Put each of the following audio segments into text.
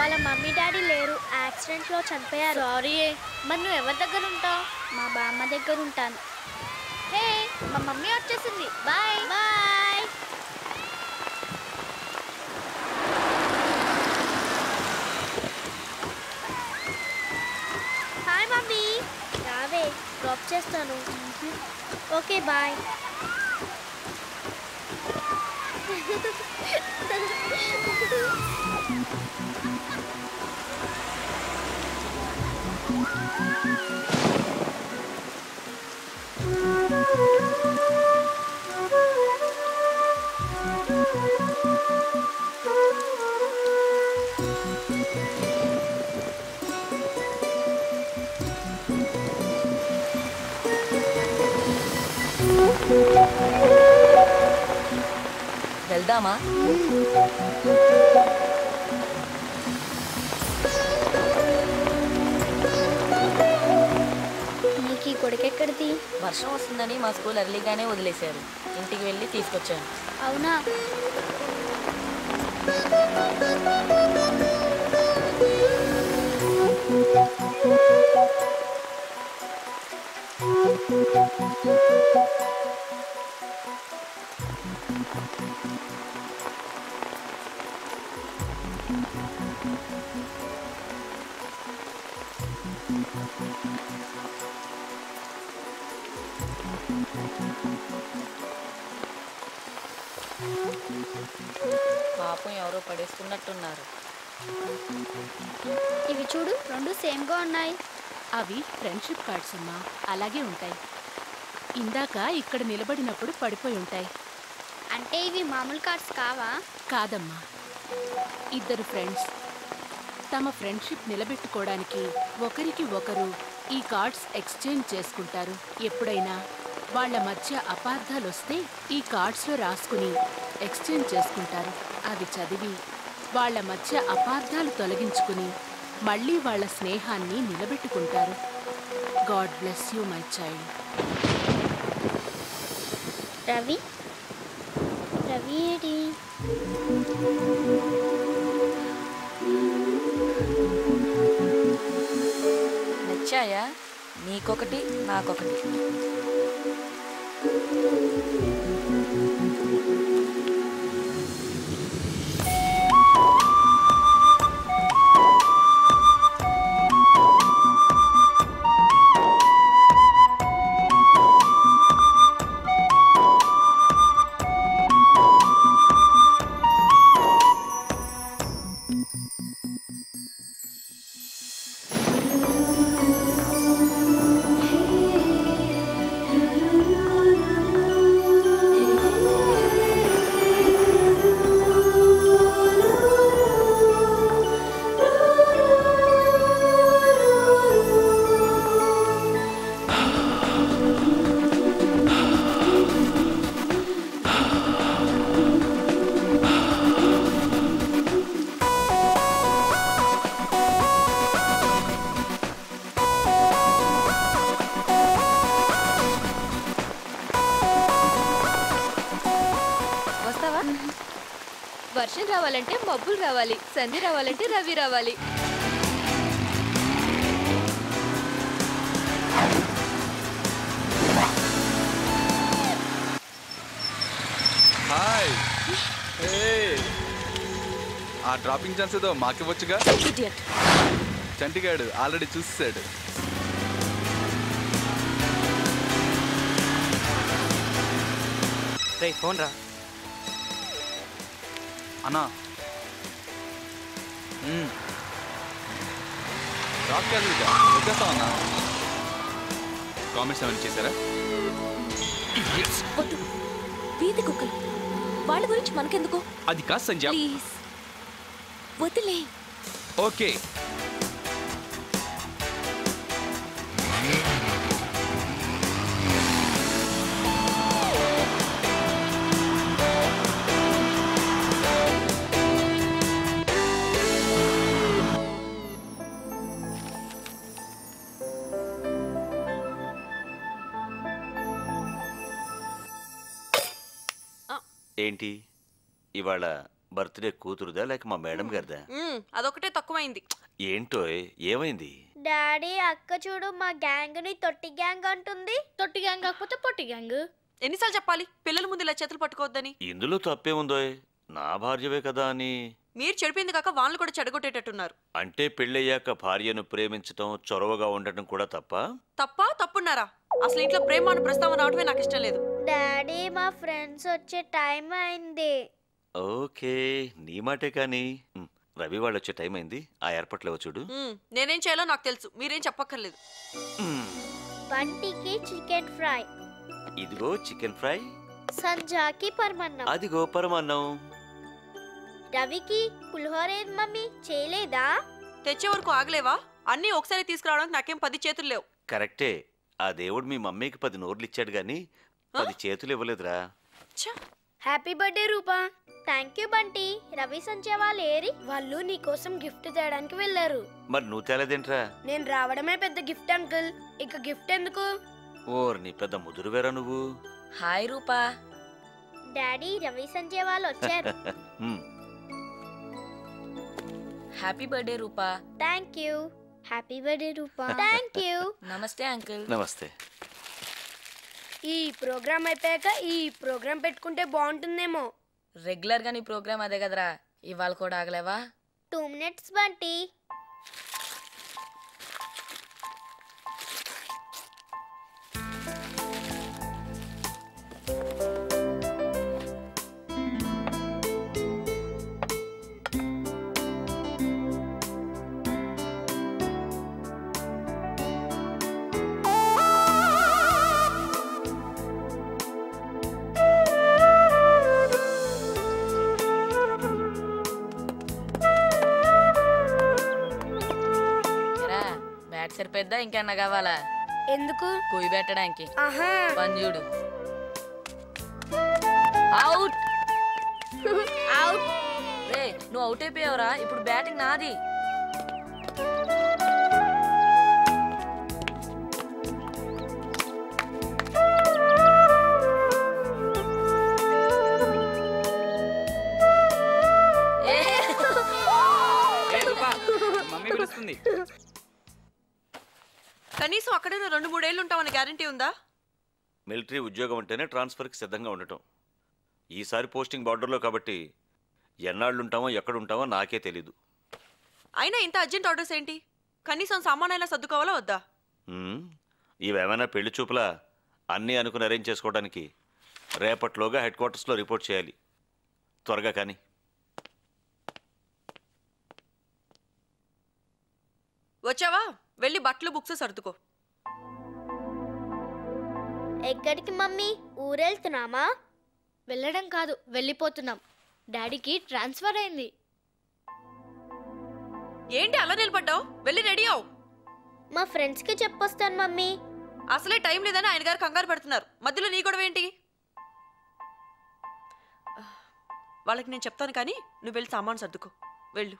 వాళ్ళ mummy daddy లేరు యాక్సిడెంట్లో చనిపోయారు సారీ మరి నువ్వు ఎవరి దగ్గర ఉంటావు మా బామ్మ దగ్గర ఉంటాను హే మా మమ్మీ వచ్చేసింది బాయ్ బాయ్ హాయ్ మమ్మీ రావే డ్రాప్ చేస్తాను ఓకే బాయ్ వెళ్దామా నీకు ఈ కొడుకెక్కడిది వర్షం వస్తుందని మా స్కూల్ ఎర్లీగానే వదిలేశారు ఇంటికి వెళ్ళి తీసుకొచ్చాను అవునా పాపం ఎవరో పడేసుకున్నట్టున్నారు ఇవి చూడు రెండు సేమ్గా ఉన్నాయి అవి ఫ్రెండ్షిప్ కార్డ్స్ అమ్మా అలాగే ఉంటాయి ఇందాక ఇక్కడ నిలబడినప్పుడు పడిపోయి ఉంటాయి అంటే ఇవి మామూలు కార్డ్స్ కావా కాదమ్మా ఇద్దరు ఫ్రెండ్స్ తమ ఫ్రెండ్షిప్ నిలబెట్టుకోవడానికి ఒకరికి ఒకరు ఈ కార్డ్స్ ఎక్స్చేంజ్ చేసుకుంటారు ఎప్పుడైనా వాళ్ళ మధ్య అపార్థాలు వస్తే ఈ కార్డ్స్లో రాసుకుని ఎక్స్చేంజ్ చేసుకుంటారు అవి చదివి వాళ్ళ మధ్య అపార్థాలు తొలగించుకుని మళ్ళీ వాళ్ళ స్నేహాన్ని నిలబెట్టుకుంటారు god bless you my child Ravi Ravi ఏడి నచ్చాయా నీకొకటి నాకొకటి వస్తావా వర్షం రావాలంటే మబ్బులు రావాలి సంధి రావాలంటే రవి రావాలి హాయ్ ఏయ్. ఆ డ్రాపింగ్ ఛాన్స్ ఏదో మాకివ్వచ్చుగా ఇడియట్ చంటిగాడు ఆల్రెడీ చూసేసాడు రే ఫోన్ రా అన్నా మ్మ్. రాక్ క్యాజువల్గా వచ్చేస్తామన్నా కామెంట్స్ ఏమైనా చేశారా వద్దు వీధి కుక్కలు వాళ్ళ గురించి మనకెందుకు అది కాదు సంజయ్ ప్లీజ్ వదిలే ఓకే ఏంటి ఇవాళ బర్త్డే కూతురుదా లేక మా మేడం గారిదా మ్మ్, అదొకటే తక్కువైంది ఏంటో ఏమైంది డాడీ అక్క చూడు మా గ్యాంగ్ ని తొట్టి గ్యాంగ్ అంటుంది తొట్టి గ్యాంగ్ కాకపోతే పొట్టి గ్యాంగ్ ఎన్నిసార్లు చెప్పాలి పిల్లల ముందు ఇలా చేతులు పట్టుకోవద్దని ఇందులో తప్పేముందో నా భార్యవే కదా అని మీరు చెడిపోయింది కాక వాళ్ళని కూడా చెడగొట్టేటట్టున్నారు అంటే పెళ్ళయ్యాక భార్యను ప్రేమించటం చొరవగా ఉండటం కూడా తప్ప తప్ప తప్పున్నారా అసలు ఇంట్లో ప్రేమ అని ప్రస్తావన రావడమే నాకు ఇష్టం లేదు డాడీ మా ఫ్రెండ్స్ వచ్చే టైం అయింది ఓకే నీ మాటే కానీ ఉమ్, రవి వాళ్ళు వచ్చే టైం అయింది ఆ ఏర్పాట్లేవో చూడు మ్మ్, నేనేం చేయాలో నాకు తెలుసు మీరేం చెప్పక్కర్లేదు ఉమ్, బంటికి చికెన్ ఫ్రై ఇదిగో చికెన్ ఫ్రై సంజాకి పరమన్నం అదిగో పరమాన్నం రవికి పులిహోర ఏది మమ్మీ చేయలేదా తెచ్చే వరకు ఆగలేవా అన్నీ ఒకసారి తీసుకురావడానికి నాకేం పది చేతులు లేవు కరెక్టే ఆ దేవుడు మీ మమ్మీకి పది నోర్లు ఇచ్చాడు గాని పది చేతులు ఇవ్వలేదురా ఛ, happy birthday Rupa thank you Bunty Ravi Sanjay వాళ్ళు ఏరి వాళ్ళు నీ కోసం గిఫ్ట్ తేయడానికి వెళ్ళారు మరి నువ్వు తేలేదేంట్రా నేను రావడమే పెద్ద గిఫ్ట్ అంకుల్ ఇక గిఫ్ట్ ఎందుకు ఓర్ నీ పెద్ద ముదురు వేరా నువ్వు హాయ్ రూపా డాడీ రవి సంజయ్ వాళ్ళు వచ్చారు ఉమ్, happy birthday Rupa thank you happy birthday Rupa thank you నమస్తే అంకుల్ నమస్తే ఈ ప్రోగ్రామ్ అయిపోయాక ఈ ప్రోగ్రామ్ పెట్టుకుంటే బాగుంటుందేమో రెగ్యులర్ గా నీ ప్రోగ్రామ్ అదే కదరా ఇవాళ కూడా ఆగలేవా టూ మినిట్స్ బంటి ఎరా బ్యాట్ సరిపోద్దా ఇంకన్నా కావాలా ఎందుకు కుయ్యి పెట్టడానికి ఆహా పని చూడు అవుట్ అవుట్ రే నువ్వు అవుట్ అయిపోయావురా ఇప్పుడు బ్యాటింగ్ నాది ఏ! ఏ రూపా మమ్మీ పిలుస్తుంది కనీసం అక్కడైనా రెండు మూడేళ్ళు ఉంటామని గ్యారంటీ ఉందా మిలిటరీ ఉద్యోగం అంటేనే ట్రాన్స్ఫర్కి సిద్ధంగా ఉండటం ఈసారి పోస్టింగ్ బార్డర్లో కాబట్టి ఎన్నాళ్ళు ఉంటామో ఎక్కడ ఉంటామో నాకే తెలీదు అయినా ఇంత అర్జెంట్ ఆర్డర్స్ ఏంటి కనీసం సామానైనా సర్దుకోవాలా వద్దా ఉమ్, ఇవేమైనా పెళ్లి చూపులా అన్నీ అనుకుని అరేంజ్ చేసుకోవడానికి రేపట్లోగా హెడ్ క్వార్టర్స్లో రిపోర్ట్ చేయాలి త్వరగా కానీ వచ్చావా వెళ్ళి బట్టలు బుక్స్ సర్దుకో ఎక్కడికి మమ్మీ ఊరెళ్తున్నామా వెళ్ళడం కాదు వెళ్ళిపోతున్నాం డాడీకి ట్రాన్స్ఫర్ అయింది ఏంటి అలా నిలబడ్డావు వెళ్ళి రెడీ అవు మా ఫ్రెండ్స్కి చెప్పొస్తాను మమ్మీ అసలే టైం లేదని ఆయన గారు కంగారు పెడుతున్నారు మధ్యలో నీ గొడవ ఏంటి వాళ్ళకి నేను చెప్తాను కానీ నువ్వు వెళ్ళి సామాన్ సర్దుకో వెళ్ళు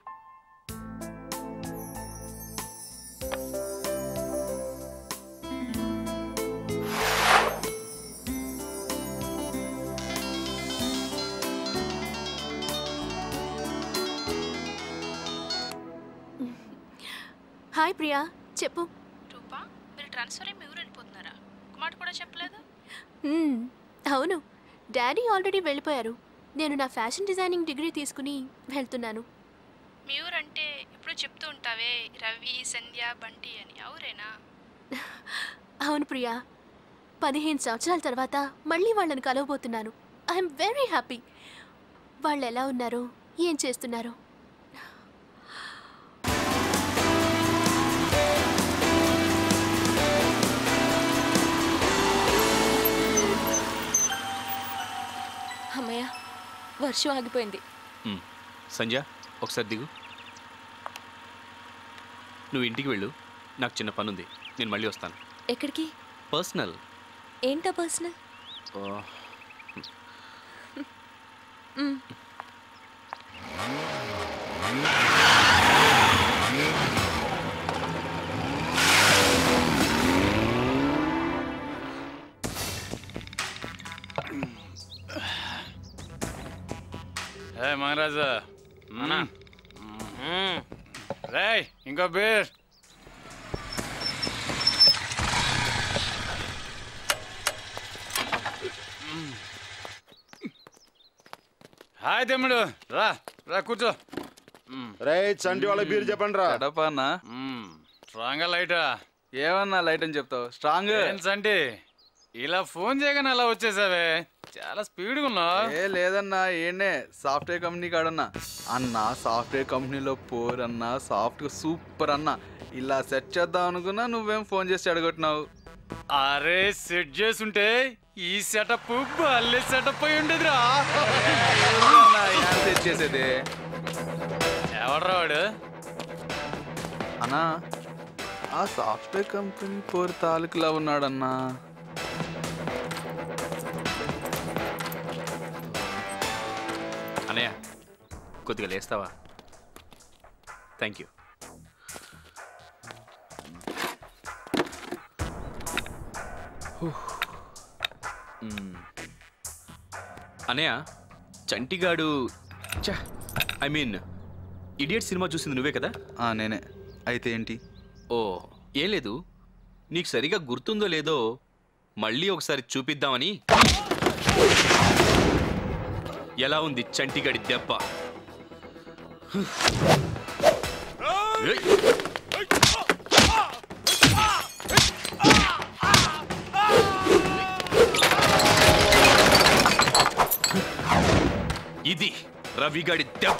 హాయ్ ప్రియా చెప్పు రూపా మీరు ట్రాన్స్ఫర్ అయ్యి మీ ఊరు వెళ్ళిపోతున్నారా ఒక మాట కూడా చెప్పలేదు మ్మ్, అవును డాడీ ఆల్రెడీ వెళ్ళిపోయారు నేను నా ఫ్యాషన్ డిజైనింగ్ డిగ్రీ తీసుకుని వెళ్తున్నాను మీ ఊరు అంటే ఎప్పుడు చెప్తూ ఉంటావే రవి సంధ్య బంటి అని అవురేనా అవును ప్రియా పదిహేను సంవత్సరాల తర్వాత మళ్ళీ వాళ్ళని కలవబోతున్నాను ఐఎమ్ వెరీ హ్యాపీ వాళ్ళు ఎలా ఉన్నారో ఏం చేస్తున్నారో అమ్మయ్య వర్షం ఆగిపోయింది ఉమ్, సంధ్య ఒకసారి దిగు నువ్వు ఇంటికి వెళ్ళు నాకు చిన్న పని ఉంది నేను మళ్ళీ వస్తాను ఎక్కడికి పర్సనల్ ఏంటా పర్సనల్ ఏ మహారాజు రేయ్ ఇంకో బీర్ హాయ్ తమ్ముడు రా రా కూర్చో రే చంటి వాళ్ళ బీర్ చెప్పండి రా ఎడపా అన్న స్ట్రాంగ్ లైటా ఏమన్నా లైట్ అని చెప్తావు స్ట్రాంగ్ ఏం సంటి ఇలా ఫోన్ చేయగానే అలా వచ్చేసావే చాలా స్పీడ్గా ఉన్నావు ఏ లేదన్నా ఏండే సాఫ్ట్వేర్ కంపెనీ కాడన్నా అన్న సాఫ్ట్వేర్ కంపెనీలో పోర్ అన్న సాఫ్ట్ సూపర్ అన్న ఇలా సెట్ చేద్దాం అనుకున్నా నువ్వేం ఫోన్ చేసి అడగొట్టినావు అరే సెట్ చేసుంటే ఈ సెటప్ భలే సెటప్ అయి ఉండేదిరా సెట్ చేసేది ఎవడ్రా వాడు అన్నా ఆ సాఫ్ట్వేర్ కంపెనీ పోర్ తాలూకులా ఉన్నాడన్నా అన్నయ్య కొద్దిగా లేస్తావా థ్యాంక్ యూ అన్నయ్య చంటిగాడు ఐ మీన్ ఇడియట్ సినిమా చూసింది నువ్వే కదా ఆ, నేనే అయితే ఏంటి ఓ ఏం లేదు నీకు సరిగా గుర్తుందో లేదో మళ్ళీ ఒకసారి చూపిద్దామని ఎలా ఉంది చంటిగాడి దెబ్బ ఏయ్! ఇది రవిగాడి దెబ్బ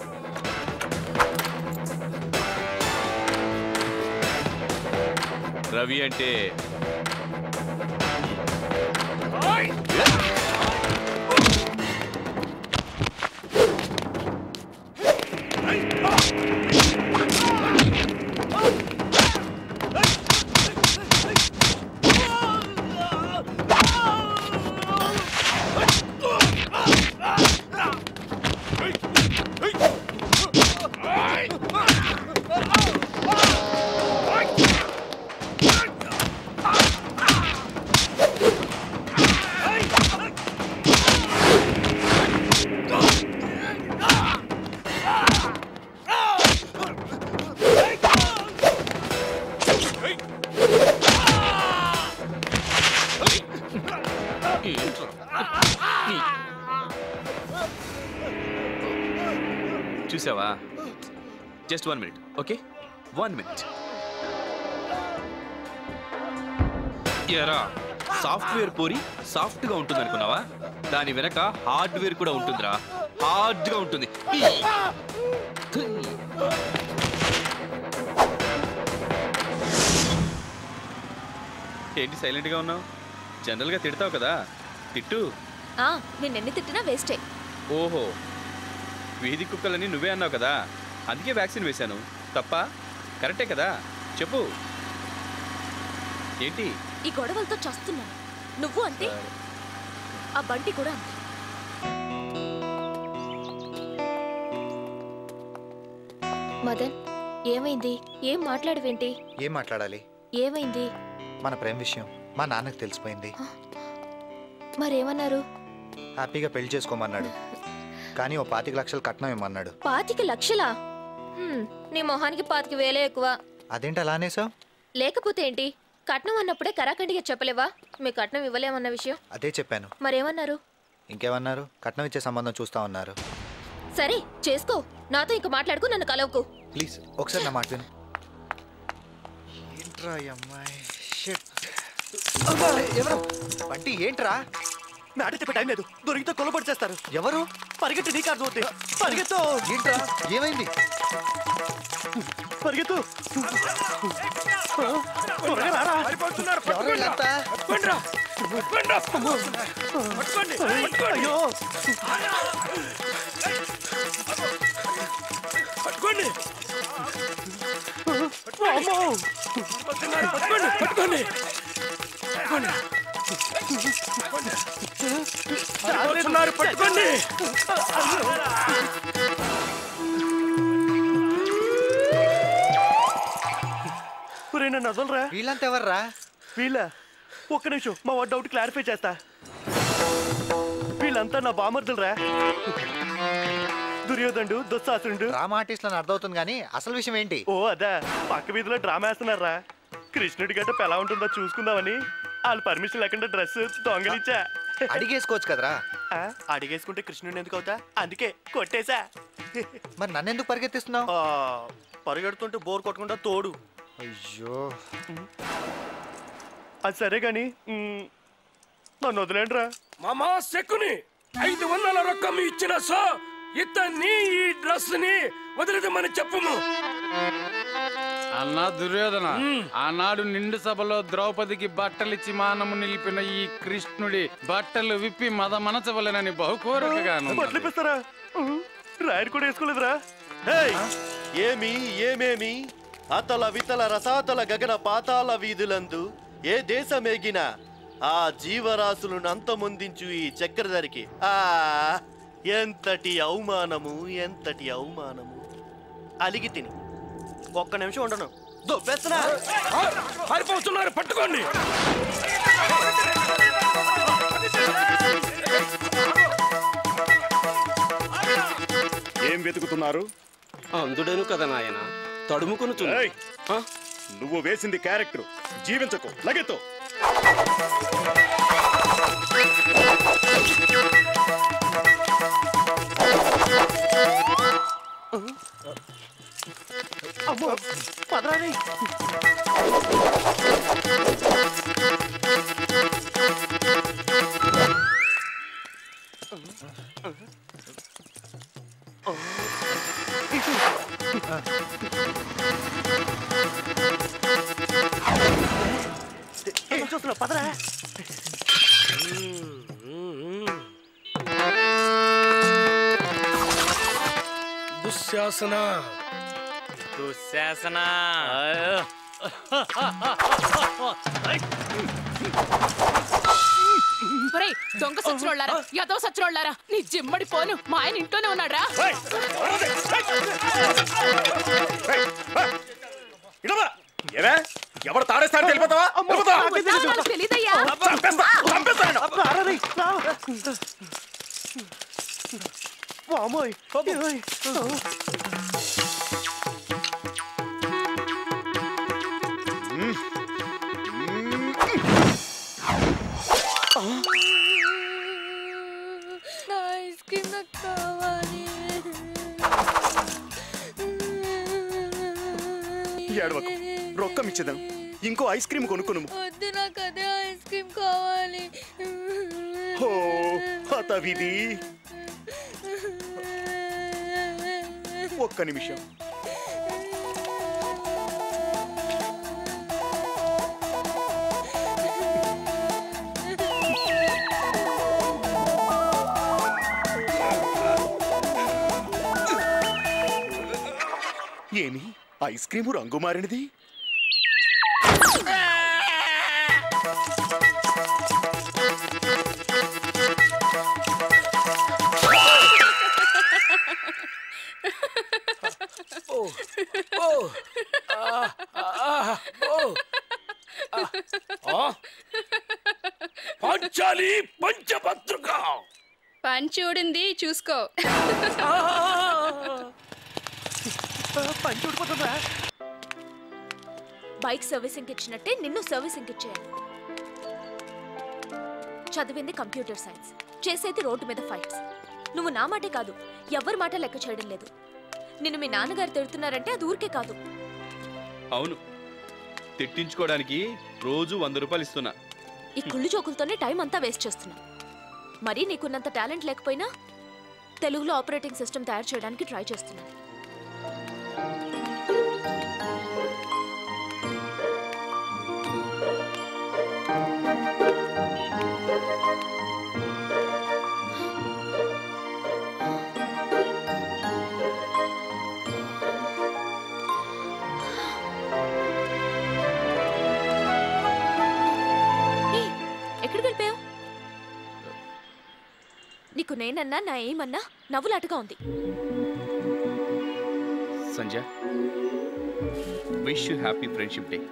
రవి అంటే చూసావా just one minute okay one minute ఎరా సాఫ్ట్వేర్ పోరి సాఫ్ట్ గా ఉంటుంది అనుకున్నావా దాని వెనక హార్డ్వేర్ కూడా ఉంటుందిరా హార్డ్ గా ఉంటుంది ఏంటి సైలెంట్ గా ఉన్నావు జనరల్ గా తిడతావు కదా తిట్టు ఆ నిన్నెన్ని తిట్టినా వేస్టే ఓహో వీధి కుక్కలని నువ్వే అన్నావు కదా అందుకే వ్యాక్సిన్ వేశాను తప్ప కరెక్టే కదా చెప్పు ఏంటి ఈ గొడవలతో చస్తున్నాను నువ్వు అంతే ఆ బంటి కూడా అంతే మదన్ ఏమైంది ఏం మాట్లాడవేంటి ఏం మాట్లాడాలి ఏమైంది మన ప్రేమ విషయం మా నాన్నకు తెలిసిపోయింది మరేమన్నారు హ్యాపీగా పెళ్లి చేసుకోమన్నాడు కానీ ఓ పాతిక లక్షలు కట్నం ఇమ్మన్నాడు పాతిక లక్షలా హ్మ్, నీ మొహానికి పాతిక వేలే ఎక్కువ అదేంటి అలా అనేసావు లేకపోతే ఏంటి కట్నం అన్నప్పుడే కరాఖండిగా చెప్పలేవా మీ కట్నం ఇవ్వలేమన్న విషయం అదే చెప్పాను మరేమన్నారు ఇంకేమన్నారు కట్నం ఇచ్చే సంబంధం చూస్తా ఉన్నారు సరే చేసుకో నాతో ఇంక మాట్లాడుకు నన్ను కలవకు ప్లీజ్ ఒకసారి నా మాట విను ఏంట్రా ఈ అమ్మాయి షిట్ ఎవరు బంటి ఏంట్రా మ్యాట చెప్పే టైం లేదు దొరికితే కొలబడి చేస్తారు ఎవరు పరిగెత్తి నీ కాదు వద్దే పరిగెత్తు ఏంట్రా ఏమైంది పరిగెత్తు త్వరగా రారా. ఎవరు వీళ్ళంతా? అయ్యో పట్టుకోండి అమ్మో పట్టుకోండి పట్టుకోండి పట్టుకోండి జాగ్రత్త, పట్టుకోండి ఒరేయ్, నన్ను వదలరా వీళ్ళంతా ఎవర్రా వీళ్ళ ఒక్క నిమిషం మా వాడు డౌట్ క్లారిఫై చేస్తా వీళ్ళంతా నా బామర్దులరా దుర్యోధనుడు దుస్సాసుడు డ్రామా ఆర్టిస్ట్ అని అర్థమవుతుంది కానీ అసలు విషయం ఏంటి ఓ అదా పక్క వీధిలో డ్రామా వేస్తున్నారా కృష్ణుడి గట్టపు ఎలా ఉంటుందో చూసుకుందామని వాళ్ళు పర్మిషన్ లేకుండా డ్రెస్ దొంగలిచ్చా అడిగేసుకోవచ్చు కదరా ఆ, అడిగేసుకుంటే కృష్ణుడిని ఎందుకు అవుతా అందుకే కొట్టేశా మరి నన్ను ఎందుకు పరిగెత్తిస్తున్నావు ఆ, పరిగెడుతుంటే బోర్ కొట్టకుండా తోడు అయ్యో అది సరే గాని మ్, నన్ను వదిలేండిరా మామా శకుని ఐదు వందల రొక్కం ఇచ్చిన సో ఇతన్ని ఈ డ్రెస్ ని వదిలిదమని చెప్పుము అన్నా దుర్యోధన ఆనాడు నిండు సభలో ద్రౌపదికి బట్టలిచ్చి మానము నిలిపిన ఈ కృష్ణుడి బట్టలు విప్పి మద మనచవలెనని బహుకోరకగాను బట్టలు ఇప్పిస్తారా మ్, రాయడు కూడా వేసుకోలేదురా హేయ్, ఏమి ఏమేమి అతల వితల రసాతల గగన పాతాల వీధులందు ఏ దేశమేగిన ఆ జీవరాశులను అంతమొందించు ఈ చక్రధరికి ఆ ఎంతటి అవమానము ఎంతటి అవమానము అలిగి తిని ఒక్క నిమిషం ఉండను దొబ్బేస్తున్నా పారిపోతున్నారు పట్టుకోండి ఏం వెతుకుతున్నారు అందుడేను కదా నాయన తడుముకుని ఏయ్! నువ్వు వేసింది క్యారెక్టర్ జీవించకు లగెత్తు అమ్మో పదరాని చూస్తున్నా పదరా దుశ్శాసన దుశ్శాసన ఒరేయ్, దొంగ సచ్చినోళ్ళారా యదో సచ్చినోళ్ళారా నీ జిమ్మడి పోను మా ఆయన ఇంట్లోనే ఉన్నాడా ఏవే ఎవరు తాడేస్తాడు వెళ్ళిపోతావా వెళ్ళిపోతావా? నాకు తెలీదయ్యా చంపేస్తా, చంపేస్తా నేను. వామోయ్ ఏయ్. నా ఐస్ క్రీమ్ నాకు కావాలి ఏడవకు రొక్కం ఇచ్చేదాం ఇంకో ఐస్ క్రీమ్ కొనుక్కును వద్దు నాకు అదే ఐస్ క్రీమ్ కావాలి హో హతవిధి ఒక్క నిమిషం ఏమి ఐస్ క్రీము రంగు మారినది పంచాలి పంచపత్రిక పంచూడింది చూసుకో పంచి ఊడిపోతుందా బైక్ సర్వీసింగ్ ఇచ్చినట్టే నిన్ను సర్వీసింగ్ ఇచ్చేయాలి చదివింది కంప్యూటర్ సైన్స్ చేసేది రోడ్డు మీద ఫైట్స్ నువ్వు నా మాటే కాదు ఎవరి మాట లెక్క చేయడం లేదు నిన్ను మీ నాన్నగారు తిడుతున్నారంటే అది ఊరికే కాదు అవును తిట్టించుకోవడానికి రోజు వంద రూపాయలు ఇస్తున్నా ఈ కుళ్ళు జోకులతోనే టైం అంతా వేస్ట్ చేస్తున్నా మరీ నీకున్నంత టాలెంట్ లేకపోయినా తెలుగులో ఆపరేటింగ్ సిస్టమ్ తయారు చేయడానికి ట్రై చేస్తున్నాను ఏయ్, ఎక్కడికి వెళ్ళిపోయావు నీకు నేనన్నా నా ఏమన్నా నవ్వులాటగా ఉంది Sanjay wish you happy friendship day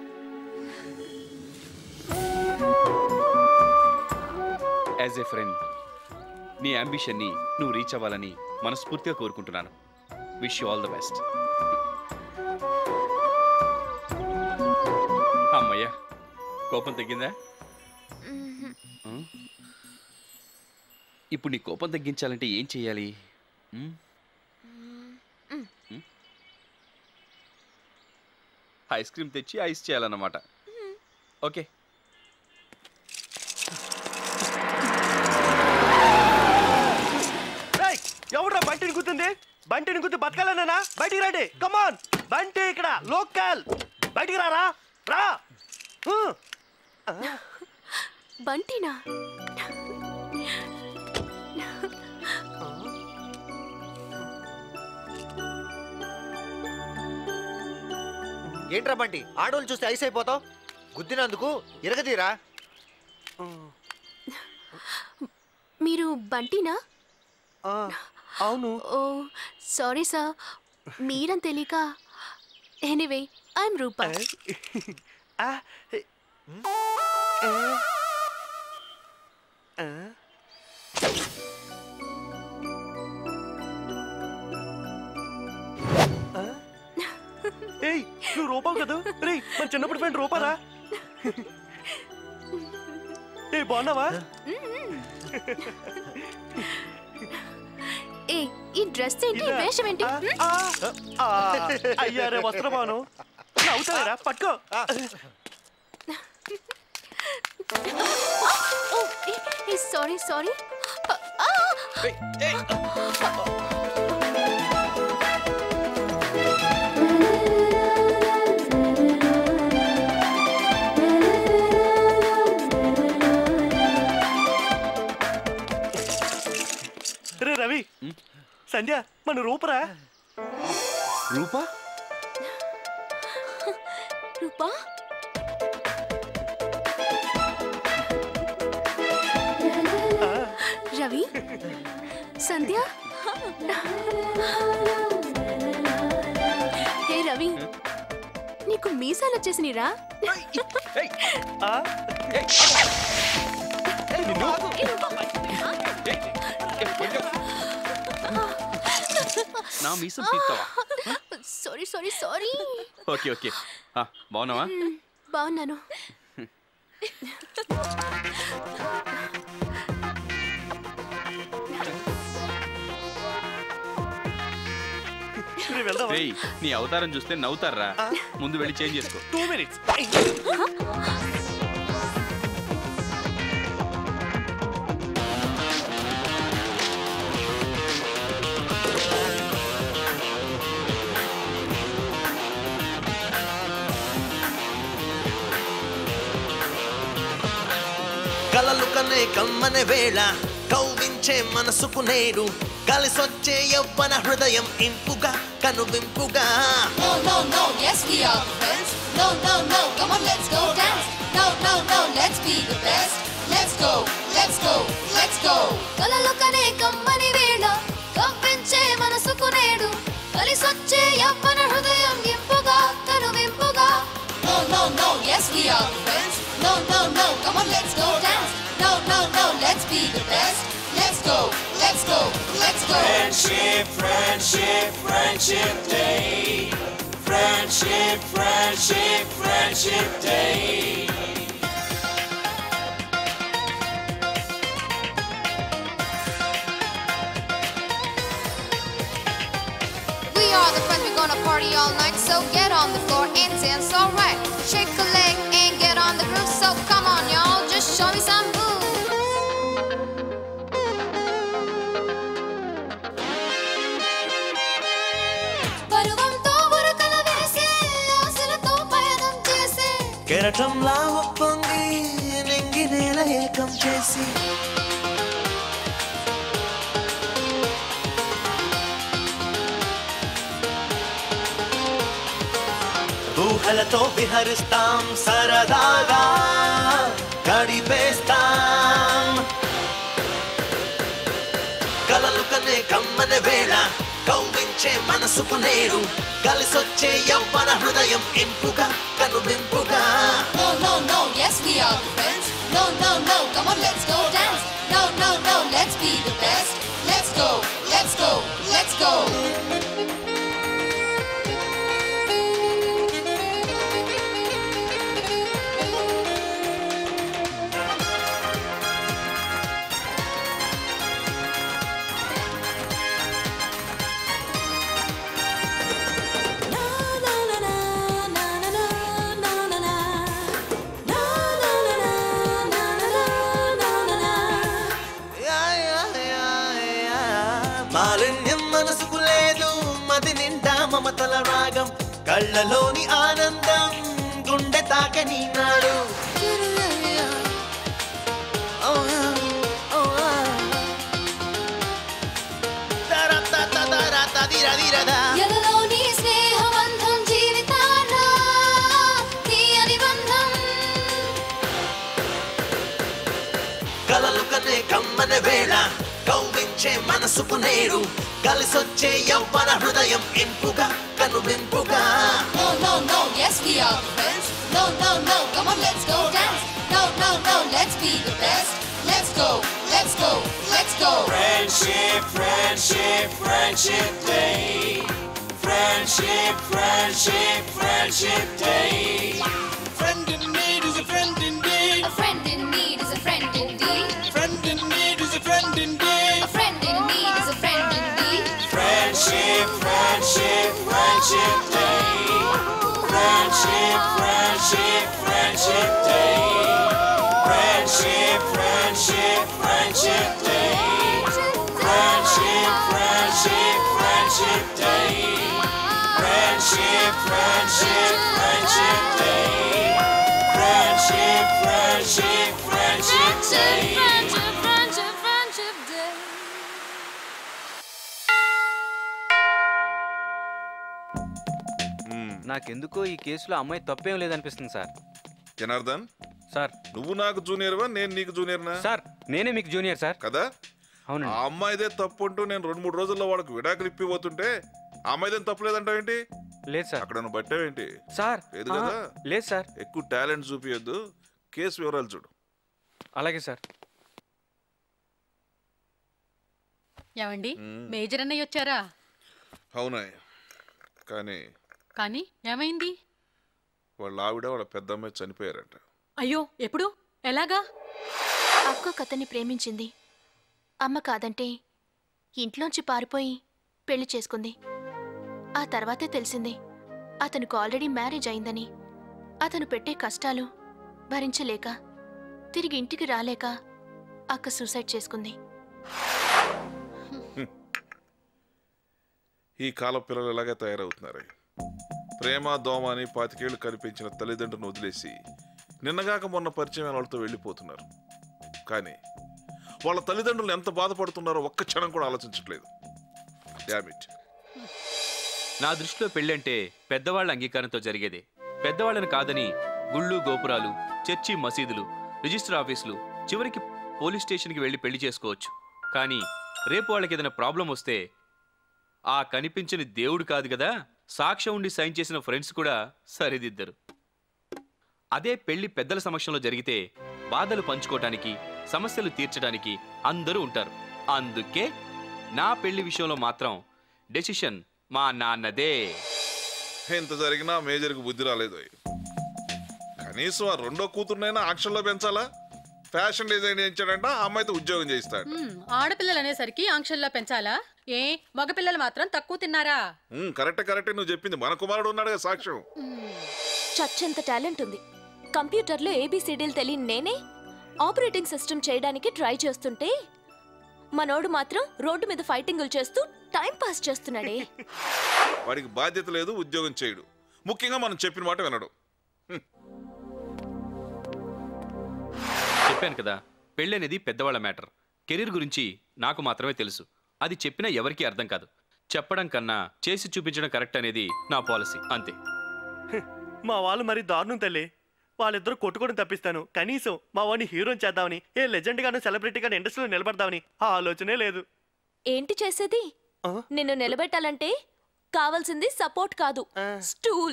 as a friend నీ అంబిషన్ని నువ్వు రీచ్ అవ్వాలని మనస్ఫూర్తిగా కోరుకుంటున్నాను wish you all the best అమ్మయ్యా కోపం తగ్గిందా ఉం? ఇప్పుడు నీ కోపం తగ్గించాలంటే ఏం చేయాలి ఉం? ఉం? ఐస్ క్రీమ్ తెచ్చి ఐస్ చేయాలన్నమాట ఓకే రేయ్, ఎవడ్రా బంటిని గుర్తుంది బంటిని గుర్తు బతకాలన్నా బయటికి రండి కమాన్ బంటి ఇక్కడ లోకల్ బయటికి రారా రా హూ. బంటినా ఏంట్రా బంటి ఆడోళ్ళు చూస్తే ఐస్ అయిపోతావు గుద్దినందుకు ఇరగదీరా మీరు బంటినా అవును ఓ సారీ సార్ మీరని తెలియక ఎనీవే ఐఎమ్ రూపా ఏయ్ నువ్వు రూపావు కదా రే మన చిన్నప్పుడు ఫ్రెండ్ రూపారా ఏ బాగున్నావా ఏ ఈ డ్రెస్ ఏంటి ఈ వేషం ఏంటి ఆ, అయ్యారే వస్త్రమాను నవ్వుతారా పట్టుకో ఓ సారీ సారీ రే రవి సంధ్య మన రూపరా రూపా రూపా రవి సంధ్య హే రవి నీకు మీసాలు వచ్చేసినరా నా మీసం పీక్తావా sorry sorry sorry okay okay ఆ, బాగున్నావా బాగున్నాను రేయ్, నీ అవతారం చూస్తే నవ్వుతారా ముందు వెళ్ళి చేంజ్ చేసుకో టూ మినిట్స్ కలలు కనే కమ్మనే వేళ కౌవించే మనసుకు నేడు కలిసొచ్చే యవ్వన హృదయం ఇంపుగా కనువింపుగా No, no, no, yes, we are the best. No, no, no, come on, let's go dance. No, no, no, let's be the best. Let's go, let's go, let's go. కలలు కనే కమ్మని వేళ కవ్వించే మనసుకు నేడు కలిసొచ్చే యవ్వన హృదయం ఇంపుగా కనువింపుగా No, no, no, yes, we are the best. No, no, no, come on, let's go dance. No, no, no, let's be the best. Let's go, let's go, let's go. Friendship, friendship, friendship day. Friendship, friendship, friendship day. We are the friends, we're gonna party all night. So get on the floor and dance alright. Shake a leg and get on the groove. So come on, y'all, just show me some moves. పరువంతో ఉరకల వేసే, ఆశలతో పయనం చేసే. కెరటంలా ఒప్పొంగి నింగి నేల ఏకం చేసి ఊహలతో విహరిస్తాం సరదాగా గడిపేస్తాం కలలు కనే కమ్మని వేళ కౌవించే మనసుకు నేడు కలిసొచ్చే యవ్వన హృదయం ఇంపుగా కనువింపుగా No, no, no, yes, we are the friends. No, no, no, come on, let's go dance. No, no, no, let's be the best. Let's go, let's go, కళ్ళలోని ఆనందం గుండె తాకని నాడు ఎదలోని స్నేహబంధం జీవితాన తీయని బంధం కలలు కనే కమ్మని వేళ కౌగిలించే మనసుకు నేడు కలిసొచ్చే యవ్వన హృదయం ఇంపుగా కనువింపుగా No, no, no, yes we are friends. No, no, no, come on, let's go dance. No, no, no, let's be the best. Let's go, let's go, let's go. Friendship, friendship, friendship day. Friendship, friendship, friendship day. Friend in need is a friend indeed. A friend in need is a friend indeed. Friend in need is a friend indeed. A friend in need is a friend indeed. Friendship, friendship, friendship day. Friendship, friendship, friendship day. Friendship, friendship, friendship day. Friendship, friendship, friendship day. Friendship, friendship, friendship day. Friendship, friendship, friendship day. Friendship, friendship, friendship day. నాకెందుకో ఈ కేసులో అమ్మాయి తప్పేం లేదనిపిస్తుంది sir Janardhan sir నువ్వు నాకు జూనియర్వా నేను నీకు జూనియర్నా sir నేనే మీకు జూనియర్ సార్ కదా అవునండి ఆ అమ్మాయిదే తప్పు అంటూ నేను రెండు మూడు రోజుల్లో వాడికి విడాకులు ఇప్పిపోతుంటే ఆ అమ్మాయిదేం తప్పు లేదంటావేంటి లేదు సార్ అక్కడ నువ్వు పట్టావేంటి సార్ లేదు కదా ఆహా, లేదు సార్ ఎక్కువ టాలెంట్ చూపియొద్దు కేసు వివరాలు చూడు అలాగే సార్ ఏమండి మ్మ్. మేజర్ అన్నయ్య వచ్చారా అవునాయ్ కానీ కానీ ఏమైంది వాళ్ళ ఆవిడ వాళ్ళ పెద్ద అమ్మాయి చనిపోయారంట అయ్యో ఎప్పుడు ఎలాగా అక్క ఒక అతన్ని ప్రేమించింది అమ్మ కాదంటే ఇంట్లోంచి పారిపోయి పెళ్లి చేసుకుంది ఆ తర్వాతే తెలిసింది అతనికి ఆల్రెడీ మ్యారేజ్ అయిందని అతను పెట్టే కష్టాలు భరించలేక తిరిగి ఇంటికి రాలేక అక్క సూసైడ్ చేసుకుంది ఈ కాల పిల్లలు ఎలాగే తయారవుతున్నారు ప్రేమ దోమ అని పాతికేళ్లు కనిపించిన తల్లిదండ్రులను వదిలేసి నిన్నగాక మొన్న పరిచయం వాళ్ళతో వెళ్ళిపోతున్నారు కానీ వాళ్ళ తల్లిదండ్రులు ఎంత బాధపడుతున్నారో ఒక్క క్షణం కూడా ఆలోచించట్లేదు డామిట్ నా దృష్టిలో పెళ్ళంటే పెద్దవాళ్ళ అంగీకారంతో జరిగేదే పెద్దవాళ్ళని కాదని గుళ్ళు గోపురాలు చర్చి మసీదులు రిజిస్టర్ ఆఫీసులు చివరికి పోలీస్ స్టేషన్కి వెళ్ళి పెళ్లి చేసుకోవచ్చు కానీ రేపు వాళ్ళకి ఏదైనా ప్రాబ్లం వస్తే ఆ కనిపించని దేవుడు కాదు కదా సాక్ష్యం ఉండి సైన్ చేసిన ఫ్రెండ్స్ కూడా సరిదిద్దరు అదే పెళ్లి పెద్దల సమక్షంలో జరిగితే బాధలు పంచుకోవటానికి సమస్యలు తీర్చడానికి అందరూ ఉంటారు అందుకే నా పెళ్లి విషయంలో మాత్రం డెసిషన్ మా నాన్నదే ఎంత జరిగినా మేజర్కి బుద్ధి రాలేదు కనీసం ఆ రెండో కూతురునైనా ఆక్షన్లో పెంచాలా ఫ్యాషన్ డిజైన్ చేయించాడంట ఆ అమ్మాయితో ఉద్యోగం చేయిస్తాడు మ్మ్, ఆడపిల్లలు అనేసరికి ఆంక్షల్లో పెంచాలా ఏ మగపిల్లలు మాత్రం తక్కువ తిన్నారా ఉమ్, కరెక్టే కరెక్టే నువ్వు చెప్పింది మన కుమారుడు ఉన్నాడుగా సాక్ష్యం చచ్చంత టాలెంట్ ఉంది కంప్యూటర్లో ఏబిసిడీలు తెలియని నేనే ఆపరేటింగ్ సిస్టమ్ చేయడానికి ట్రై చేస్తుంటే మనోడు మాత్రం రోడ్డు మీద ఫైటింగులు చేస్తూ టైం పాస్ చేస్తున్నాడే వాడికి బాధ్యత లేదు ఉద్యోగం చేయడు ముఖ్యంగా మనం చెప్పిన మాట వినడు చెప్పాను కదా పెళ్ళనేది పెద్దవాళ్ళ మ్యాటర్ కెరీర్ గురించి నాకు మాత్రమే తెలుసు అది చెప్పినా ఎవరికీ అర్థం కాదు చెప్పడం కన్నా చేసి చూపించడం కరెక్ట్ అనేది నా పాలసీ అంతే మా వాళ్ళు మరి దారుణం తల్లి వాళ్ళిద్దరూ కొట్టుకోవడం తప్పిస్తాను కనీసం మా వాడిని హీరోని చేద్దామని ఏ లెజెండ్ గాను సెలబ్రిటీ గాను ఇండస్ట్రీలో నిలబడదామని ఆ ఆలోచనే లేదు ఏంటి చేసేది నిన్ను నిలబెట్టాలంటే కావాల్సింది సపోర్ట్ కాదు స్టూల్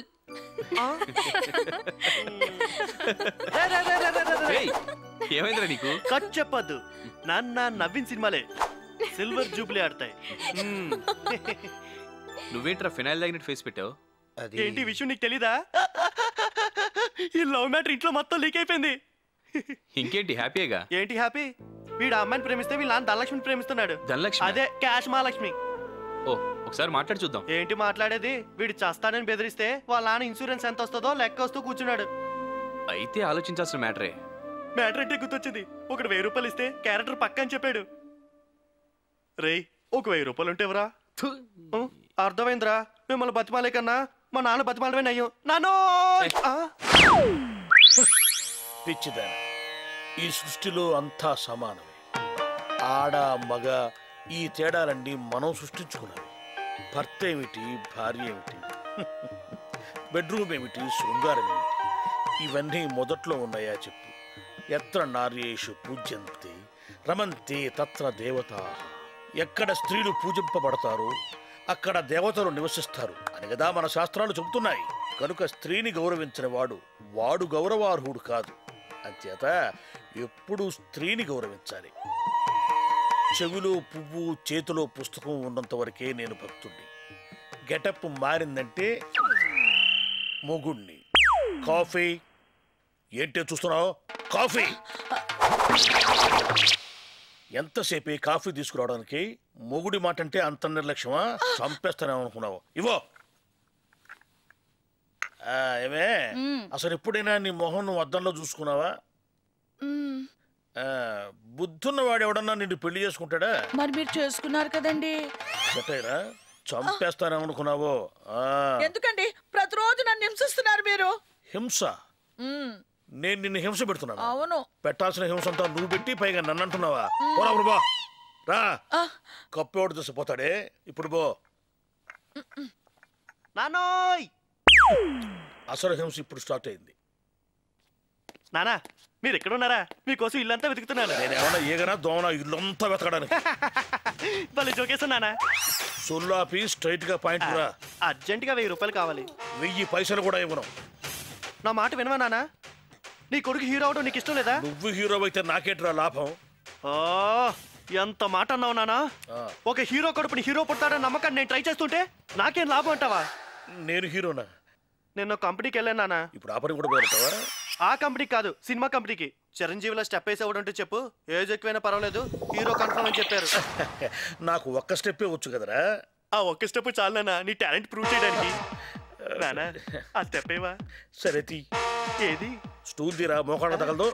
ఏయ్, ఏమైందిరా నీకు కట్ చెప్పొద్దు నాన్న నవ్విన సినిమాలే సిల్వర్ జూబ్లీ ఆడతాయి మ్మ్. నువ్వేంట్రా ఫినాయిల్ తాగినట్టు ఫేస్ పెట్టావు ఏంటి ఈ విషయం నీకు తెలీదా ఈ లవ్ మ్యాటర్ ఇంట్లో మొత్తం లీక్ అయిపోయింది ఇంకేంటి హ్యాపీగా ఏంటి హ్యాపీ వీడు ఆ అమ్మాయిని ప్రేమిస్తే వీళ్ళ నాన్న ధనలక్ష్మిని ప్రేమిస్తున్నాడు ధనలక్ష్మి అదే క్యాష్ మహాలక్ష్మి ఓ ఒకసారి మాట్లాడి చూద్దాం ఏంటి మాట్లాడేది వీడు చస్తానని బెదిరిస్తే వాళ్ళ నాన్న ఇన్సూరెన్స్ ఎంత వస్తుందో లెక్క వస్తూ కూర్చున్నాడు అయితే ఆలోచించాల్సిన మ్యాటరే మ్యాటర్ అంటే గుర్తొచ్చింది ఒకడు వెయ్యి రూపాయలు ఇస్తే క్యారెక్టర్ పక్క అని చెప్పాడు రేయ్ ఒక వెయ్యి రూపాయలు ఉంటే ఎవరా అర్థమైందిరా మిమ్మల్ని బతిమాలే కన్నా మా నాన్న బతిమాలమే నయ్యం నానో పిచ్చిదాన ఈ సృష్టిలో అంతా సమానమే ఆడ మగ ఈ తేడాలన్నీ మనం సృష్టించుకున్నవి భర్త ఏమిటి భార్య ఏమిటి బెడ్రూమ్ ఏమిటి శృంగారం ఏమిటి ఇవన్నీ మొదట్లో ఉన్నాయా చెప్పు ఎత్ర నార్యేషు పూజ్యంతే రమంతే తత్ర దేవతా ఎక్కడ స్త్రీలు పూజింపబడతారో అక్కడ దేవతలు నివసిస్తారు అని కదా మన శాస్త్రాలు చెబుతున్నాయి కనుక స్త్రీని గౌరవించిన వాడు వాడు గౌరవార్హుడు కాదు అంచేత ఎప్పుడూ స్త్రీని గౌరవించాలి చెవిలో పువ్వు చేతిలో పుస్తకం ఉన్నంత వరకే నేను భక్తుణ్ణి గెటప్ మారిందంటే మొగుణ్ణి కాఫీ ఏంటే చూస్తున్నావు కాఫీ ఎంతసేపు కాఫీ తీసుకురావడానికి మొగుడి మాట అంటే అంత నిర్లక్ష్యమా చంపేస్తానే అనుకున్నావు ఇవో ఆ, ఏమే అసలు ఎప్పుడైనా నీ మొహం నువ్వు అద్దంలో చూసుకున్నావా ఆ, బుద్ధున్నవాడు ఎవడన్నా నిన్ను పెళ్లి చేసుకుంటాడా మరి మీరు చేసుకున్నారు కదండి చెప్పేరా చంపేస్తానేమనుకున్నావో ఆ, ఎందుకండి ప్రతిరోజు నన్ను హింసిస్తున్నారు మీరు హింస మ్మ్. నేను నిన్ను హింస పెడుతున్నాను అవును పెట్టాల్సిన హింస అంతా నువ్వు పెట్టి పైగా నన్ను అంటున్నావా పోరా ఇప్పుడు బా రా కప్పెవడు తీసిపోతాడే ఇప్పుడు బో నానోయ్ అసలు హింస ఇప్పుడు స్టార్ట్ అయింది నానా మీరు ఎక్కడున్నారా మీకోసం ఇల్లంతా వెతుకుతున్నాను నేను ఏమన్నా ఏగనా దోమనా ఇల్లంతా వెతకడానికి భలే జోకేసా నానా సొల్లాపి స్ట్రైట్ గా పాయింట్ రా అర్జెంటుగా వెయ్యి రూపాయలు కావాలి వెయ్యి పైసలు కూడా ఇవ్వను నా మాట వినవా నానా నీ కొడుకు హీరో అవడం నీకు ఇష్టం లేదా నువ్వు హీరో అయితే నాకేట్రా లాభం ఓ ఎంత మాట అన్నావు నానా ఒక హీరో కడుపుని హీరో పుడతాడని నమ్మకాన్ని నేను ట్రై చేస్తుంటే నాకేం లాభం అంటావా నేను హీరోనా నేను ఒక కంపెనీకి వెళ్ళాను నానా ఇప్పుడు ఆ పని కూడా పోతావా ఆ కంపెనీకి కాదు సినిమా కంపెనీకి చిరంజీవిలో స్టెప్ వేసేవాడు అంటే చెప్పు ఏజ్ ఎక్కువైనా పర్వాలేదు హీరో కన్ఫర్మ్ అని చెప్పారు నాకు ఒక్క స్టెప్పే వచ్చు కదరా ఆ ఒక్క స్టెప్ చాలు నాన్న నీ టాలెంట్ ప్రూవ్ చేయడానికి నానా ఆ స్టెప్ ఏవా సరే తీ ఏది స్టూల్ తీరా మోకాళ్ళ తగలదు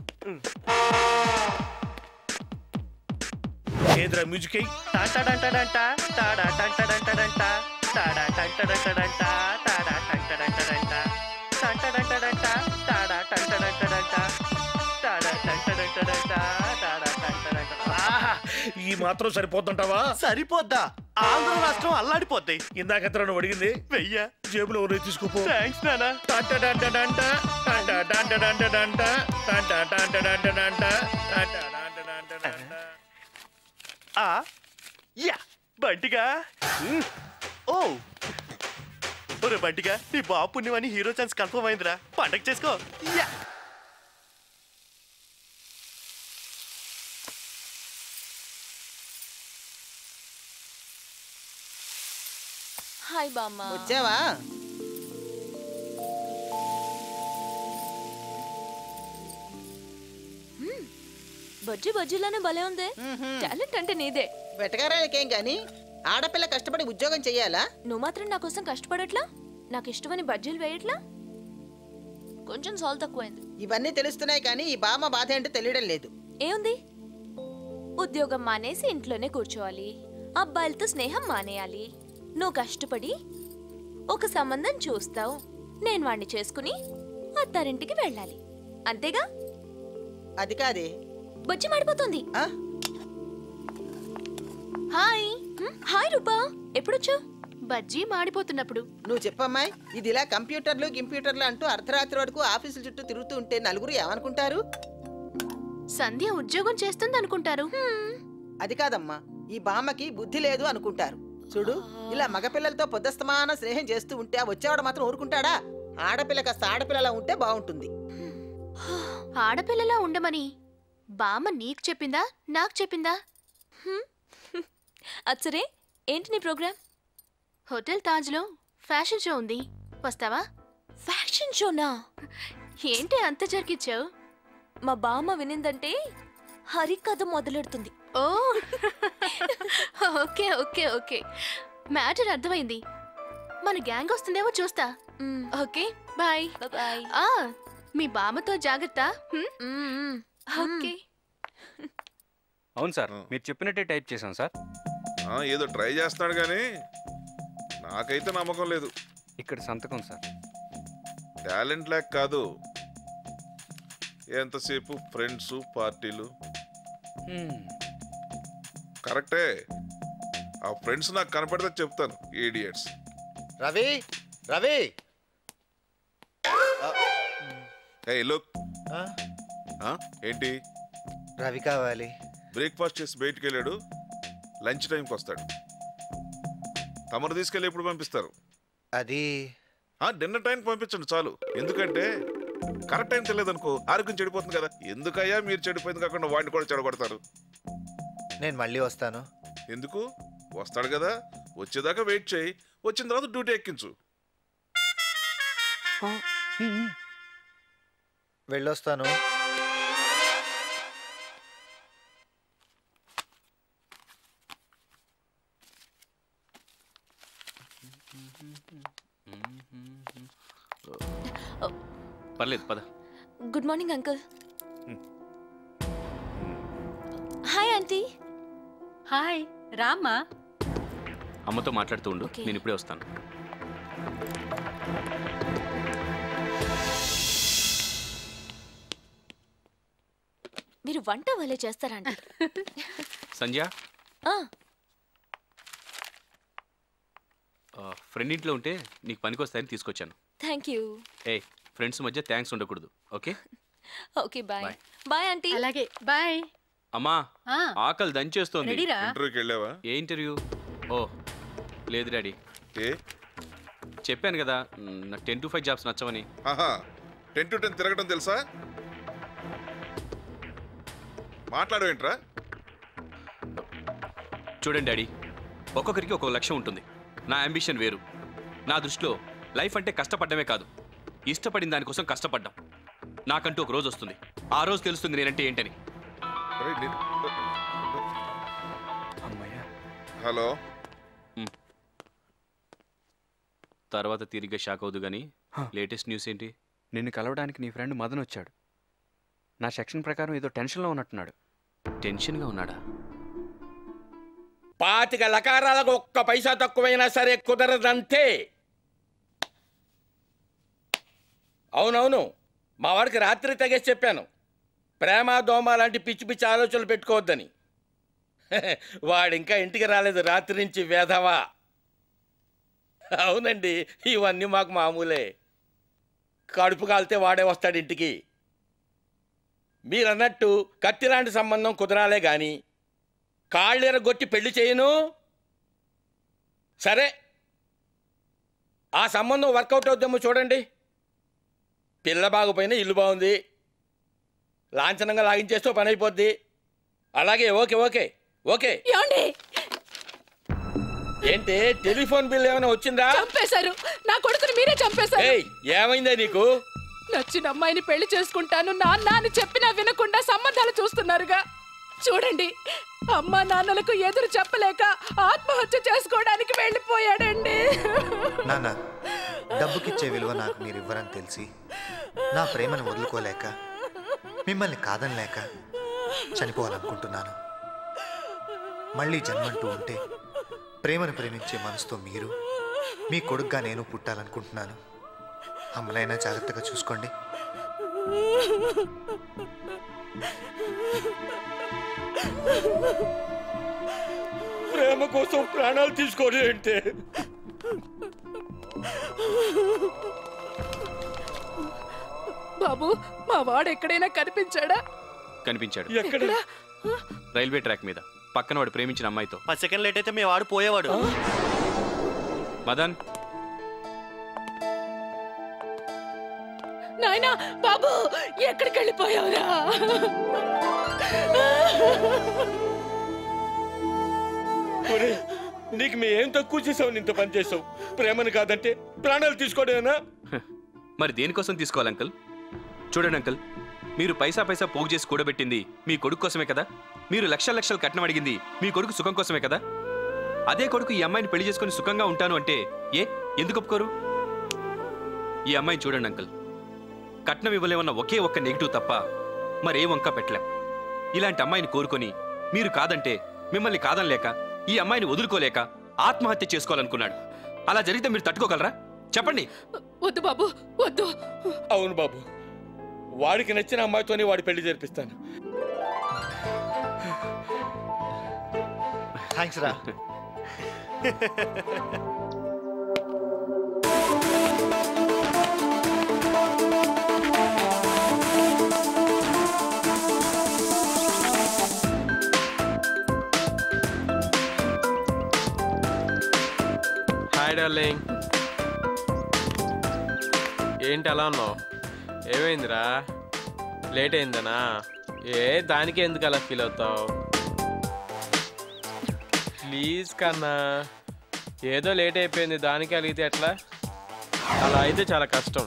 ఏదిరా మ్యూజిక్ అయ్యి టాటాడంటాడంట, టాడాటంటాడంటాడంట, టాడాటంటాడంటాడంట, టాడాటంటాడంటాడంట, టంటాడంటాడంట, టాడాటంటాడంటాడంట, టాడాటంటాడంటాడంట, టాడాటంటాడంట. ఆహా, ఈ మాత్రం సరిపోతుంటావా సరిపోద్దా ఆంధ్ర రాష్ట్రం అల్లాడిపోద్ది ఇందాక ఎంత నువ్వు అడిగింది వెయ్యా జేబులో ఉన్నాయి తీసుకోపో థ్యాంక్స్ నానా టంటడంటడంట, టంటడంటడంట, టంటడంటడంట, టంటడంటడంట. ఆ యా బంటిగా ఉమ్. ఓ ఒరే బంటిగా నీ బాబు పుణ్యమని హీరో ఛాన్స్ కన్ఫర్మ్ అయిందిరా పండగ చేసుకో యా హాయ్ బామ్మ వచ్చావా మ్మ్. బజ్జి బజ్జీలోనే భలే ఉంది టాలెంట్ అంటే నీదే వెటకారానికేం గాని ఆడపిల్ల కష్టపడి ఉద్యోగం చెయ్యాలా నువ్వు మాత్రం నా కోసం కష్టపడట్లా నాకు ఇష్టమని బజ్జీలు వేయట్లా కొంచెం సాల్ తక్కువైంది ఇవన్నీ తెలుస్తున్నాయి కానీ ఈ బామ్మ బాధ ఏంటో తెలియడం లేదు ఏముంది ఉద్యోగం మానేసి ఇంట్లోనే కూర్చోవాలి అబ్బాయిలతో స్నేహం మానేయాలి నువ్వు కష్టపడి ఒక సంబంధం చూస్తావు నేను వాణ్ణి చేసుకుని అత్తారింటికి వెళ్ళాలి అంతేగా అది కాదే బొచ్చి మాడిపోతుంది హాయ్ హ్మ్, హాయ్ రూపా ఎప్పుడొచ్చు బజ్జీ మాడిపోతున్నప్పుడు నువ్వు చెప్పమ్మాయి ఇది ఇలా కంప్యూటర్లు గింప్యూటర్లు అంటూ అర్ధరాత్రి వరకు ఆఫీసుల చుట్టూ తిరుగుతూ ఉంటే నలుగురు ఏమనుకుంటారు సంధ్య ఉద్యోగం చేస్తుంది అనుకుంటారు అది కాదమ్మా ఈ బామ్మకి బుద్ధి లేదు అనుకుంటారు చూడు ఇలా మగపిల్లలతో పొద్దస్తమాన స్నేహం చేస్తూ ఉంటే ఆ వచ్చేవాడు మాత్రం ఊరుకుంటాడా ఆడపిల్ల కాస్త ఆడపిల్లలా ఉంటే బాగుంటుంది ఆడపిల్లలా ఉండమని బామ్మ నీకు చెప్పిందా నాకు చెప్పిందా అచ్చరే ఏంటి నీ ప్రోగ్రామ్ హోటల్ తాజ్లో ఫ్యాషన్ షో ఉంది వస్తావా ఫ్యాషన్ షోనా ఏంటి అంత జరిగిచ్చావు మా బామ్మ వినిందంటే హరికథ మొదలెడుతుంది ఓ ఓకే ఓకే ఓకే మ్యాటర్ అర్థమైంది మన గ్యాంగ్ వస్తుందేమో చూస్తా ఓకే బాయ్ బాయ్ ఆ మీ బామ్మతో జాగ్రత్త హ్మ్? ఓకే అవును సార్ మీరు చెప్పినట్టే టైప్ చేశాం సార్ ఆ, ఏదో ట్రై చేస్తున్నాడు కానీ నాకైతే నమ్మకం లేదు ఇక్కడ సంతకం సార్ టాలెంట్ లేక కాదు ఎంతసేపు ఫ్రెండ్స్ పార్టీలు కరెక్టే ఆ ఫ్రెండ్స్ నాకు కనపడితే చెప్తాను ఈడియట్స్ రవి రవి ఏ లుక్ ఏంటి రవి కావాలి బ్రేక్ఫాస్ట్ చేసి బయటికి వెళ్ళాడు లంచ్ టైంకి వస్తాడు తమరు తీసుకెళ్ళి ఎప్పుడు పంపిస్తారు అది డిన్నర్ టైంకి పంపించండి చాలు ఎందుకంటే కరెక్ట్ టైం తెలియదు అనుకో ఆరోగ్యం చెడిపోతుంది కదా ఎందుకయ్యా మీరు చెడిపోయింది కాకుండా వాడిని కూడా చెడగొడతారు నేను మళ్ళీ వస్తాను ఎందుకు వస్తాడు కదా వచ్చేదాకా వెయిట్ చేయి వచ్చిన తర్వాత డ్యూటీ ఎక్కించు వెళ్ళొస్తాను పర్లేదు పద good morning uncle hi aunty hi రామ్మా అమ్మతో మాట్లాడుతూ ఉండు నేను ఇప్పుడే వస్తాను మీరు వంట వాళ్ళే చేస్తారా ఆంటీ సంధ్య ఆ, ఫ్రెండ్ ఇంట్లో ఉంటే నీకు పనికొస్తాయని తీసుకొచ్చాను థ్యాంక్ యూ ఏ ఫ్రెండ్స్ మధ్య థ్యాంక్స్ ఉండకూడదు okay okay bye bye aunty అలాగే బాయ్ అమ్మా ఆ. ఆకలి దంచేస్తోంది రెడీరా? ఇంటర్వ్యూకి వెళ్ళావా ఏ ఇంటర్వ్యూ ఓ లేదు డాడీ ఏ చెప్పాను కదా మ్, నాకు టెన్ టు ఫైవ్ జాబ్స్ నచ్చవని ఆహా టెన్ టు టెన్ తిరగడం తెలుసా మాట్లాడవేంట్రా చూడండి డాడీ ఒక్కొక్కరికి ఒక్కొక్క లక్ష్యం ఉంటుంది నా అంబిషన్ వేరు నా దృష్టిలో లైఫ్ అంటే కష్టపడమే కాదు ఇష్టపడిన దానికోసం కష్టపడ్డాం నాకంటూ ఒక రోజు వస్తుంది ఆ రోజు తెలుస్తుంది నేనంటే ఏంటని హలో తర్వాత తిరిగి షాక్ అవుదు కానీ లేటెస్ట్ న్యూస్ ఏంటి నిన్ను కలవడానికి నీ ఫ్రెండ్ మదన్ వచ్చాడు నా సెక్షన్ ప్రకారం ఏదో టెన్షన్లో ఉన్నట్టున్నాడు టెన్షన్గా ఉన్నాడా పాతిక లకారాలకు ఒక్క పైసా తక్కువైనా సరే కుదరదంతే అవునవును మా వాడికి రాత్రి తెగేసి చెప్పాను ప్రేమ దోమ లాంటి పిచ్చి పిచ్చి ఆలోచనలు పెట్టుకోవద్దని వాడు ఇంకా ఇంటికి రాలేదు రాత్రి నుంచి వేధవా అవునండి ఇవన్నీ మాకు మామూలే కడుపు కాలితే వాడే వస్తాడు ఇంటికి మీరన్నట్టు కత్తిలాంటి సంబంధం కుదరాలే గాని కాళ్ళెరగొట్టి పెళ్లి చేయను సరే ఆ సంబంధం వర్కౌట్ అవుద్దేమో చూడండి పిల్ల బాగుపోయినా ఇల్లు బాగుంది లాంఛనంగా లాగించేస్తూ పని అయిపోద్ది అలాగే ఓకే ఓకే ఓకే ఏమండి ఏంటి టెలిఫోన్ బిల్ ఏమైనా వచ్చిందా చంపేశారు నా కొడుకుని మీరే చంపేశారు ఏయ్ ఏమైందే నీకు నచ్చిన అమ్మాయిని పెళ్లి చేసుకుంటాను నాన్న అని చెప్పినా వినకుండా సంబంధాలు చూస్తున్నారుగా చూడండి అమ్మా నాన్నలకు ఎదురు చెప్పలేక ఆత్మహత్య చేసుకోవడానికి వెళ్ళిపోయాడండి నాన్న డబ్బుకిచ్చే విలువ నాకు మీరు ఇవ్వరని తెలిసి నా ప్రేమను వదులుకోలేక మిమ్మల్ని కాదనలేక చనిపోవాలనుకుంటున్నాను మళ్ళీ జన్మంటూ ఉంటే ప్రేమను ప్రేమించే మనసుతో మీరు మీ కొడుగ్గా నేను పుట్టాలనుకుంటున్నాను అమ్మనైనా జాగ్రత్తగా చూసుకోండి ప్రేమ కోసం ప్రాణాలు తీసుకోలే అంటే బాబు మా వాడు ఎక్కడైనా కనిపించాడా కనిపించాడు ఎక్కడ రైల్వే ట్రాక్ మీద పక్కన వాడు ప్రేమించిన అమ్మాయితో పది సెకండ్ లేట్ అయితే మీ వాడు పోయేవాడు మదన్ నాయనా బాబు ఎక్కడికి వెళ్ళిపోయావురా ఒరేయ్, నీకు మేము ఏం తక్కువ చేసావు ఇంత పని చేసావు ప్రేమను కాదంటే ప్రాణాలు తీసుకోవడమేనా మరి దేనికోసం తీసుకోవాలి అంకుల్ చూడండి అంకుల్ మీరు పైసా పైసా పోగు చేసి కూడబెట్టింది మీ కొడుకు కోసమే కదా మీరు లక్షల లక్షలు కట్నం అడిగింది మీ కొడుకు సుఖం కోసమే కదా అదే కొడుకు ఈ అమ్మాయిని పెళ్లి చేసుకొని సుఖంగా ఉంటాను అంటే ఏ ఎందుకు ఒప్పుకోరు ఈ అమ్మాయిని చూడండి అంకుల్ కట్నం ఇవ్వలేమన్న ఒకే ఒక్క నెగిటివ్ తప్ప మరే వంక పెట్టలేం ఇలాంటి అమ్మాయిని కోరుకొని మీరు కాదంటే మిమ్మల్ని కాదనలేక ఈ అమ్మాయిని వదులుకోలేక ఆత్మహత్య చేసుకోవాలనుకున్నాడు అలా జరిగితే మీరు తట్టుకోగలరా చెప్పండి వద్దు బాబు వద్దు అవును బాబు వాడికి నచ్చిన అమ్మాయితోనే వాడి పెళ్లి జరిపిస్తాను థ్యాంక్స్ రా హాయ్ డార్లింగ్ ఏంటి అలా ఉన్నావు ఏమైందిరా లేట్ అయిందనా ఏ దానికి ఎందుకు అలా ఫీల్ అవుతావు ప్లీజ్ కన్నా ఏదో లేట్ అయిపోయింది దానికి అలిగితే ఎట్లా అలా అయితే చాలా కష్టం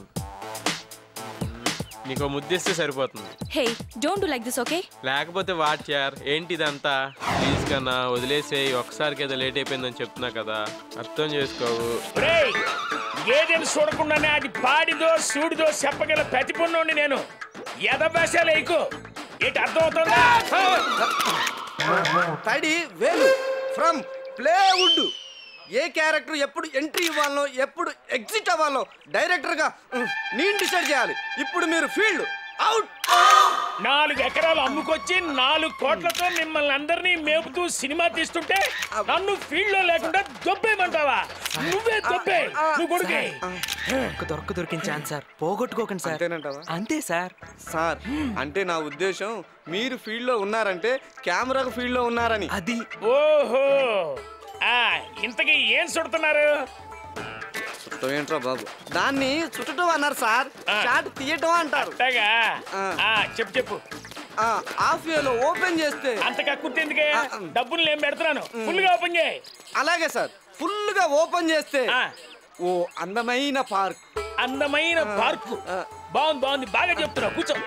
నీకు ముద్దిస్తే సరిపోతుంది hey don't do like this okay లేకపోతే వాట్ యార్ ఏంటి ఇదంతా ప్లీజ్ కన్నా వదిలేసేయి ఒకసారికి ఏదో లేట్ అయిపోయిందని చెప్తున్నా కదా అర్థం చేసుకోవు రేయ్ ఏదేని చూడకుండానే అది పాడిదో సూడిదో చెప్పగల ప్రతిపన్నోండి నేను ఎదభాషాలు ఎక్కువ ఏంటి అర్థమవుతుందా తడి వేలు ఫ్రమ్ ప్లేవుడ్ ఏ క్యారెక్టర్ ఎప్పుడు ఎంట్రీ ఇవ్వాలనో ఎప్పుడు ఎగ్జిట్ అవ్వాలనో డైరెక్టర్గా ఉమ్, నేను డిసైడ్ చేయాలి ఇప్పుడు మీరు ఫీల్డ్ అవుట్ నాలుగు ఎకరాలు అమ్ముకొచ్చి నాలుగు కోట్లతో మిమ్మల్ని అందరినీ మేపుతూ సినిమా తీస్తుంటే నన్ను ఫీల్డ్ లో లేకుండా దొబ్బేయమంటావా నువ్వే దొబ్బే నువ్వు కొడుకే ఒక్క దొరక దొరికిన ఛాన్స్ సార్ పోగొట్టుకోకండి సార్ అంతే సార్ సార్ అంటే నా ఉద్దేశం మీరు ఫీల్డ్ లో ఉన్నారంటే కెమెరాకు ఫీల్డ్ లో ఉన్నారని అది ఓహో ఆ ఇంతకీ ఏం సుడుతున్నారు చుట్టం ఏంట్రా బాబు దాన్ని చుట్టడం అన్నారు సార్ షాట్ తీయటం అంటారు అట్టగా ఆ, చెప్పు చెప్పు హాఫ్ లో ఓపెన్ చేస్తే అంత కక్కుర్తి ఎందుకే డబ్బులు నేను పెడుతున్నాను ఫుల్ గా ఓపెన్ చేయి అలాగే సార్ ఫుల్ గా ఓపెన్ చేస్తే ఓ అందమైన పార్క్ అందమైన పార్కు బాగుంది బాగుంది బాగా చెప్తున్నావు కూర్చో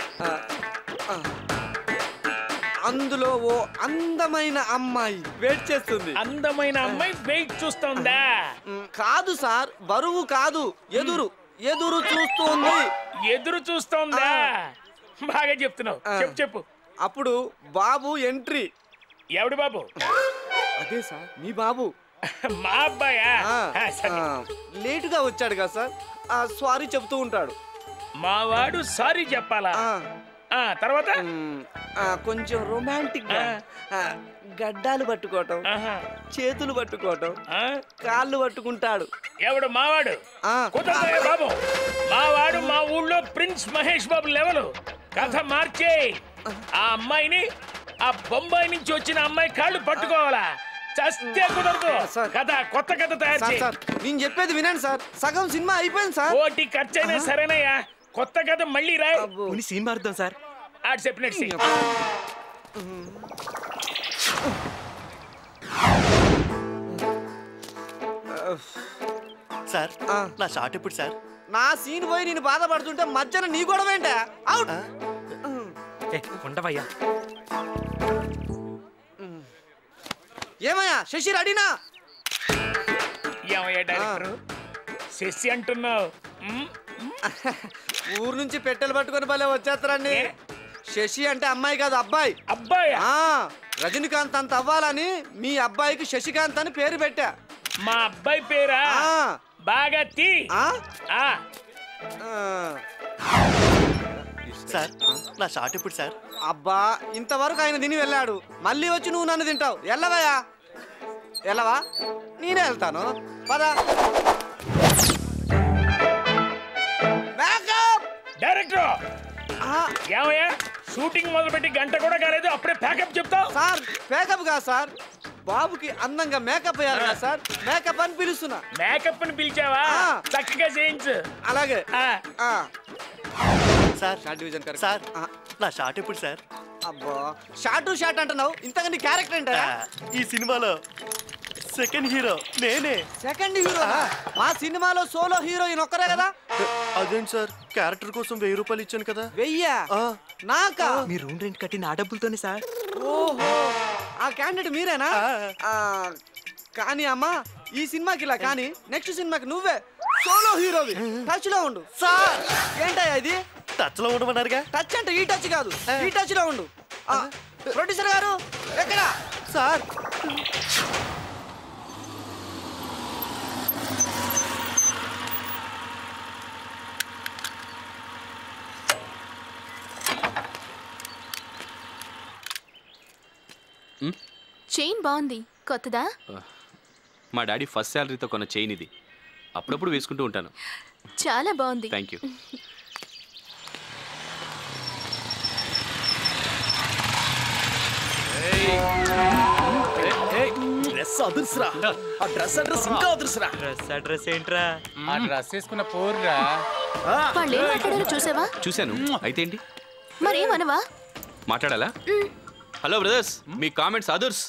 అందులో ఓ అందమైన అమ్మాయి వెయిట్ చేస్తుంది అందమైన అమ్మాయి వెయిట్ చూస్తుందా కాదు సార్ బరువు కాదు ఎదురు ఎదురు చూస్తుంది ఎదురు చూస్తోందా బాగా చెప్తున్నావు చెప్పు చెప్పు అప్పుడు బాబు ఎంట్రీ ఎవడు బాబు అదే సార్ మీ బాబు మా అబ్బాయా ఆ, సరే. లేటుగా వచ్చాడు కదా సార్ సారీ చెప్తూ ఉంటాడు మా వాడు సారీ చెప్పాలా ఆ తర్వాత ఆ, కొంచెం రొమాంటిక్ గా ఆ, గడ్డాలు పట్టుకోవటం చేతులు పట్టుకోవటం కాళ్ళు పట్టుకుంటాడు ఎవడు మావాడు కుదరదయ్య బాబు మావాడు మా ఊళ్ళో ప్రిన్స్ మహేష్ బాబు లెవెల్ కథ మార్చే ఆ అమ్మాయిని ఆ బొంబాయి నుంచి వచ్చిన అమ్మాయి కాళ్ళు పట్టుకోవాలా చస్తే కుదరదు కథ కొత్త కథ తయారు సార్ చేయి సార్ నేను చెప్పేది వినండి సార్ సగం సినిమా అయిపోయింది సార్ కోటి ఖర్చు అయినా సరేనయ్యా కొత్త కథ మళ్ళీ రాయ్ ఉని సీన్ మారుద్దాం సార్ ఆడు చెప్పినట్టు చెయ్యి. సార్ నా షాట్ ఇప్పుడు సార్ నా సీన్ పోయి నేను బాధపడుతుంటే మధ్యన నీ గొడవ ఏంటా అవుట్ ఏ ఉండవయ్యా ఏమయ్యా శశి రెడీనా ఏమయ్యా డైరెక్టర్ శశి అంటున్నావు ఉమ్, ఊరు నుంచి పెట్టెలు పట్టుకొని భలే వచ్చేస్తారండి శశి అంటే అమ్మాయి కాదు అబ్బాయి అబ్బాయి రజనీకాంత్ అంత అవ్వాలని మీ అబ్బాయికి శశికాంత్ అని పేరు పెట్టా మా అబ్బాయి పేరా బాగా తీ ఆ. సార్ నా షాట్ ఇప్పుడు సార్ అబ్బా ఇంతవరకు ఆయన తిని వెళ్ళాడు మళ్ళీ వచ్చి నువ్వు నన్ను తింటావు ఎల్లవయ్యా ఎల్లవా నేనే వెళ్తాను పదా డైరెక్టర్ ఏమయ్యా షూటింగ్ మొదలుపెట్టి గంట కూడా కాలేదు అప్పుడే ప్యాకప్ చెప్తావు సార్ మేకప్ కాదు సార్ బాబుకి అందంగా మేకప్ వేయాలి కదా సార్ మేకప్ అని పిలుస్తున్నా మేకప్ అని పిలిచావా చక్కగా చేయించు అలాగే sir short division correct sir నా షాట్ ఇప్పుడు సార్ అబ్బా షార్ట్ షార్ట్ అంటున్నావు ఇంతగా నీ క్యారెక్టర్ ఏంటా ఈ సినిమాలో సెకండ్ హీరో నేనే సెకండ్ హీరో మా సినిమాలో సోలో హీరోయిన్ ఒక్కరే కదా అదేంటి సార్ క్యారెక్టర్ కోసం వెయ్యి రూపాయలు ఇచ్చాను కదా వెయ్యా నాకా మీ రూమ్ రెంట్ కట్టిన ఆ డబ్బులతోనే సార్ ఓహో ఆ క్యాండిడేట్ మీరేనా ఆ, కానీ అమ్మా ఈ సినిమాకి ఇలా కానీ నెక్స్ట్ సినిమాకి నువ్వే సోలో హీరోవి టచ్ లో ఉండు సార్ ఏంటయ్యా ఇది టచ్ లో ఉండమన్నారుగా టచ్ అంటే ఈ టచ్ కాదు ఈ టచ్ లో ఉండు ఆ, ప్రొడ్యూసర్ గారు ఎక్కడ సార్ చైన్ బాగుంది కొత్తదా మా డాడీ ఫస్ట్ శాలరీతో కొన్న చైన్ ఇది అప్పుడప్పుడు వేసుకుంటూ ఉంటాను చాలా బాగుంది థ్యాంక్ యూ డ్రెస్ అదుర్సురా ఆ డ్రెస్ అడ్రస్ ఇంకా అదుర్సురా డ్రెస్ అడ్రస్ ఏంట్రా ఆ డ్రెస్ వేసుకున్న పోర్రా వాళ్ళు ఏం మాట్లాడారో చూసావా చూశాను అయితే ఏంటి మరేమనవా మాట్లాడాలా హలో బ్రదర్స్ మీ కామెంట్స్ అదర్స్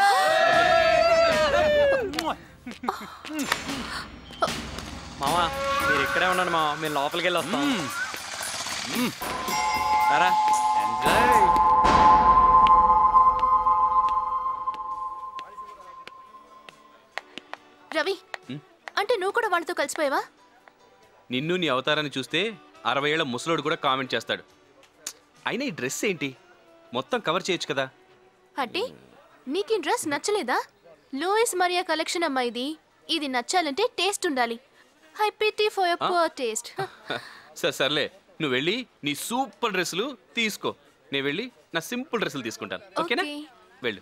మావా మీరు ఇక్కడే ఉండండి మావా మేము లోపలికి వెళ్ళి వస్తాం సరా రవి అంటే నువ్వు కూడా వాళ్ళతో కలిసిపోయావా నిన్ను నీ అవతారాన్ని చూస్తే అరవై ఏళ్ల ముసలోడు కూడా కామెంట్ చేస్తాడు అయినా ఈ డ్రెస్ ఏంటి మొత్తం కవర్ చేయొచ్చు కదా అంటే నీకు ఈ డ్రెస్ నచ్చలేదా లూయిస్ మరియా కలెక్షన్ అమ్మా ఇది ఇది నచ్చాలంటే టేస్ట్ ఉండాలి ఐ పిటీ ఫర్ యర్ ఆ? పువర్ టేస్ట్ సరే సర్లే నువ్వు వెళ్ళి నీ సూపర్ డ్రెస్సులు తీసుకో నేను వెళ్ళి నా సింపుల్ డ్రెస్సులు తీసుకుంటాను ఓకేనా ఓకే. వెళ్ళు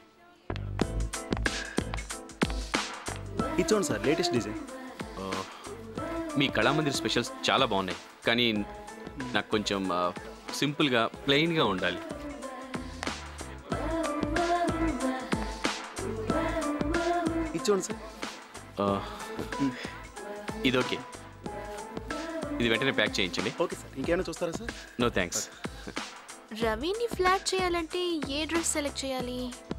ఇది చూడండి సార్ లేటెస్ట్ డిజైన్ ఆ, మీ కళామందిర్ స్పెషల్స్ చాలా బాగున్నాయి కానీ నాకు కొంచెం ఆ, సింపుల్గా ప్లెయిన్గా ఉండాలి ఇది చూడండి సార్ ఆ, ఇది ఓకే ఇది వెంటనే ప్యాక్ చేయించండి ఓకే సార్ ఇంకేమైనా చూస్తారా సార్ నో థ్యాంక్స్ రవిని ఫ్లాట్ చేయాలంటే ఏ డ్రెస్ సెలెక్ట్ చేయాలి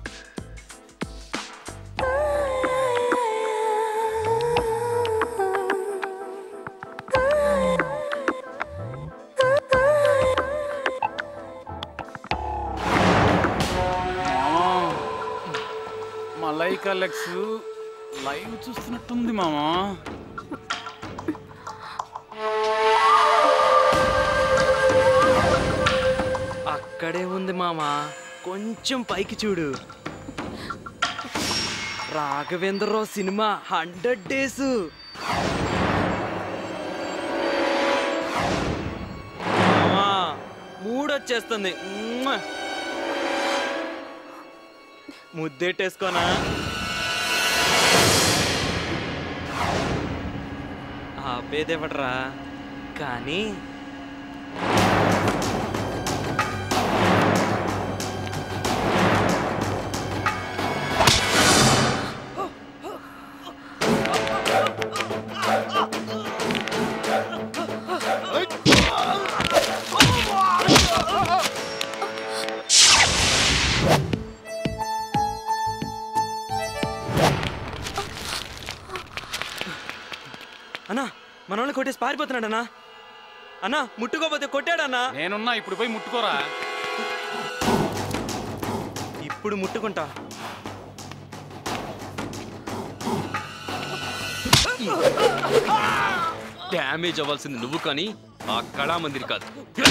మలైకా లెక్స్ లైవ్ చూస్తున్నట్టుంది మామా అక్కడే ఉంది మామా కొంచెం పైకి చూడు రాఘవేంద్రరావు సినిమా హండ్రెడ్ డేస్ మూడొచ్చేస్తుంది మ్మ్. ముద్దెట్టేసుకోనా ఆపేదేవట్రా కానీ అన్నా మనోళ్ళని కొట్టేసి పారిపోతున్నాడన్నా అన్నా ముట్టుకోపోతే కొట్టాడన్నా నేనున్నా ఇప్పుడు పోయి ముట్టుకోరా ఇప్పుడు ముట్టుకుంటా డ్యామేజ్ అవ్వాల్సింది నువ్వు కానీ ఆ కళామందిర్ కాదు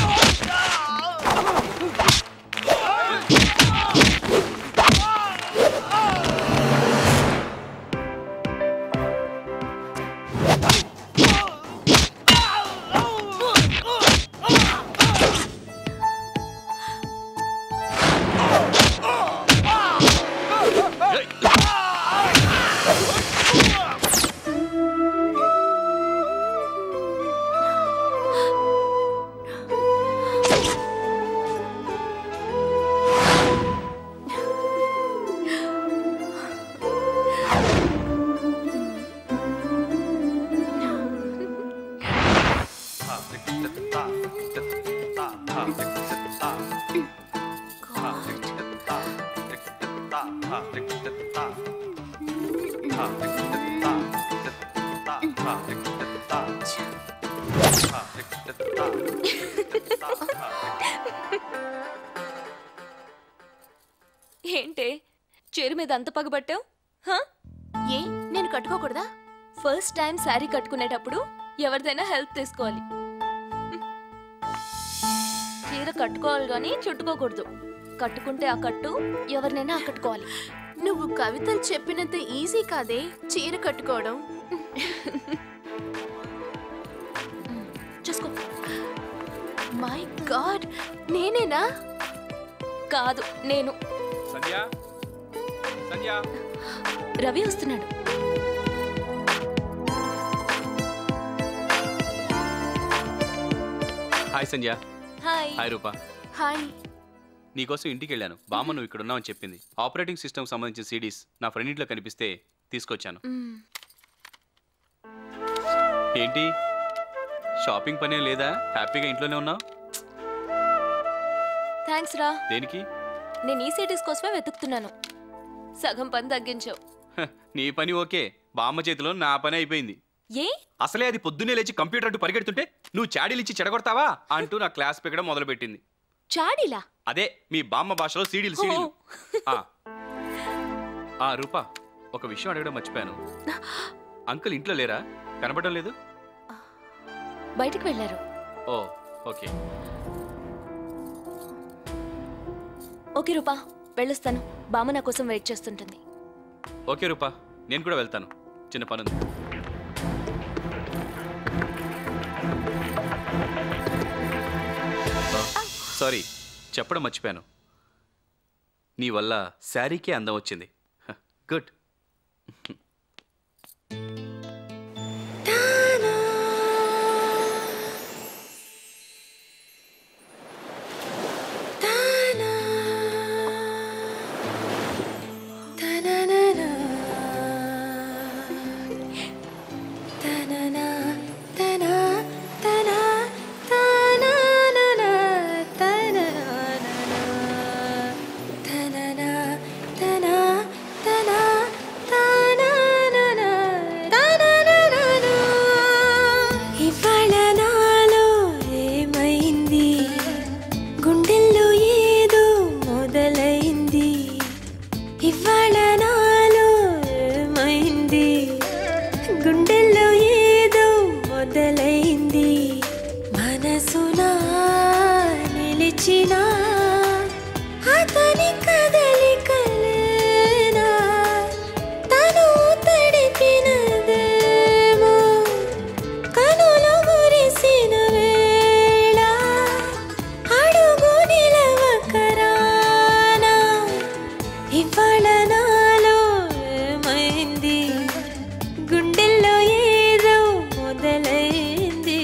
ఏంటే చీర మీద అంత పగబట్టావు ఏ నేను కట్టుకోకూడదా ఫస్ట్ టైం శారీ కట్టుకునేటప్పుడు ఎవరిదైనా హెల్ప్ తీసుకోవాలి చీర కట్టుకోవాలి కానీ చుట్టుకోకూడదు కట్టుకుంటే ఆ కట్టు ఎవరినైనా కట్టుకోవాలి నువ్వు కవితలు చెప్పినంత ఈజీ కాదే చీర కట్టుకోవడం చూసుకో మై గాడ్ నేనేనా కాదు నేను సంధ్య సంధ్య రవి వస్తున్నాడు hi Sandhya hi hi Rupa hi నీకోసం ఇంటికి వెళ్ళాను బామ్మ నువ్వు ఇక్కడ ఉన్నావని చెప్పింది ఆపరేటింగ్ సిస్టమ్ సంబంధించిన సిడీస్ నా ఫ్రెండ్ ఇంట్లో కనిపిస్తే తీసుకొచ్చాను మ్మ్. ఏంటి షాపింగ్ పనే లేదా హ్యాపీగా ఇంట్లోనే ఉన్నావు థ్యాంక్స్ రా దేనికి నేను ఈ సిటీస్ కోసమే వెతుకుతున్నాను సగం పని తగ్గించావు హ, నీ పని ఓకే బామ్మ చేతిలో నా పని అయిపోయింది ఏ అసలే అది పొద్దున్నే లేచి కంప్యూటర్ అటు పరిగెడుతుంటే నువ్వు చాడీలు ఇచ్చి చెడగొడతావా అంటూ నా క్లాస్ పెక్కడం మొదలుపెట్టింది చాడీలా అదే మీ బామ్మ భాషలో సీడీలు సీడీలు ఆ. ఆ రూపా ఒక విషయం అడగడం మర్చిపోయాను అంకుల్ ఇంట్లో లేరా కనబడడం లేదు బయటికి వెళ్ళారు ఓ ఓకే ఓకే రూపా వెళ్ళొస్తాను బామ్మ నా కోసం వెయిట్ చేస్తుంటుంది ఓకే రూపా నేను కూడా వెళ్తాను చిన్న పనుంది సారీ చెప్పడం మర్చిపోయాను నీ వల్ల శారీకే అందం వచ్చింది హ, గుడ్ ఇవాళ నాలో ఏమైంది గుండెల్లో ఏదో మొదలైంది ఇవాళ నాలో ఏమైంది గుండెల్లో ఏదో మొదలైంది మనసునా నిలిచిన అతని కదలికలేనా తను తడిపినదేమో కనులు మురిసిన వేళ అడుగు నిలవకరానా ఇవాళ నాలో ఏమైంది గుండెల్లో ఏదో మొదలైంది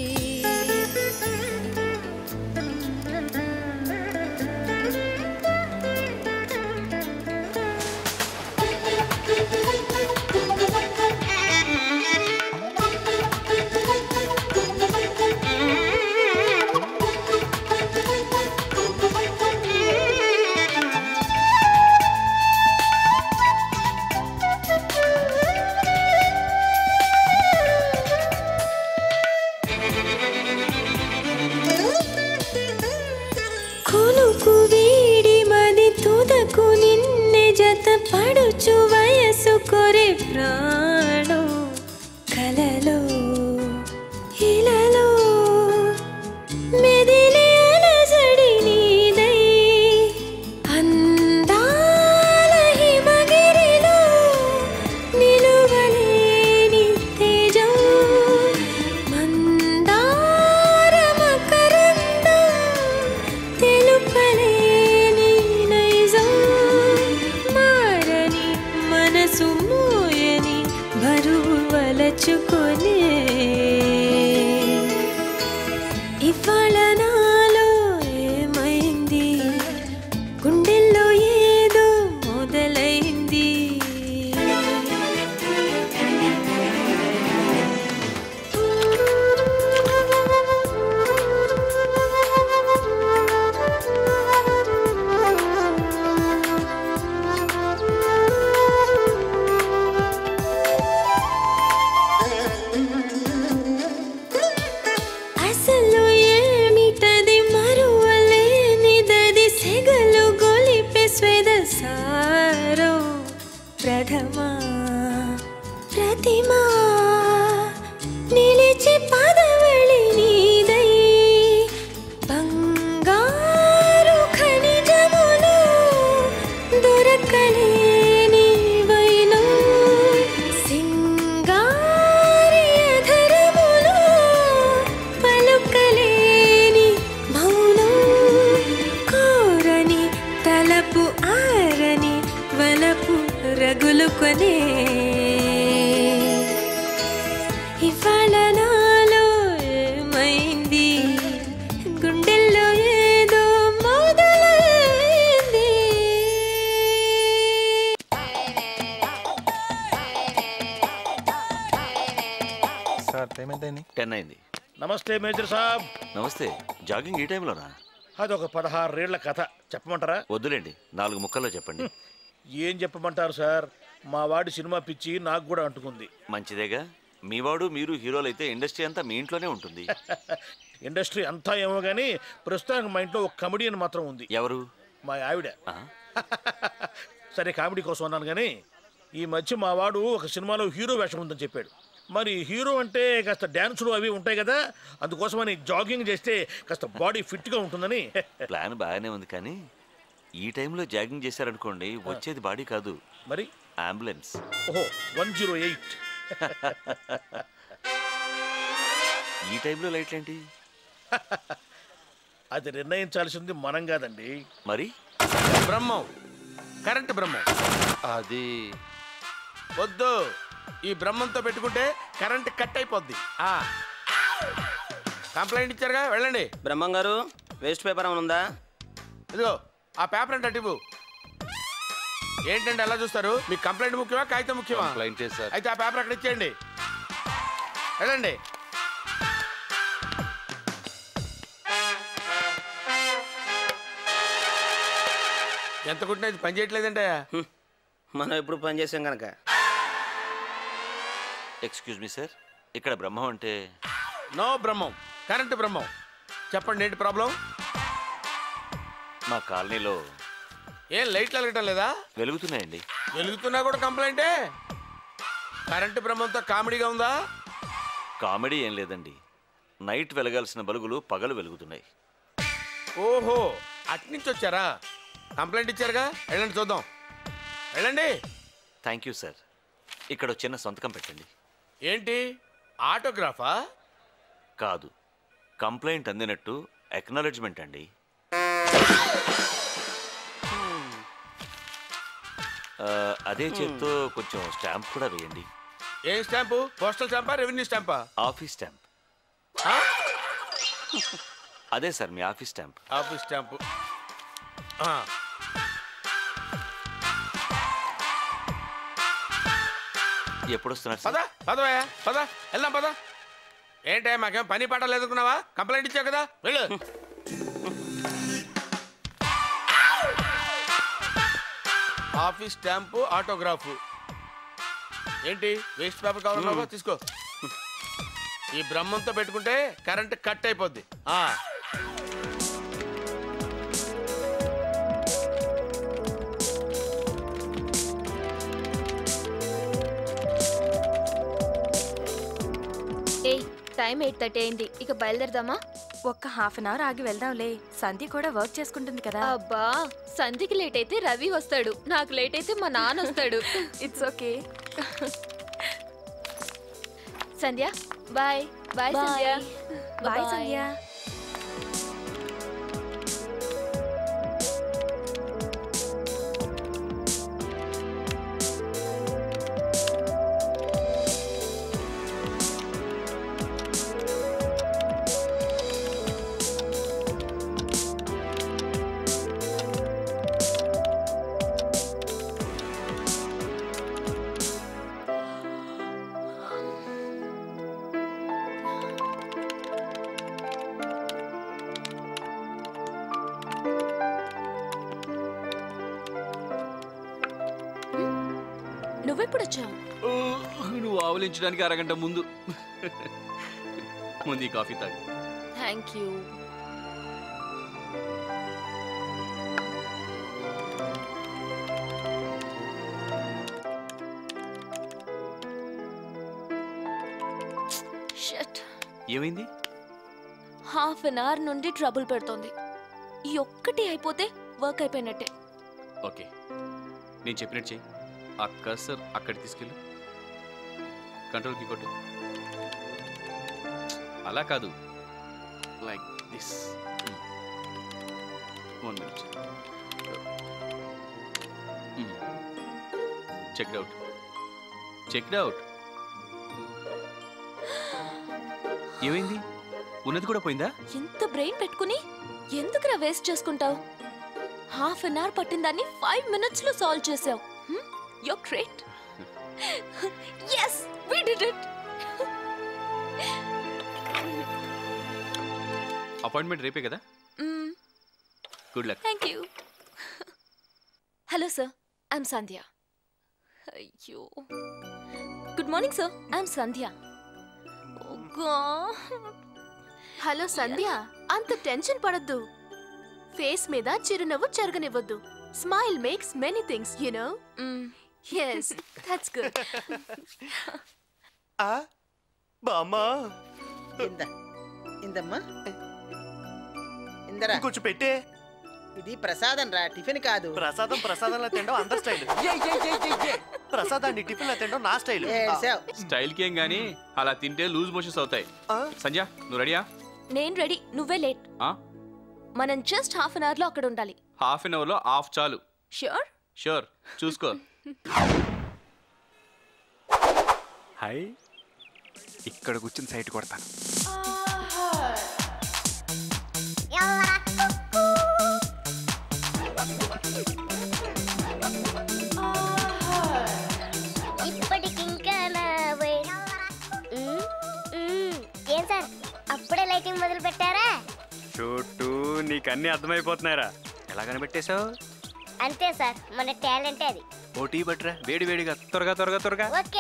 కొనుకు వీడి మది తుదకు నిన్నె జత పడుచు వయసు కొరే ప్రాణం కలలో ఇలలో మెదిలే అలజడి నీదై అందాల హిమగిరిలో నిలువలేని తేజం మందార మకరందం తెలుపలేని నైజం మారని మనసు మోయని బరువు వలచుకొనే ఇవాళ నాలో ఏమైంది గుండెల్లో ఏదో మొదలైంది అసలు ఏమిటది మరువలేనిదది సెగలు గొలిపే స్వేద సారం ప్రథమా ప్రతిమా నిలిచి పదవళి నీదై బంగారు ఖనిజములు దొరకలేని వైనం సింగారి అధరములు పలుకలేని మౌనం కోరని తలపు ఆరని వలపు కోరుకునే ఇవాళ నాలో ఏమైంది గుండెల్లో ఏదో మొదలైంది సార్ టైం ఎంత అయింది టెన్ అయింది నమస్తే మేజర్ సాబ్ నమస్తే జాగింగ్ ఈ టైంలోనా అదొక పదహారేళ్ల కథ చెప్పమంటారా వద్దులేండి నాలుగు ముక్కల్లో చెప్పండి ఏం చెప్పమంటారు సార్ మా వాడి సినిమా పిచ్చి నాకు కూడా అంటుకుంది మంచిదేగా మీవాడు మీరు హీరోలు అయితే ఇండస్ట్రీ అంతా మీ ఇంట్లోనే ఉంటుంది ఇండస్ట్రీ అంతా ఏమో కానీ ప్రస్తుతానికి మా ఇంట్లో ఒక కమెడియన్ మాత్రం ఉంది ఎవరు మా ఆవిడ సరే కామెడీ కోసం అన్నాను కానీ ఈ మధ్య మా వాడు ఒక సినిమాలో హీరో వేషం ఉందని చెప్పాడు మరి హీరో అంటే కాస్త డ్యాన్సులు అవి ఉంటాయి కదా అందుకోసమని జాగింగ్ చేస్తే కాస్త బాడీ ఫిట్గా ఉంటుందని ప్లాన్ బాగానే ఉంది కానీ ఈ టైంలో జాగింగ్ చేశారనుకోండి వచ్చేది బాడీ కాదు మరి అంబులెన్స్ ఓహో వన్ జీరో ఎయిట్ ఈ టైంలో లైట్లేంటి అది నిర్ణయించాల్సింది మనం కాదండి మరి బ్రహ్మం కరెంట్ బ్రహ్మం అది వద్దు ఈ బ్రహ్మంతో పెట్టుకుంటే కరెంట్ కట్ అయిపోద్ది ఆ. కంప్లైంట్ ఇచ్చారుగా వెళ్ళండి బ్రహ్మం గారు వేస్ట్ పేపర్ ఏమైనా ఉందా ఇదిగో ఆ పేపర్ అంటే అటు ఇవ్వు. ఏంటంటే ఎలా చూస్తారు మీకు కంప్లైంట్ ముఖ్యమా కాగితం ముఖ్యమా కంప్లైంటే సార్ అయితే ఆ పేపర్ అక్కడ ఇచ్చేయండి వెళ్ళండి ఎంత కుట్టినా ఇది పని చేయట్లేదంటే మనం ఎప్పుడు పని చేసాం కనుక ఎక్స్క్యూజ్ మీ సార్ ఇక్కడ బ్రహ్మం అంటే నో బ్రహ్మం కరెంట్ బ్రహ్మం చెప్పండి ఏంటి ప్రాబ్లం మా కాలనీలో ఏం లైట్లు వెలగటం లేదా వెలుగుతున్నాయండి వెలుగుతున్నా కూడా కంప్లైంటే కరెంటు బ్రహ్మంతో కామెడీగా ఉందా కామెడీ ఏం లేదండి నైట్ వెలగాల్సిన బలుగులు పగలు వెలుగుతున్నాయి ఓహో అట్నుంచి వచ్చారా కంప్లైంట్ ఇచ్చారుగా వెళ్ళండి చూద్దాం వెళ్ళండి థ్యాంక్ యూ సార్ ఇక్కడ ఒక చిన్న సంతకం పెట్టండి ఏంటి ఆటోగ్రాఫా కాదు కంప్లైంట్ అందినట్టు ఎక్నాలెడ్జ్మెంట్ అండి ఆ, అదే చేత్తో కొంచెం స్టాంప్ కూడా వేయండి ఏం స్టాంపు పోస్టల్ స్టాంపా రెవెన్యూ స్టాంపా ఆఫీస్ స్టాంప్ అదే సార్ మీ ఆఫీస్ స్టాంప్ ఆఫీస్ స్టాంపు ఆ. ఎప్పుడు వస్తున్నారు పద పదవయ్యా పద వెళ్దాం పద ఏంటే మాకేం పని పాట లేదనుకున్నావా కంప్లైంట్ ఇచ్చావు కదా వెళ్ళు ఆఫీస్ స్టాంపు ఆటోగ్రాఫ్ ఏంటి వేస్ట్ పేపర్ కావాలన్నావా తీసుకో ఈ బ్రహ్మంతో పెట్టుకుంటే కరెంట్ కట్ అయిపోద్ది ఆ ఏయ్ టైం ఎయిట్ థర్టీ అయింది ఇక బయలుదేరదామా ఒక్క హాఫ్ అన్ అవర్ ఆగి వెళ్దాంలే సంధ్య కూడా వర్క్ చేసుకుంటుంది కదా అబ్బా సంధ్యకి లేట్ అయితే రవి వస్తాడు నాకు లేట్ అయితే మా నాన్న వస్తాడు it's okay Sandhya bye bye Sandhya bye Sandhya నువ్వెప్పుడు వచ్చావు నువ్వు ఆవలించడానికి అరగంట ముందు ముందు ఈ కాఫీ తాగు థ్యాంక్ యూ షట్ ఏమైంది హాఫ్ అన్ అవర్ నుండి ట్రబుల్ పెడుతోంది ఈ ఒక్కటి అయిపోతే వర్క్ అయిపోయినట్టే ఓకే నేను చెప్పినట్టు చెయ్యి ఆ కర్సర్ అక్కడికి తీసుకెళ్ళు కంట్రోల్కి కొట్టు అలా కాదు like this one minute checked out checked out ఏమైంది ఉన్నది కూడా పోయిందా ఎంత బ్రెయిన్ పెట్టుకుని ఎందుకురా వేస్ట్ చేసుకుంటావు హాఫ్ అన్ అవర్ పట్టిన దాన్ని ఫైవ్ మినిట్స్ లో సాల్వ్ చేసావు yo great yes we did it appointment రేపే కదా good luck thank you hello sir I'm Sandhya అయ్యో good morning sir I'm Sandhya hello Sandhya అంత టెన్షన్ పడద్దు ఫేస్ మీద చిరునవ్వు చెరగనివ్వద్దు smile makes many things you know yes that's good బామ్మా ఇంద ఇందమ్మా ఇందరా కొంచెం పెట్టే ఇది ప్రసాదం రా టిఫిన్ కాదు ప్రసాదం ప్రసాదంలో తినడం అందరి స్టైల్ ప్రసాదాన్ని టిఫిన్ లో తినడం నా స్టైల్ ఏడ్చావ్. స్టైల్కి ఏం గానీ అలా తింటే లూజ్ మోషన్స్ అవుతాయి సంధ్య నువ్వు రెడీయా నేను రెడీ నువ్వే లేట్ మనం జస్ట్ హాఫ్ అన్ అవర్ లో అక్కడ ఉండాలి హాఫ్ అన్ అవర్లో హాఫ్ చాలు ష్యూర్ షూర్ చూసుకో హాయ్ ఇక్కడ కూర్చుని సైట్ కొడతాను ఇప్పటికింకా నా వై- మ్మ్, మ్మ్. ఏం సార్ అప్పుడే లైటింగ్ మొదలు పెట్టారా చుట్టూ నీకు అన్నీ అర్థమైపోతున్నాయిరా ఎలా కనిపెట్టేశావు అంతే సార్ మన టాలెంట్ అది ఓటీ బట్రా వేడి వేడిగా త్వరగా త్వరగా త్వరగా ఓకే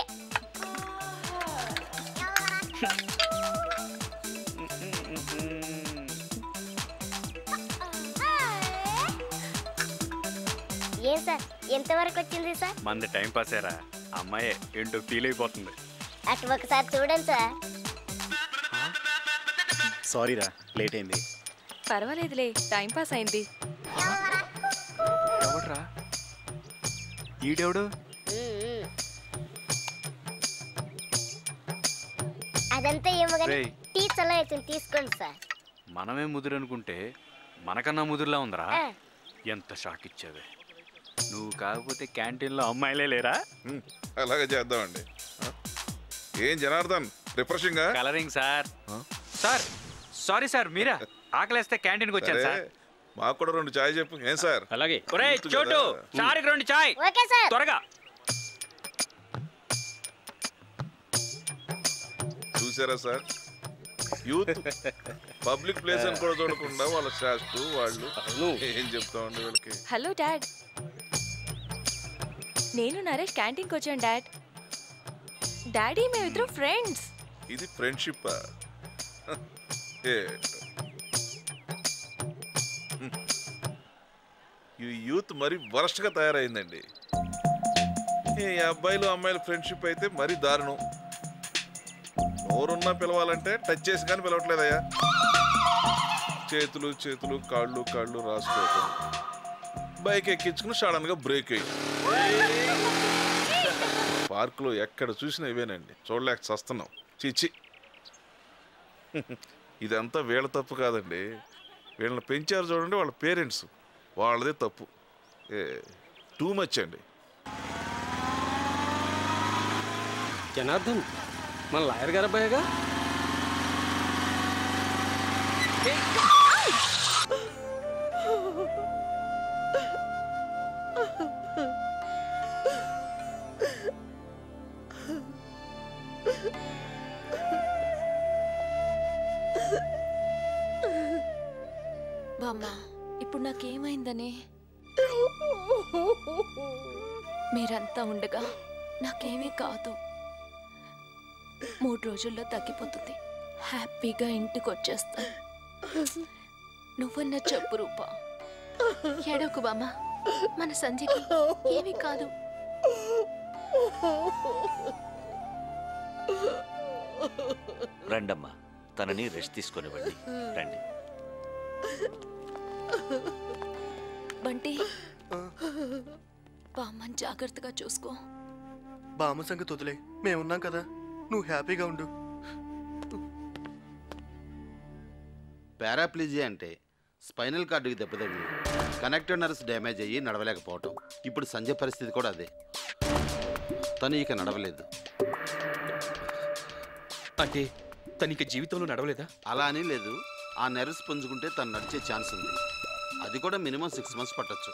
ఏం సార్ ఎంతవరకు వచ్చింది సార్ మంది టైం పాస్ అయ్యారా అమ్మాయే ఏంటో ఫీల్ అయిపోతుంది అటు ఒకసారి చూడండి సార్ సారీరా లేట్ అయింది పర్వాలేదులే టైం పాస్ అయింది ఎవడ్రా ఈడెవడు మ్మ్. అదంతా ఏమో కానీ రేయ్. టీ చల్ల అవుతుంది తీసుకోండి సార్ మనమే ముదురు అనుకుంటే మనకన్నా ముదురులా ఉందరా ఆ. ఎంత షాక్ ఇచ్చావే నువ్వు కాకపోతే క్యాంటీన్లో అమ్మాయిలే లేరా అలాగే చేద్దామండి ఆ? ఏం Janardhan refreshing colouring sir sir sorry sir మీరా ఆకలేస్తే క్యాంటీన్కి వచ్చాను సార్ మాకు కూడా రెండు చాయ్ చెప్పు ఏం సార్ అలాగే ఒరేయ్ చోటు చారికి రెండు చాయ్ ఓకే సార్ త్వరగా చూసారా సార్ యూత్ పబ్లిక్ ప్లేస్ అని కూడా చూడకుండా వాళ్ళ శాస్త్రు వాళ్ళు ఏం చెప్తామండి వీళ్ళకి హలో డాడ్ నేను నరేష్ క్యాంటీన్కి వచ్చాను డాడ్ డాడీ మేమిద్దరం ఫ్రెండ్స్ ఇది ఫ్రెండ్షిప్ ఈ యూత్ మరి వరస్ట్ గా తయారైందండి ఈ అబ్బాయిలు అమ్మాయిల ఫ్రెండ్షిప్ అయితే మరీ దారుణం నోరున్నా పిలవాలంటే టచ్ చేసి కానీ పిలవట్లేదయ్యా చేతులు చేతులు కాళ్ళు కాళ్ళు రాసుకోవటం బైక్ ఎక్కించుకుని సడన్ గా బ్రేక్ అయ్యి పార్కులో ఎక్కడ చూసినా ఇవేనండి చూడలేక చస్తున్నాం చిచ్చి ఇదంతా వీళ్ళ తప్పు కాదండి వీళ్ళని పెంచారు చూడండి వాళ్ళ పేరెంట్స్ వాళ్ళదే తప్పు ఏ టూ మచ్ అండి జనార్దన్ మన లాయర్ గారు అబ్బాయిగా బామ్మ ఇప్పుడు నాకేమైందని మీరంతా ఉండగా నాకేమీ కాదు మూడు రోజుల్లో తగ్గిపోతుంది హ్యాపీగా ఇంటికి వచ్చేస్తాను నువ్వన్న చెప్పు రూపా ఏడవకు బామ్మ మన సంధ్యకి ఏమీ కాదు రండమ్మా తనని రెస్ట్ తీసుకొనివ్వండి రండి బంటి బామ్మని జాగ్రత్తగా చూసుకో బామ్మ సంగతి వదిలే మేమున్నాం కదా నువ్వు హ్యాపీగా ఉండు పారాప్లీజియా అంటే స్పైనల్ కార్డుకి దెబ్బతగిలి కనెక్టివ్ నర్వ్స్ డ్యామేజ్ అయ్యి నడవలేకపోవటం ఇప్పుడు సంజయ్ పరిస్థితి కూడా అదే తను ఇక నడవలేదు అంటే తను ఇక జీవితంలో నడవలేదా అలా అని లేదు ఆ నెర్వ్స్ పుంజుకుంటే తను నడిచే ఛాన్స్ ఉంది అది కూడా మినిమం సిక్స్ మంత్స్ పట్టొచ్చు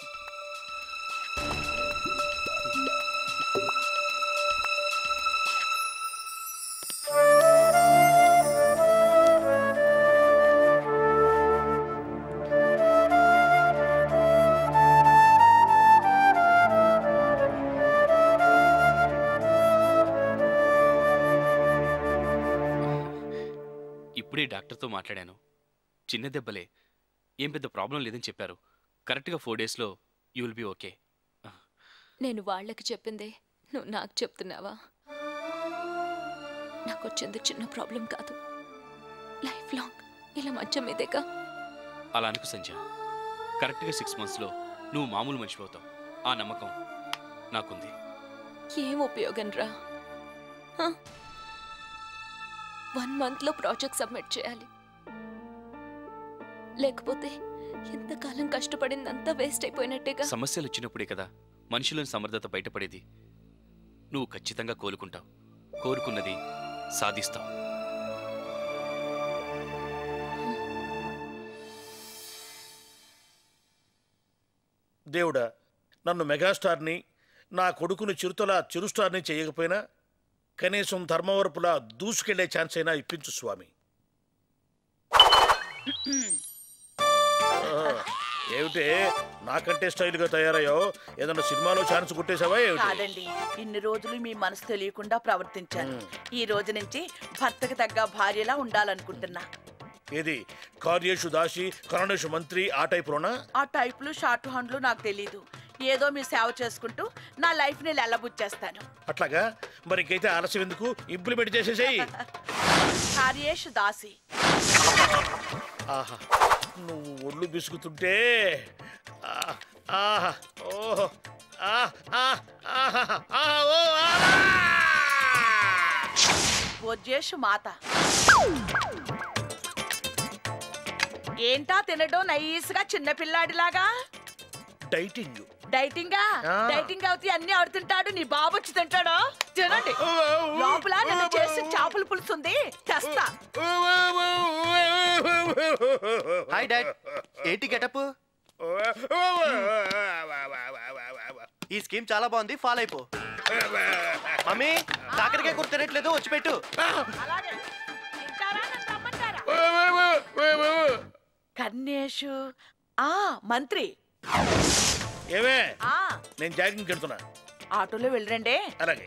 ఇప్పుడే డాక్టర్తో మాట్లాడాను చిన్న దెబ్బలే ఏం పెద్ద ప్రాబ్లం లేదని చెప్పారు కరెక్ట్గా ఫోర్ డేస్లో యూ విల్ బీ ఓకే నేను వాళ్ళకి చెప్పిందే నువ్వు నాకు చెప్తున్నావా నాకు వచ్చింది చిన్న ప్రాబ్లం కాదు లైఫ్ లాంగ్ ఇలా మంచం మీదేగా అలా అనుకు సంజ కరెక్ట్గా సిక్స్ మంత్స్లో నువ్వు మామూలు మనిషిపోతావు ఆ నమ్మకం నాకుంది ఏం ఉపయోగం రా హ? వన్ మంత్లో ప్రాజెక్ట్ సబ్మిట్ చేయాలి లేకపోతే ఎంతకాలం కష్టపడిందంతా వేస్ట్ అయిపోయినట్టేగా సమస్యలు వచ్చినప్పుడే కదా మనుషులను సమర్థత బయటపడేది నువ్వు ఖచ్చితంగా కోలుకుంటావు కోరుకున్నది సాధిస్తావు దేవుడా నన్ను మెగాస్టార్ని నా కొడుకుని చిరుతలా చిరుస్టార్ని చేయకపోయినా కనీసం ధర్మవరపులా దూసుకెళ్లే ఛాన్స్ అయినా ఇప్పించు స్వామి ఆ, ఏమిటే నాకంటే స్టైల్గా తయారయ్యో ఏదన్నా సినిమాలో ఛాన్స్ కొట్టేశావా ఏమిటి కాదండి ఇన్ని రోజులు మీ మనసు తెలియకుండా ప్రవర్తించాను మ్. ఈ రోజు నుంచి భర్తకు తగ్గ భార్యలా ఉండాలనుకుంటున్నా ఏది కార్యేషు దాసి కరణేషు మంత్రి ఆ టైపులోనా ఆ టైపులు షార్ట్ హ్యాండ్లు నాకు తెలీదు ఏదో మీ సేవ చేసుకుంటూ నా లైఫ్ ని లెల్లబుచ్చేస్తాను అట్లాగా మరి ఇంకైతే ఆలస్యం ఎందుకు ఇంప్లిమెంట్ చేసేసేయి కార్యేష్ దాసి ఆహా నువ్వు ఒళ్ళు బిసుకుతుంటే ఆ, ఆహా ఓహో ఆ, ఆ, ఆహా, ఆ, ఓ, ఆ. వజ్జేషు మాత ఏంటా తినడం నైస్గా చిన్న పిల్లాడిలాగా డైటింగ్ డైటింగా ఆ. డైటింగ్ అవుతే అన్ని ఆడుతుంటాడు నీ బాబు వచ్చి తింటాడు తినండి లోపల నిన్న చేసి చేపల పులుసు ఉంది తెస్తా హాయ్ డాడ్ ఏంటి గెటప్ ఈ స్కీమ్ చాలా బాగుంది ఫాలో అయిపో మమ్మీ కాకరకాయ కూర తినట్లేదు వచ్చి పెట్టు కన్నేషు ఆ మంత్రి ఏమే ఆ నేను జాగింగ్ వెళ్తున్నా ఆటోలో వెళ్ళరండి అలాగే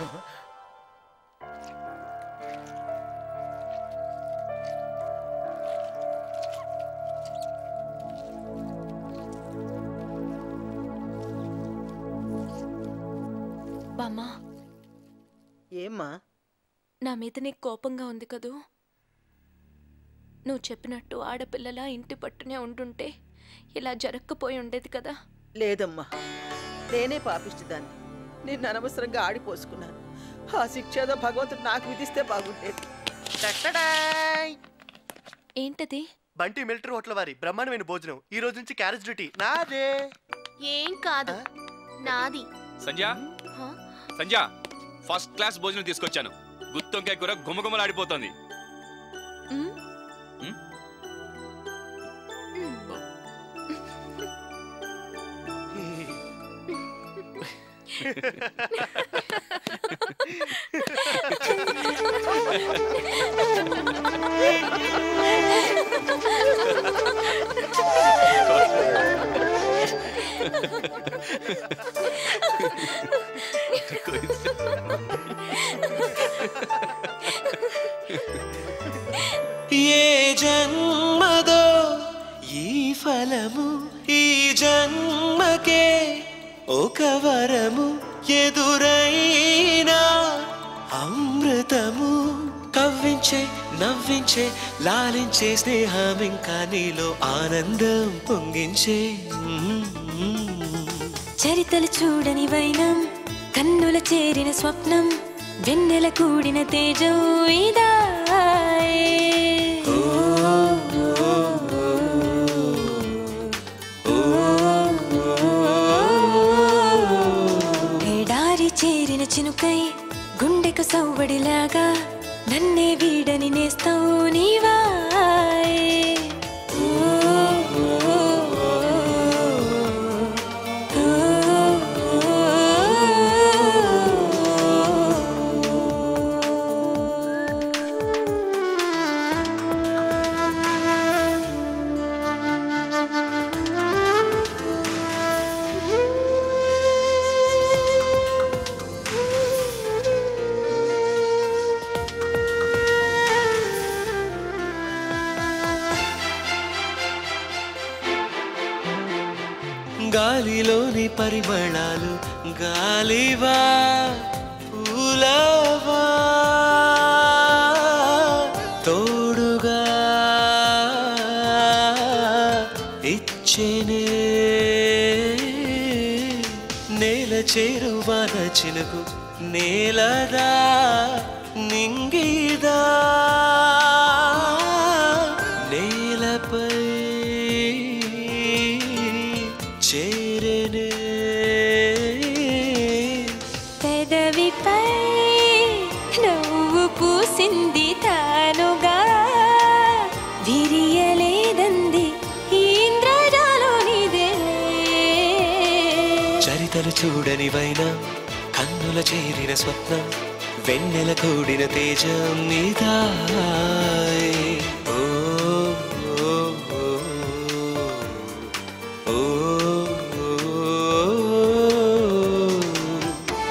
బామ్మా ఏమ్మా నా మీద నీకు కోపంగా ఉంది కదూ నువ్వు చెప్పినట్టు ఆడపిల్లలా ఇంటి పట్టునే ఉండుంటే ఇలా జరక్కపోయి ఉండేది కదా లేదమ్మా నేనే పాపిస్తుందాన్ని నిన్ను అనవసరంగా ఆడిపోసుకున్నాను ఆ శిక్ష ఏదో భగవంతుడు నాకు విధిస్తే బాగుండేది ఏంటది బంటి మిలిటరీ హోటల్ వారి బ్రహ్మాండమైన భోజనం ఈ రోజు నుంచి క్యారేజ్ డ్యూటీ నాదే ఏం కాదు నాది సంజయ్ సంజయ్ ఫస్ట్ క్లాస్ భోజనం తీసుకొచ్చాను గుత్తొంకాయ కూర గుమగుమలాడిపోతుంది ఏ జన్మదో ఈ ఫలము ఈ జన్మకే ఒక వరము ఎదురైనా అమృతము కవ్వించే నవ్వించే లాలించే స్నేహం ఇంకా నీలో ఆనందం పొంగించే చరితలు చూడని వైనం కన్నుల చేరిన స్వప్నం వెన్నెల కూడిన తేజం ఇదాయే. ఎడారి చేరిన చినుకై గాలిలోని పరిమళాలు గాలివా పూలవా తోడుగా ఇచ్చేనే నేల చేరువాన చినుకు నేలదా నింగిదా నేలపై చేరనే పెదవిపై నవ్వు పూసింది తానుగా విరియలేదంది ఈ ఇంద్రజాలోనిదే చరితలు చూడని వైన కన్నుల చేరిన స్వప్నం వెన్నెల కూడిన తేజం నీదా ఓ ఓ, ఓ, ఓ, ఓ.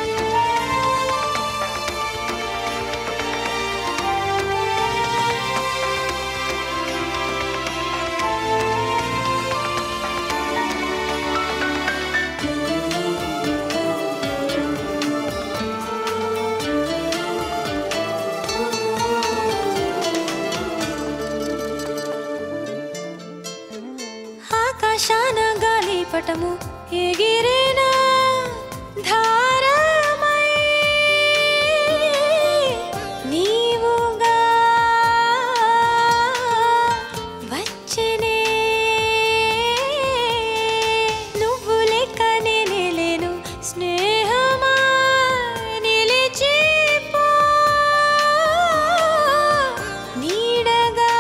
ఆకాశాన గాలిపటము ఎగిరేనా ధారమై నీవుగా వచ్చెనే నువ్వు లెక్క నేనే లేను స్నేహమా నిలిచిపో నీడగా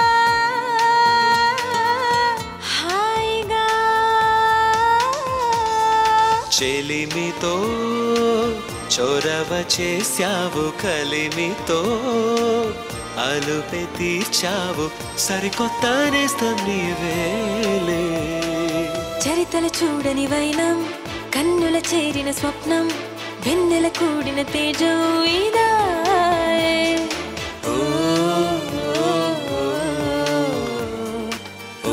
హాయిగా చెలిమితో చొరవ చేశావు కలిమితో అలుపె తీర్చావు సరికొత్త నేస్తం నీవేలే చరితలు చూడని వైనం కన్నుల చేరిన స్వప్నం వెన్నెల కూడిన తేజం ఇదా ఓ, ఓ, ఓ,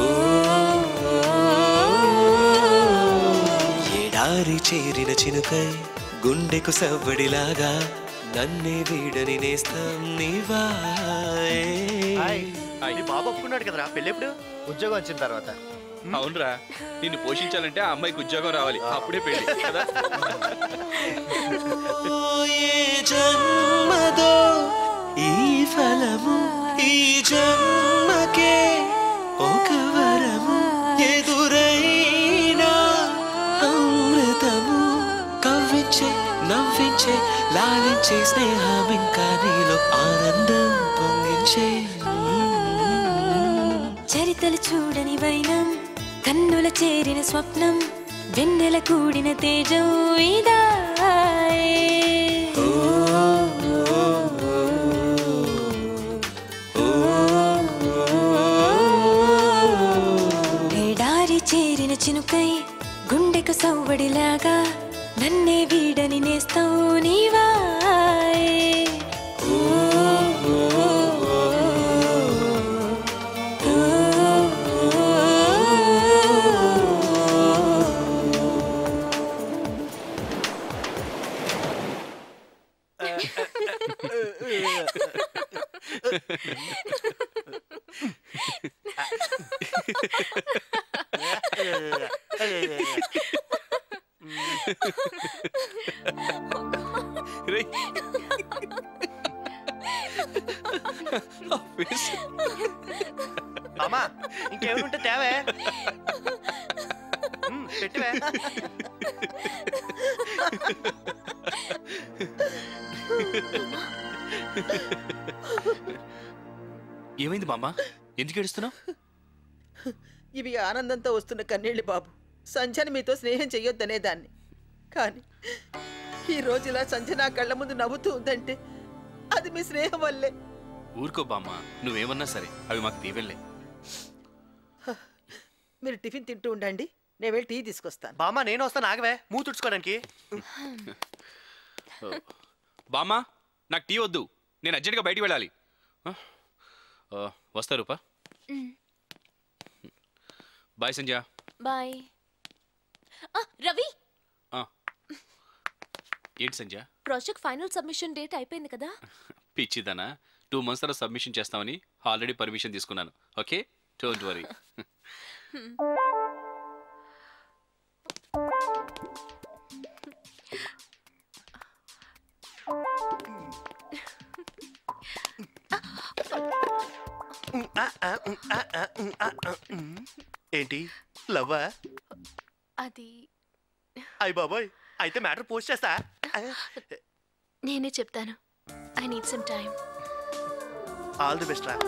ఎడారి చేరిన చినుకై గుండెకు సవ్వడిలాగా నన్నే వీడని నేస్తం నీవాయే నీ బాబు ఒప్పుకున్నాడు కదరా పెళ్ళెప్పుడు ఉద్యోగం వచ్చిన తర్వాత అవునరా నిన్ను పోషించాలంటే ఆ అమ్మాయికి ఉద్యోగం రావాలి అప్పుడే పెళ్లి కదా ఏ జన్మదో ఈ ఫలము ఈ జన్మకే ఒక వరము ఎదురైనా అమృతము కవ్వించే నవ్వించే లాలించే స్నేహం ఇంకా నీలో ఆనందం పొంగించే చరితలు చూడని వైనం కన్నుల చేరిన స్వప్నం వెన్నెల కూడిన తేజం ఇదా ఎడారి చేరిన చినుకై గుండెకు సవ్వడిలాగా నన్నే వీడని నేస్తావు నీవాయే రేయ్. అమ్మా ఇంకేమిటి తేవే మ్, పెట్టివే ఏమైంది మామ ఎందుకు ఏడుస్తున్నావు ఇవి ఆనందంతో వస్తున్న కన్నీళ్ళు బాబు సంధ్యని మీతో స్నేహం చెయ్యొద్దనే దాన్ని కానీ ఈ రోజు ఇలా సంధ్య నా కళ్ళ ముందు నవ్వుతూ ఉందంటే అది మీ స్నేహం వల్లే ఊరుకో బామ్మ నువ్వేమన్నా సరే అవి మాకు దీవెళ్ళే మీరు టిఫిన్ తింటూ ఉండండి నేను వెళ్ళి టీ తీసుకొస్తాను బామ్మ నేను వస్తాను ఆగవే మూ తుడుచుకోవడానికి బామ్మ నాకు టీ వద్దు నేను అర్జెంట్గా బయటికి వెళ్ళాలి ఆ? ఆ, వస్తా రూపా బాయ్ సంధ్య బాయ్ ఆ, రవి ఆ. ఏంటి సంజ ప్రాజెక్ట్ ఫైనల్ సబ్మిషన్ డేట్ అయిపోయింది కదా పిచ్చిదనా టూ మంత్స్ తర్వాత సబ్మిషన్ చేస్తామని ఆల్రెడీ పర్మిషన్ తీసుకున్నాను ఓకే డోంట్ వరీ ఏంటి లవ్వా అది అయ్య బాబోయ్ అయితే మ్యాటర్ పోస్ట్ చేస్తా నేనే చెప్తాను I need some time all the best రా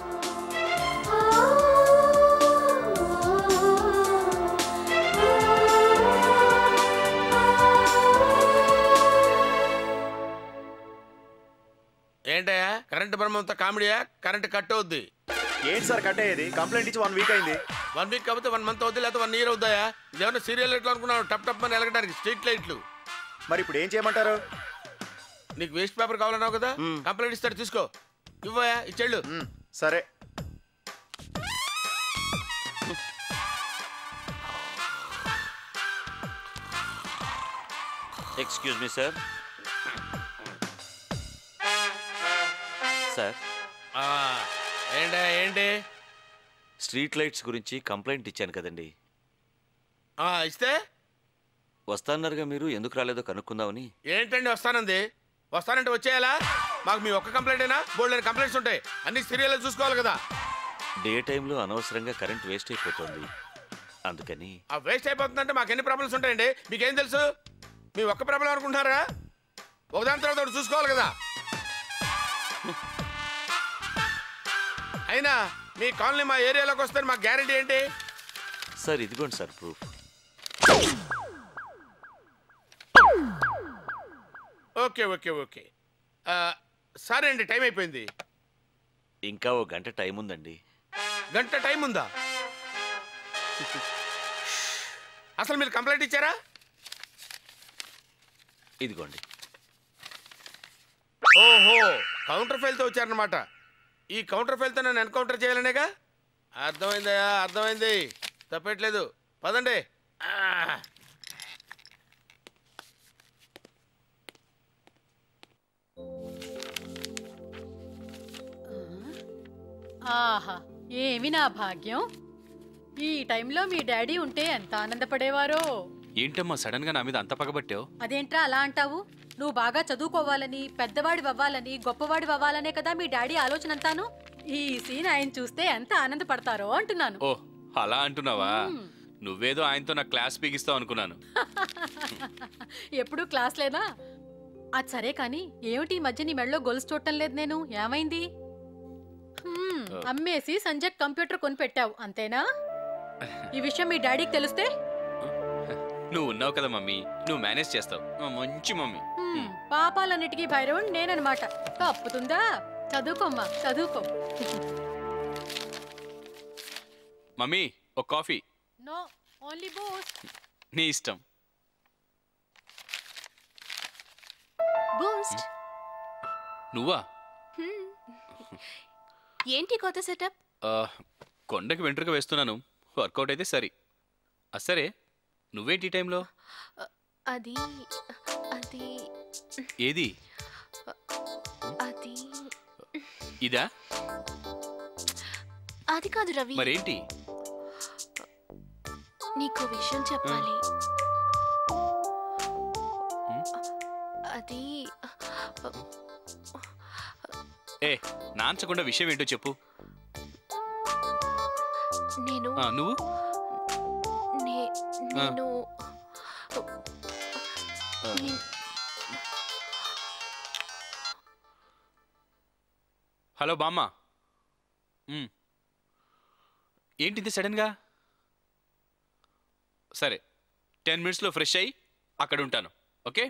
ఏంటయ్యా కరెంట్ బ్రహ్మంతో కామెడీయా కరెంట్ కట్ అవుద్ది ఏంటి సార్ కట్ అయ్యేది కంప్లైంట్ ఇచ్చి వన్ వీక్ అయింది వన్ వీక్ కాకపోతే వన్ మంత్ అవుద్ది లేకపోతే వన్ ఇయర్ అవుతాయా ఇదేమన్నా సీరియల్ లైట్లు అనుకున్నాను టప్ టప్ అని ఎలగడానికి స్ట్రీట్ లైట్లు మరి ఇప్పుడు ఏం చేయమంటారు నీకు వేస్ట్ పేపర్ కావాలన్నావు కదా కంప్లైంట్ ఇస్తాడు తీసుకో ఇవ్వయా ఇచ్చేళ్ళు సరే ఎక్స్క్యూజ్ మీ సార్ సార్ ఏంటా ఏంటి స్ట్రీట్ లైట్స్ గురించి కంప్లైంట్ ఇచ్చాను కదండి ఆ, ఇస్తే వస్తాన్నారుగా మీరు ఎందుకు రాలేదో కనుక్కుందామని ఏంటండి వస్తానంది వస్తానంటే వచ్చేయాలా మాకు మీ ఒక్క కంప్లైంట్ అయినా బోల్డ్ కంప్లైంట్స్ ఉంటాయి అన్ని సీరియల్ చూసుకోవాలి కదా డే టైంలో అనవసరంగా కరెంట్ వేస్ట్ అయిపోతుంది అందుకని ఆ వేస్ట్ అయిపోతుందంటే మాకు ఎన్ని ప్రాబ్లమ్స్ ఉంటాయండి మీకేం తెలుసు మీ ఒక్క ప్రాబ్లం అనుకుంటున్నారా ఒకదాని తర్వాత ఒకటి చూసుకోవాలి కదా అయినా మీ కాలనీ మా ఏరియాలోకి వస్తే మాకు గ్యారెంటీ ఏంటి సార్ ఇదిగోండి sir proof okay okay okay ఆ, సరే అండి టైం అయిపోయింది ఇంకా ఓ గంట టైం ఉందండి గంట టైం ఉందా అసలు మీరు కంప్లైంట్ ఇచ్చారా ఇదిగోండి ఓహో కౌంటర్ ఫెయిల్తో వచ్చారనమాట ఈ కౌంటర్ ఫెయిల్తో నన్ను ఎన్కౌంటర్ చేయాలనేగా అర్థమైందయ్యా అర్థమైంది తప్పట్లేదు పదండి ఆ. ఆహా ఏమి నా భాగ్యం ఈ టైంలో మీ డాడీ ఉంటే ఎంత ఆనందపడేవారో ఏంటమ్మా సడన్ గా నా మీద అంత పగబట్టావు అదేంట్రా అలా అంటావు నువ్వు బాగా చదువుకోవాలని పెద్దవాడి అవ్వాలని గొప్పవాడి అవ్వాలనే కదా మీ డాడీ ఆలోచన అంతాను ఈ సీన్ ఆయన చూస్తే ఎంత ఆనందపడతారో అంటున్నాను ఓ అలా అంటున్నావా నువ్వేదో ఆయనతో నా క్లాస్ పీగిస్తావు అనుకున్నాను ఎప్పుడు క్లాస్ లేదా అది సరే కానీ ఏమిటి ఈ మధ్య నీ మెడలో గొలుసు చూడటం లేదు నేను ఏమైంది హ్మ్, అమ్మేసి సంజయ్ కంప్యూటర్ కొని పెట్టావు అంతేనా ఈ విషయం మీ డాడీకి తెలిస్తే నువ్వు ఉన్నావు కదా మమ్మీ నువ్వు మేనేజ్ చేస్తావు ఆ, మంచి మమ్మీ హ్మ్, పాపాలన్నిటికీ భైరవుడు నేననమాట తప్పుతుందా చదువుకోమ్మా చదువుకో మమ్మీ ఒక కాఫీ నో ఓన్లీ బూస్ట్ నీ ఇష్టం బూస్ట్ నువ్వా ఏంటి కొత్త సెటప్ ఆ, కొండకి వెంట్రుక వేస్తున్నాను వర్కౌట్ అయితే సరి ఆ, సరే నువ్వేంటి ఈ టైంలో అది అది ఏది అది ఇదా అది కాదు రవి మరేంటి నీకు విషయం చెప్పాలి అది ఏ నాంచకుండా విషయం ఏంటో చెప్పు నేను ఆ, నువ్వు నే- నేను ఆ, నే- హలో బామ్మ మ్. ఏంటిది సడన్గా సరే టెన్ మినిట్స్లో ఫ్రెష్ అయ్యి అక్కడ ఉంటాను ఓకే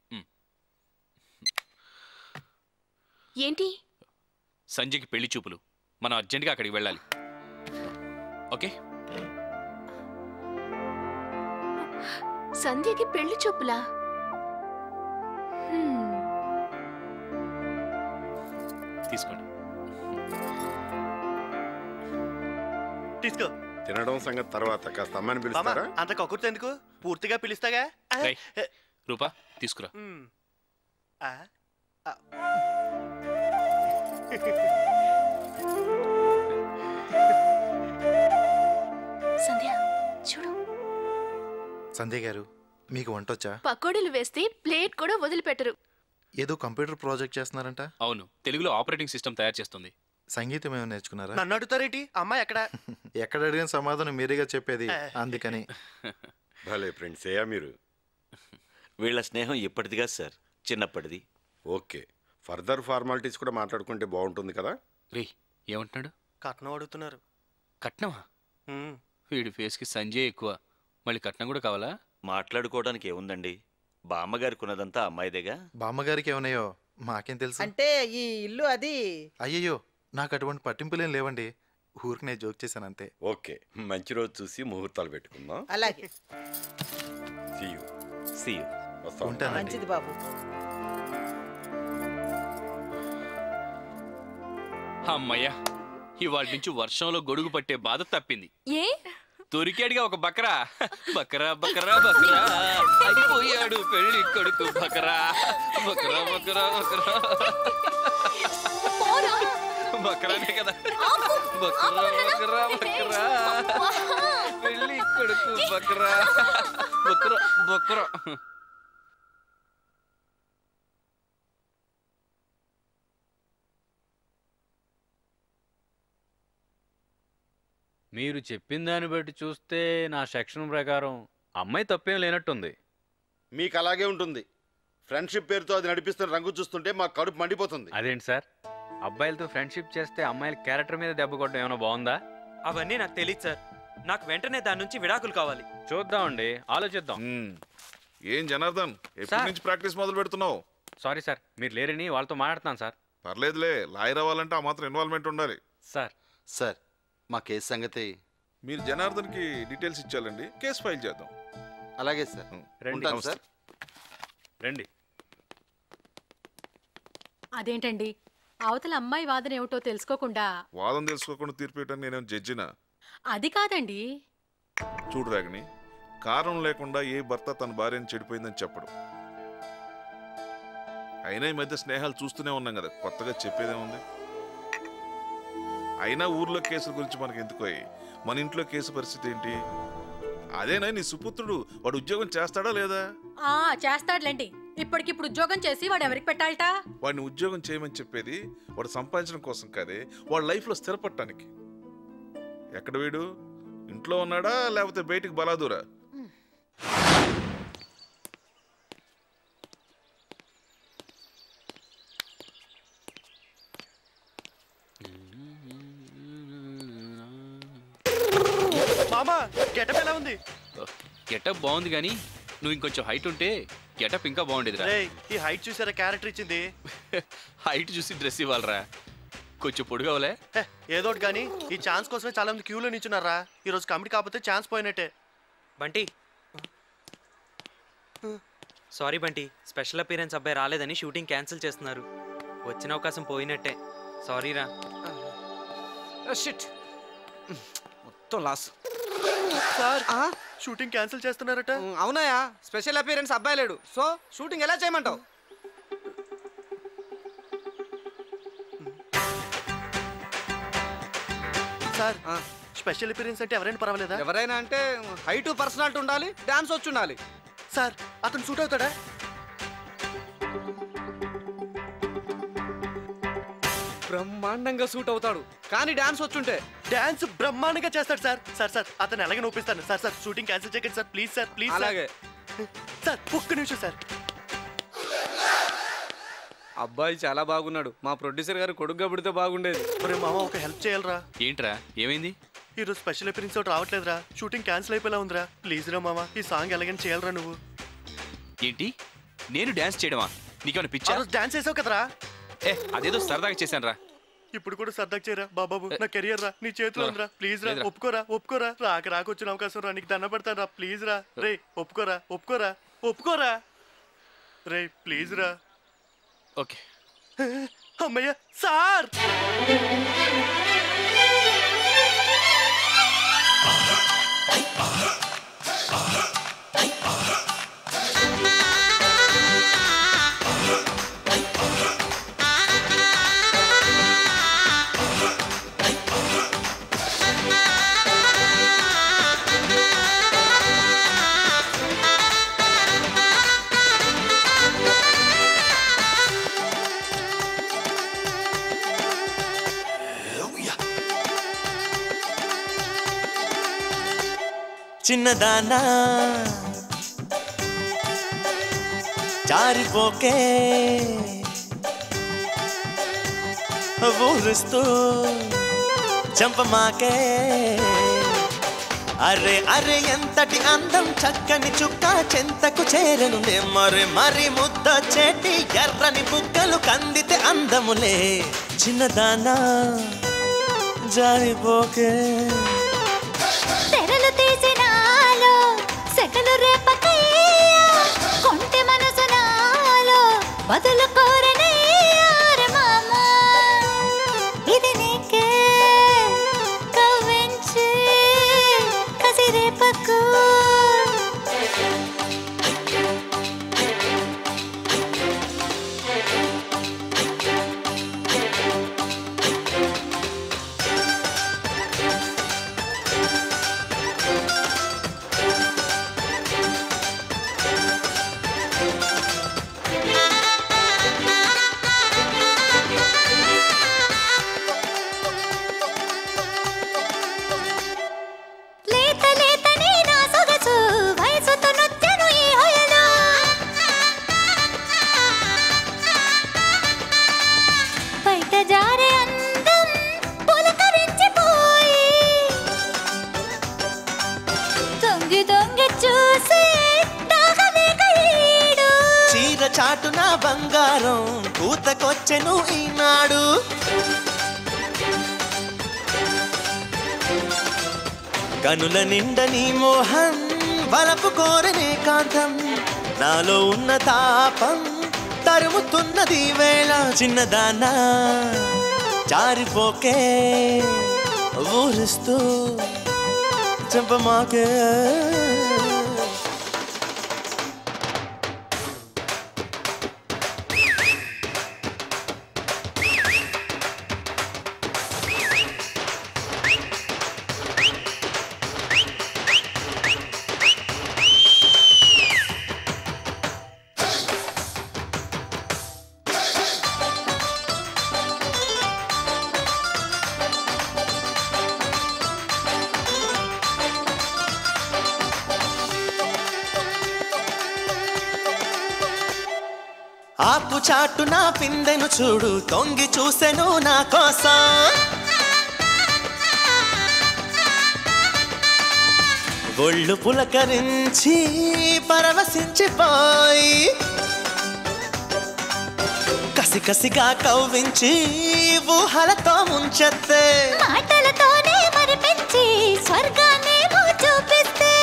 ఏంటి సంజయ్కి పెళ్లి చూపులు మనం అర్జెంటుగా అక్కడికి వెళ్ళాలి ఓకే సంధ్యకి పెళ్లి చూపులా హ్మ్. తీసుకోండి తీసుకో తినడం సంగతి తర్వాత కాస్త అమ్మాయిని మామ పిలుస్తారా అంత కక్కుర్తి ఎందుకు పూర్తిగా పిలుస్తాగా రేయ్, రూపా తీసుకురా మ్. ఆ, ఆ. సంధ్య చూడు సంధ్య గారు మీకు వంట వచ్చా పకోడీలు వేస్తే ప్లేట్ కూడా వదిలిపెట్టరు ఏదో కంప్యూటర్ ప్రాజెక్ట్ చేస్తున్నారంట అవును తెలుగులో ఆపరేటింగ్ సిస్టమ్ తయారు చేస్తుంది సంగీతం ఏమైనా నేర్చుకున్నారా నన్ను అడుగుతారేంటి అమ్మాయి ఎక్కడ ఎక్కడ అడిగిన సమాధానం మీరేగా చెప్పేది అందుకని భలే ఫ్రెండ్స్ ఏయా మీరు వీళ్ళ స్నేహం ఇప్పటిదిగా సార్ చిన్నప్పటిది ఓకే ఫర్దర్ ఫార్మాలిటీస్ కూడా మాట్లాడుకుంటే బాగుంటుంది కదా రే ఏమంటున్నాడు కట్నం అడుగుతున్నారు కట్నమా మ్. వీడి ఫేస్కి సంజయ్ ఎక్కువ మళ్ళీ కట్నం కూడా కావాలా మాట్లాడుకోవడానికి ఏముందండి బామ్మగారికి ఉన్నదంతా అమ్మాయిదేగా బామ్మగారికి ఏమన్నాయో మాకేం తెలుసు అంటే ఈ ఇల్లు అది అయ్యయ్యో నాకు అటువంటి పట్టింపులేం లేవండి ఊరికి నేను జోక్ చేశాను అంతే ఓకే మంచి రోజు చూసి ముహూర్తాలు పెట్టుకుందాం అలాగే See you. See you. వస్తాం. ఉంటానండి. మంచిది బాబు అమ్మయ్యా ఇవాళ నుంచి వర్షంలో గొడుగు పట్టే బాధ తప్పింది ఏ దొరికాడుగా ఒక బకరా బకరా బకరా బకరా అయిపోయాడు పెళ్లి కొడుకు బకరా బకరా బకరా బకరా బకరానే కదా బకరా బకరా బకరా పెళ్లి కొడుకు బకరా బకరా బకరా మీరు చెప్పిన దాన్ని బట్టి చూస్తే నా సెక్షన్ ప్రకారం అమ్మాయి తప్పేం లేనట్టుంది మీకు అలాగే ఉంటుంది ఫ్రెండ్షిప్ పేరుతో అది నడిపిస్తున్న రంగు చూస్తుంటే మాకు కడుపు మండిపోతుంది అదేంటి సార్ అబ్బాయిలతో ఫ్రెండ్షిప్ చేస్తే అమ్మాయిల క్యారెక్టర్ మీద దెబ్బ కొట్టడం ఏమైనా బాగుందా అవన్నీ నాకు తెలియదు సార్ నాకు వెంటనే దాని నుంచి విడాకులు కావాలి చూద్దామండి ఆలోచిద్దాం ఏం జనార్దన్ ఎప్పటి నుంచి ప్రాక్టీస్ మొదలు పెడుతున్నావు సారీ సార్ మీరు లేరని వాళ్ళతో మాట్లాడుతున్నాను సార్ పర్లేదులే లాయర్ అవ్వాలంటే ఆ మాత్రం ఇన్వాల్వ్మెంట్ ఉండాలి సార్ సార్ మా కేసు సంగతి మీరు జనార్దన్కి డీటెయిల్స్ ఇచ్చాలండి కేసు ఫైల్ చేద్దాం అలాగే సార్ రండి ఉంటాను సార్ రండి అదేంటండి అవతల అమ్మాయి వాదన ఏమిటో తెలుసుకోకుండా వాదం తెలుసుకోకుండా తీర్పు ఇవ్వడానికి నేనేం జడ్జినా అది కాదండి చూడు రాగిని కారణం లేకుండా ఏ భర్త తన భార్యను చెడిపోయిందని చెప్పడు అయినా ఈ మధ్య స్నేహాలు చూస్తూనే ఉన్నాం కదా కొత్తగా చెప్పేదేముంది అయినా ఊర్లో కేసుల గురించి మనకి ఎందుకో మన ఇంట్లో కేసు పరిస్థితి ఏంటి అదేనా నీ సుపుత్రుడు వాడు ఉద్యోగం చేస్తాడా లేదా ఆ చేస్తాడులేండి ఇప్పటికిప్పుడు ఉద్యోగం చేసి వాడు ఎవరికి పెట్టాలట వాడిని ఉద్యోగం చేయమని చెప్పేది వాడు సంపాదించడం కోసం కాదే వాడి లైఫ్లో స్థిరపడటానికి ఎక్కడ వీడు ఇంట్లో ఉన్నాడా లేకపోతే బయటికి బలాదూరా మామా గెటప్ ఎలా ఉంది గెటప్ బాగుంది కానీ నువ్వు ఇంకొంచెం హైట్ ఉంటే గెటప్ ఇంకా బాగుండేదిరా రేయ్ ఈ హైట్ చూసారా క్యారెక్టర్ ఇచ్చింది హైట్ చూసి డ్రెస్ ఇవ్వాలరా కొంచెం పొడుగవలే హే, ఏదోటి కానీ ఈ ఛాన్స్ కోసమే చాలా మంది క్యూలో నించున్నారా ఈ రోజు కమిటీ కాకపోతే ఛాన్స్ పోయినట్టే Bunty sorry Bunty special appearance అబ్బాయి రాలేదని షూటింగ్ క్యాన్సిల్ చేస్తున్నారు వచ్చిన అవకాశం పోయినట్టే సారీరా షిట్ మొత్తం లాస్ సార్ షూటింగ్ క్యాన్సిల్ చేస్తున్నారట అవునాయా స్పెషల్ అపీరెన్స్ అబ్బాయి లేడు సో షూటింగ్ ఎలా చేయమంటావు సార్ స్పెషల్ అపీరెన్స్ అంటే ఎవరైనా పర్వాలేదా ఎవరైనా అంటే హైట్ పర్సనాలిటీ ఉండాలి డాన్స్ వచ్చి ఉండాలి సార్ అతను సూట్ అవుతాడా బ్రహ్మాండంగా సూట్ అవుతాడు కానీ డాన్స్ వచ్చుంటే డాన్స్ బ్రహ్మాండంగా చేస్తాడు సార్ సార్ సార్ అతను ఎలాగ నొప్పిస్తాను సార్ సార్ షూటింగ్ క్యాన్సిల్ చేయకండి సార్ ప్లీజ్ సార్ ప్లీజ్ అలాగే. సార్ ఒక్క నిమిషం సార్ అబ్బాయి చాలా బాగున్నాడు మా ప్రొడ్యూసర్ గారు కొడుగ్గా పుడితే బాగుండేది ఒరే మామ ఒక హెల్ప్ చేయాలరా ఏంట్రా ఏమైంది ఈరోజు స్పెషల్ అపీరెన్స్ ఒకటి రావట్లేదురా షూటింగ్ క్యాన్సిల్ అయిపోయేలా ఉందిరా ప్లీజ్ రా మామ ఈ సాంగ్ ఎలాగైనా చేయాలరా నువ్వు ఏంటి నేను డాన్స్ చేయడమా నీకేమైనా పిచ్చా డాన్స్ చేసావు కదరా ఏ అదేదో సరదాగా చేశాను రా ఇప్పుడు కూడా సర్దాక్ చేయరా బాబాబు నా కెరియర్ రా నీ చేతిలో ఉందిరా ప్లీజ్ రా లేదురా. ఒప్పుకోరా ఒప్పుకోరా రాక రాక వచ్చిన అవకాశం రా నీకు దండ పెడతాను రా ప్లీజ్ రా రే ఒప్పుకోరా ఒప్పుకోరా ఒప్పుకోరా రే ప్లీజ్ రా ఓకే అమ్మయ్య సార్ చిన్నదానా జారిపోకే ఊరుస్తూ చంపమాకే అరే అరే ఎంతటి అందం చక్కని చుక్క చెంతకు చేరనులే మరి మరి ముద్ద చెట్టి ఎర్రని బుగ్గలు కందితే అందములే చిన్నదానా జారిపోకే తెరలు తీసినాలో సెగలు రేపకయ్యా కొంటె మనసు నాలో బదులు కోరనయ్యారు మామా ఇది నీకే కవ్వించి కసి రేపకు లేత లేతనే నా సొగసు వయసుతో నొచ్చెను ఈ హొయలో బయట జారే అందం పులకరించిపోయి తొంగి తొంగి చూసి దాగలేక ఈడు చీర చాటున బంగారం కూతకొచ్చెను ఈనాడు కనుల నిండా నీ మోహం వలపు కోరనే కాంతం నాలో ఉన్న తాపం తరుముతున్నది ఈ వేళ చిన్నదానా జారిపోకే ఊరుస్తూ చంపమాకే ఆపు చాటు నా పిందెను చూడు తొంగి చూసెను నా కోసం ఒళ్ళు పులకరించి పరవశించిపోయి కసి కసిగా కవ్వించి ఊహలతో ముంచెత్తే మాటలతోనే మరిపించి స్వర్గాన్నేమో చూపిస్తే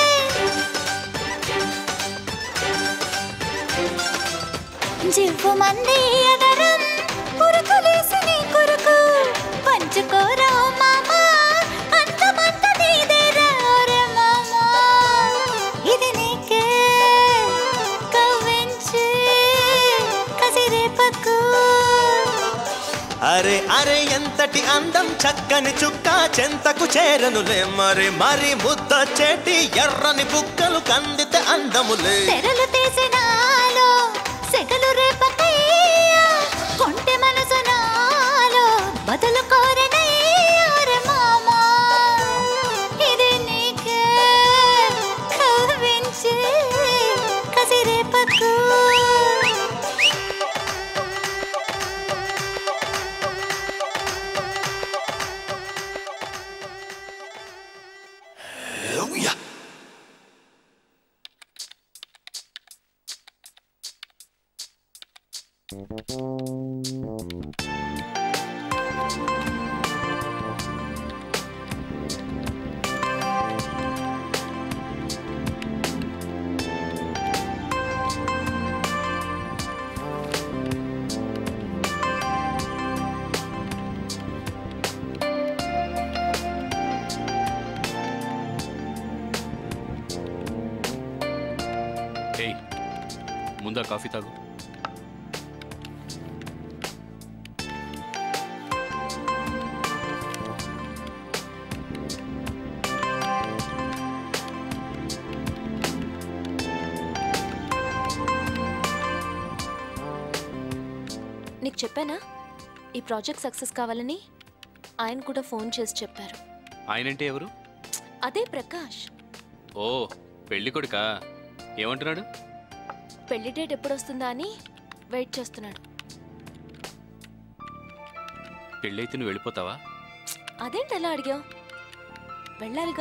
జివ్వు మంది ఎదరం పురుకులేసి నీ కొరకు పంచుకోరా మామా అంతమంత నీదేరా ఓరే మామా ఇది నీకే కవ్వించి కసిరేపకు అరే అరే ఎంతటి అందం చక్కని చుక్క చెంతకు చేరనులే మరి మరి ముద్ద చేటి ఎర్రని బుక్కలు కందితే అందములే తెరలు తీసినాలో సెగలు రేపకయ్యా కొంటె మనసు నాలో బదులు కోరనయ్యారు మామా ఇది నీకే కవ్వించి కసి రేపకు ఏయ్ ముందా కాఫీ తాగు నీకు చెప్పానా ఈ ప్రాజెక్ట్ సక్సెస్ కావాలని ఆయన కూడా ఫోన్ చేసి చెప్పారు ఆయనంటే ఎవరు అదే ప్రకాష్ ఓ పెళ్లి కొడుకా ఏమంటున్నాడు పెళ్లి డేట్ ఎప్పుడు వస్తుందా అని వెయిట్ చేస్తున్నాడు పెళ్ళైతే నువ్వు వెళ్ళిపోతావా అదేంటి అలా అడిగావు వెళ్ళాలిగా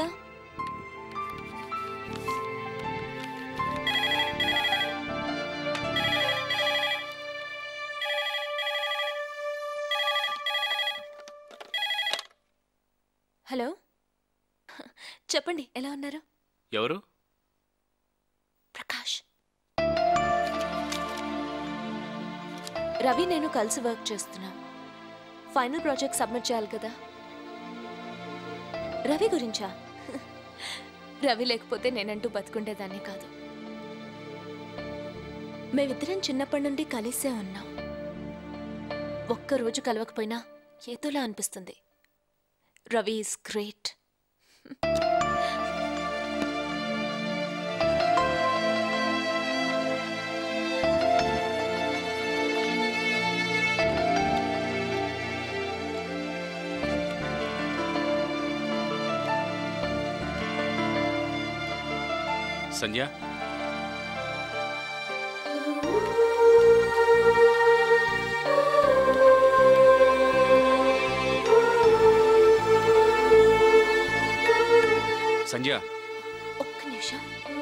హలో చెప్పండి ఎలా ఉన్నారు ఎవరు ప్రకాష్ రవి నేను కలిసి వర్క్ చేస్తున్నాం ఫైనల్ ప్రాజెక్ట్ సబ్మిట్ చేయాలి కదా రవి గురించా రవి లేకపోతే నేనంటూ బతుకుండేదాన్ని కాదు మేమిద్దరం చిన్నప్పటి నుండి కలిసే ఉన్నాం ఒక్కరోజు కలవకపోయినా ఏదోలా అనిపిస్తుంది రవి ఈస్ గ్రేట్ సంధ్య సంధ్య ఒక్క నిమిషం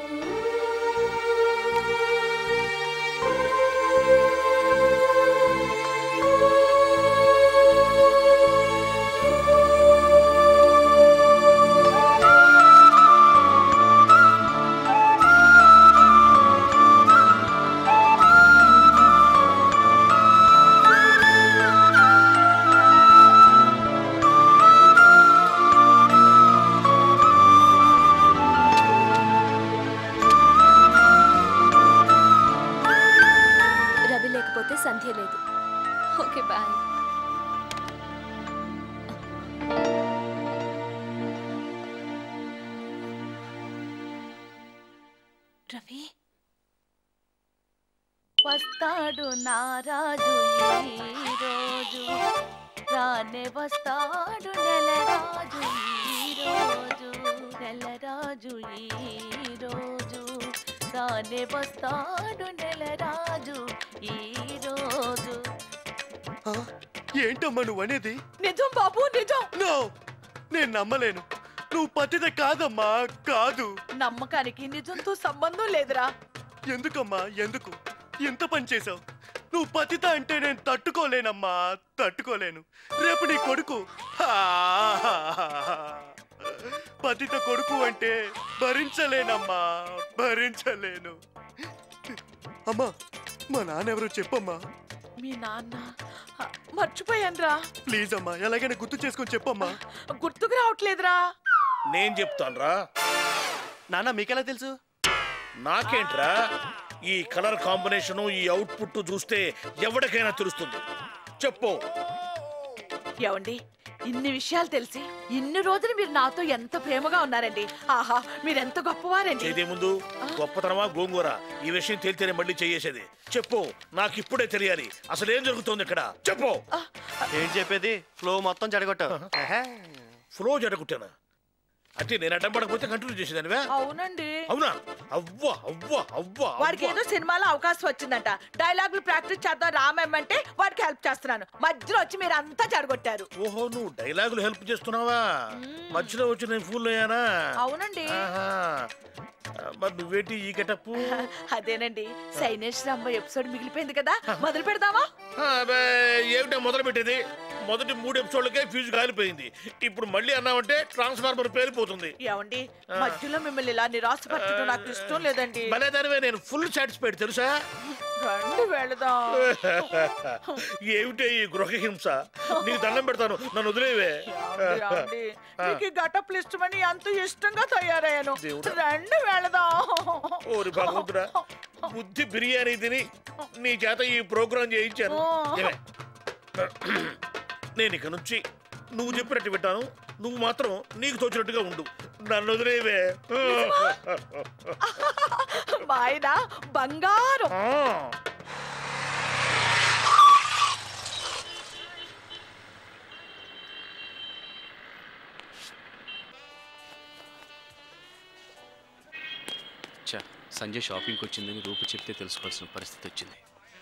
రవి లేకపోతే సంధ్య లేదు ఓకే బాయ్ రవి వస్తాడు నారాజు ఈ రోజు రానే వస్తాడు నెలరాజు ఈ రోజు నెలరాజు ఈ రోజు రానే వస్తాడు నెలరాజు ఈ రోజు ఏంటమ్మా నువ్వు అనేది నిజం బాబు నిజం నో నేను నమ్మలేను నువ్వు పతిత కాదమ్మా కాదు నమ్మకానికి నిజంతో సంబంధం లేదురా ఎందుకమ్మా ఎందుకు ఎంత పని చేసావు నువ్వు పతిత అంటే నేను తట్టుకోలేనమ్మా తట్టుకోలేను రేపు నీ కొడుకు హా! పతిత కొడుకు అంటే భరించలేనమ్మా భరించలేను అమ్మా మా నాన్న ఎవరో చెప్పమ్మా మీ నాన్న ఆ, మర్చిపోయానురా ప్లీజ్ అమ్మా ఎలాగైనా గుర్తు చేసుకొని చెప్పమ్మా గుర్తుకు రావట్లేదురా నేను చెప్తానురా నాన్న మీకెలా తెలుసు నాకేంట్రా ఈ కలర్ కాంబినేషన్ ఈ అవుట్పుట్ చూస్తే ఎవరికైనా తెలుస్తుంది చెప్పు ఏమండి ఇన్ని విషయాలు తెలిసి ఇన్ని రోజులు మీరు నాతో ఎంత ప్రేమగా ఉన్నారండి ఆహా మీరెంత గొప్పవారండి చేదే ముందు గొప్పతనమా గోంగూర ఈ విషయం తేలితేనే మళ్ళీ చేయేసేది చెప్పు నాకు ఇప్పుడే తెలియాలి అసలు ఏం జరుగుతోంది ఇక్కడ చెప్పు ఏం చెప్పేది ఫ్లో మొత్తం చెడగొట్టావు ఫ్లో జరుగుతాను అంటే నేను అడ్డం పడకపోతే కంటిన్యూ చేసేదానివే అవునండి అవునా అవ్వా అవ్వా అవ్వా వాడికి ఏదో సినిమాలో అవకాశం వచ్చిందంట డైలాగులు ప్రాక్టీస్ చేద్దాం రామేమంటే వాడికి హెల్ప్ చేస్తున్నాను మధ్యలో వచ్చి మీరు అంతా చెడగొట్టారు ఓహో నువ్వు డైలాగులు హెల్ప్ చేస్తున్నావా మధ్యలో వచ్చి నేను ఫూల్ అయ్యానా అవునండి ఆహా. ఆ, మరి నువ్వేంటి ఈ గెటప్ అదేనండి సైనేష్ రాంబ ఎపిసోడ్ మిగిలిపోయింది కదా మొదలు పెడదామా ఏమిటో మొదలు పెట్టేది మొదటి మూడు ఎపిసోడ్లకే ఫీజు కాలిపోయింది ఇప్పుడు మళ్ళీ అన్నావంటే ట్రాన్స్ఫార్మర్ పేలిపోతుంది ఏమండి మధ్యలో మిమ్మల్ని ఇలా నిరాశపరచడం నాకు ఇష్టం లేదండి భలే దానివే నేను ఫుల్ సాటిస్ఫైడ్ తెలుసా రండి వెళదాం ఏమిటే ఈ గృహహింస నీకు దండం పెడతాను నన్ను వదిలేవే ఏమండి? మీకు ఈ గటప్లు ఇష్టమని ఎంతో ఇష్టంగా తయారయ్యాను దేవుడా. రండి వెళదాం ఓరి భగవంతుడా బుద్ధి బిర్యానీ తిని నీ చేత ఈ ప్రోగ్రాం చేయించాను ఏమే? నేను ఇక నుంచి నువ్వు చెప్పినట్టు వింటాను నువ్వు మాత్రం నీకు తోచినట్టుగా ఉండు నన్ను వదిలేవే మా ఆయన బంగారం చా సంజయ్ షాపింగ్కి వచ్చిందని రూపు చెప్తే తెలుసుకోవాల్సిన పరిస్థితి వచ్చింది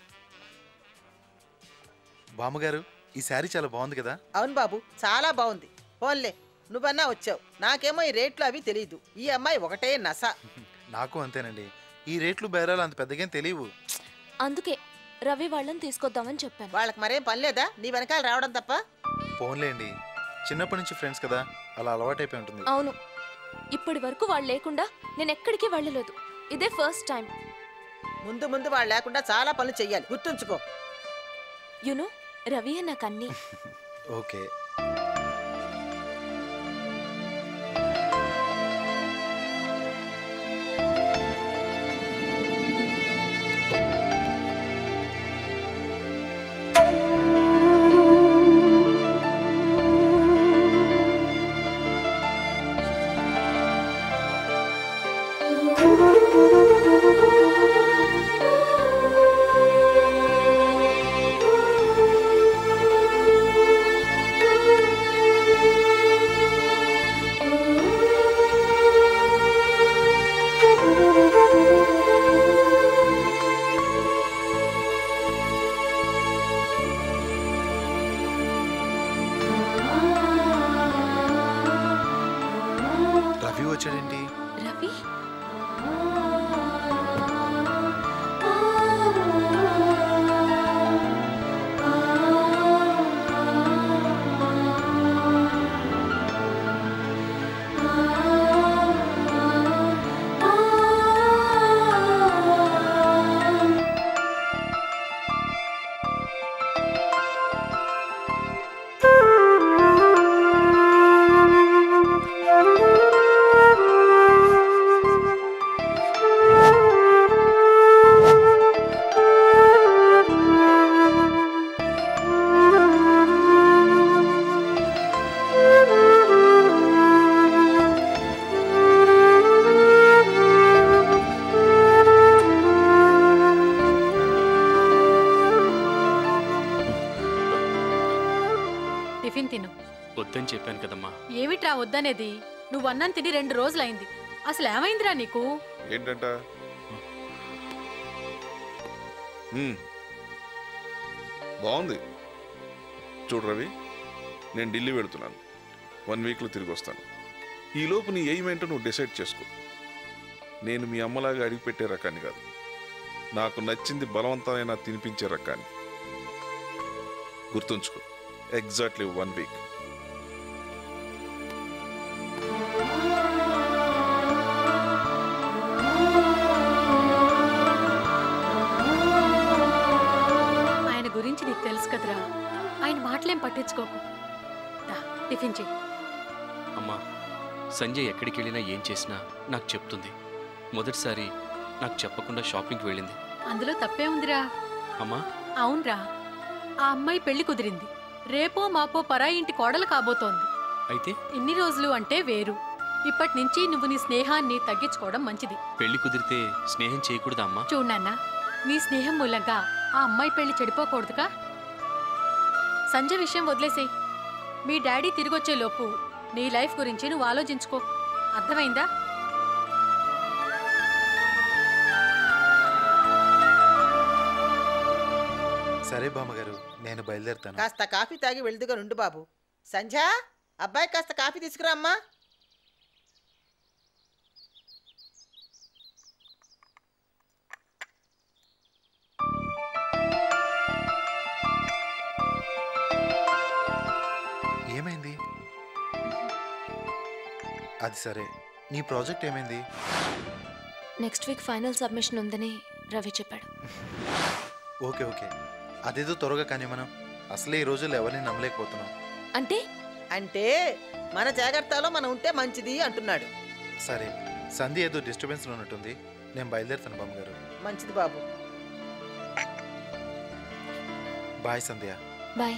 బామ్మగారు ఈ శారీ చాలా బాగుంది కదా అవును బాబు చాలా బాగుంది పోన్లే నువ్వన్నా వచ్చావు నాకేమో ఈ రేట్లు అవి తెలియదు ఈ అమ్మాయి ఒకటే నస నాకు అంతేనండి ఈ రేట్లు బేరాలు అంత పెద్దగా తెలియవు అందుకే రవి వాళ్ళని తీసుకొద్దామని చెప్పాను వాళ్ళకి మరేం పని లేదా నీ వెనకాల రావడం తప్ప పోన్లేండి చిన్నప్పటి నుంచి ఫ్రెండ్స్ కదా అలా అలవాటైపోయి ఉంటుంది అవును ఇప్పటి వరకు వాళ్ళు లేకుండా నేను ఎక్కడికి వెళ్ళలేదు ఇదే ఫస్ట్ టైం ముందు ముందు వాళ్ళు లేకుండా చాలా పనులు చెయ్యాలి గుర్తుంచుకో యునో రవి నాకు అన్నీ ఓకే రవి వచ్చాడేంటి రవి టిఫిన్ తిను వద్దని చెప్పాను కదమ్మా ఏమిట్రా వద్దనేది నువ్వు అన్నం తిని రెండు రోజులైంది అసలు ఏమైందిరా నీకు ఏంటంట మ్మ్. బాగుంది చూడు రవి నేను ఢిల్లీ వెళుతున్నాను వన్ వీక్లో తిరిగి వస్తాను ఈలోపు నీ ఎయిమ్ ఏంటో నువ్వు డిసైడ్ చేసుకో నేను మీ అమ్మలాగా అడిగి పెట్టే రకాన్ని కాదు నాకు నచ్చింది బలవంతమైన తినిపించే రకాన్ని గుర్తుంచుకో ఎగ్జాక్ట్లీ వన్ వీక్ ఆయన గురించి నీకు తెలుసు కదరా ఆయన మాటలేం పట్టించుకోకు దా, టిఫిన్ చెయ్యి అమ్మా సంజయ్ ఎక్కడికి వెళ్ళినా ఏం చేసినా నాకు చెప్తుంది మొదటిసారి నాకు చెప్పకుండా షాపింగ్కి వెళ్ళింది అందులో తప్పే ఉందిరా అమ్మా అవునరా ఆ అమ్మాయి పెళ్లి కుదిరింది రేపో మాపో పరాయి ఇంటి కోడలు కాబోతోంది అయితే ఇన్ని రోజులు అంటే వేరు ఇప్పటి నుంచి నువ్వు నీ స్నేహాన్ని తగ్గించుకోవడం మంచిది పెళ్లి కుదిరితే స్నేహం చేయకూడదా అమ్మా చూడు నాన్న నీ స్నేహం మూలంగా ఆ అమ్మాయి పెళ్లి చెడిపోకూడదుగా సంజయ్ విషయం వదిలేసేయ్ మీ డాడీ తిరిగొచ్చే లోపు నీ లైఫ్ గురించి నువ్వు ఆలోచించుకో అర్థమైందా సరే బామ్మగారు నేను బయలుదేరుతాను కాస్త కాఫీ తాగి వెళ్దుగా నుండు బాబు సంధ్య అబ్బాయి కాస్త కాఫీ తీసుకురా అమ్మా ఏమైంది అది సరే నీ ప్రాజెక్ట్ ఏమైంది నెక్స్ట్ వీక్ ఫైనల్ సబ్మిషన్ ఉందని రవి చెప్పాడు ఓకే ఓకే అదేదో త్వరగా కానీ మనం అసలే ఈ రోజుల్లో ఎవరిని నమ్మలేకపోతున్నాం అంటే అంటే మన జాగ్రత్తలో మనం ఉంటే మంచిది అంటున్నాడు సరే సంధి ఏదో డిస్టర్బెన్స్లో ఉన్నట్టుంది నేను బయలుదేరుతాను బామ్మగారు మంచిది బాబు బాయ్ సంధ్య బాయ్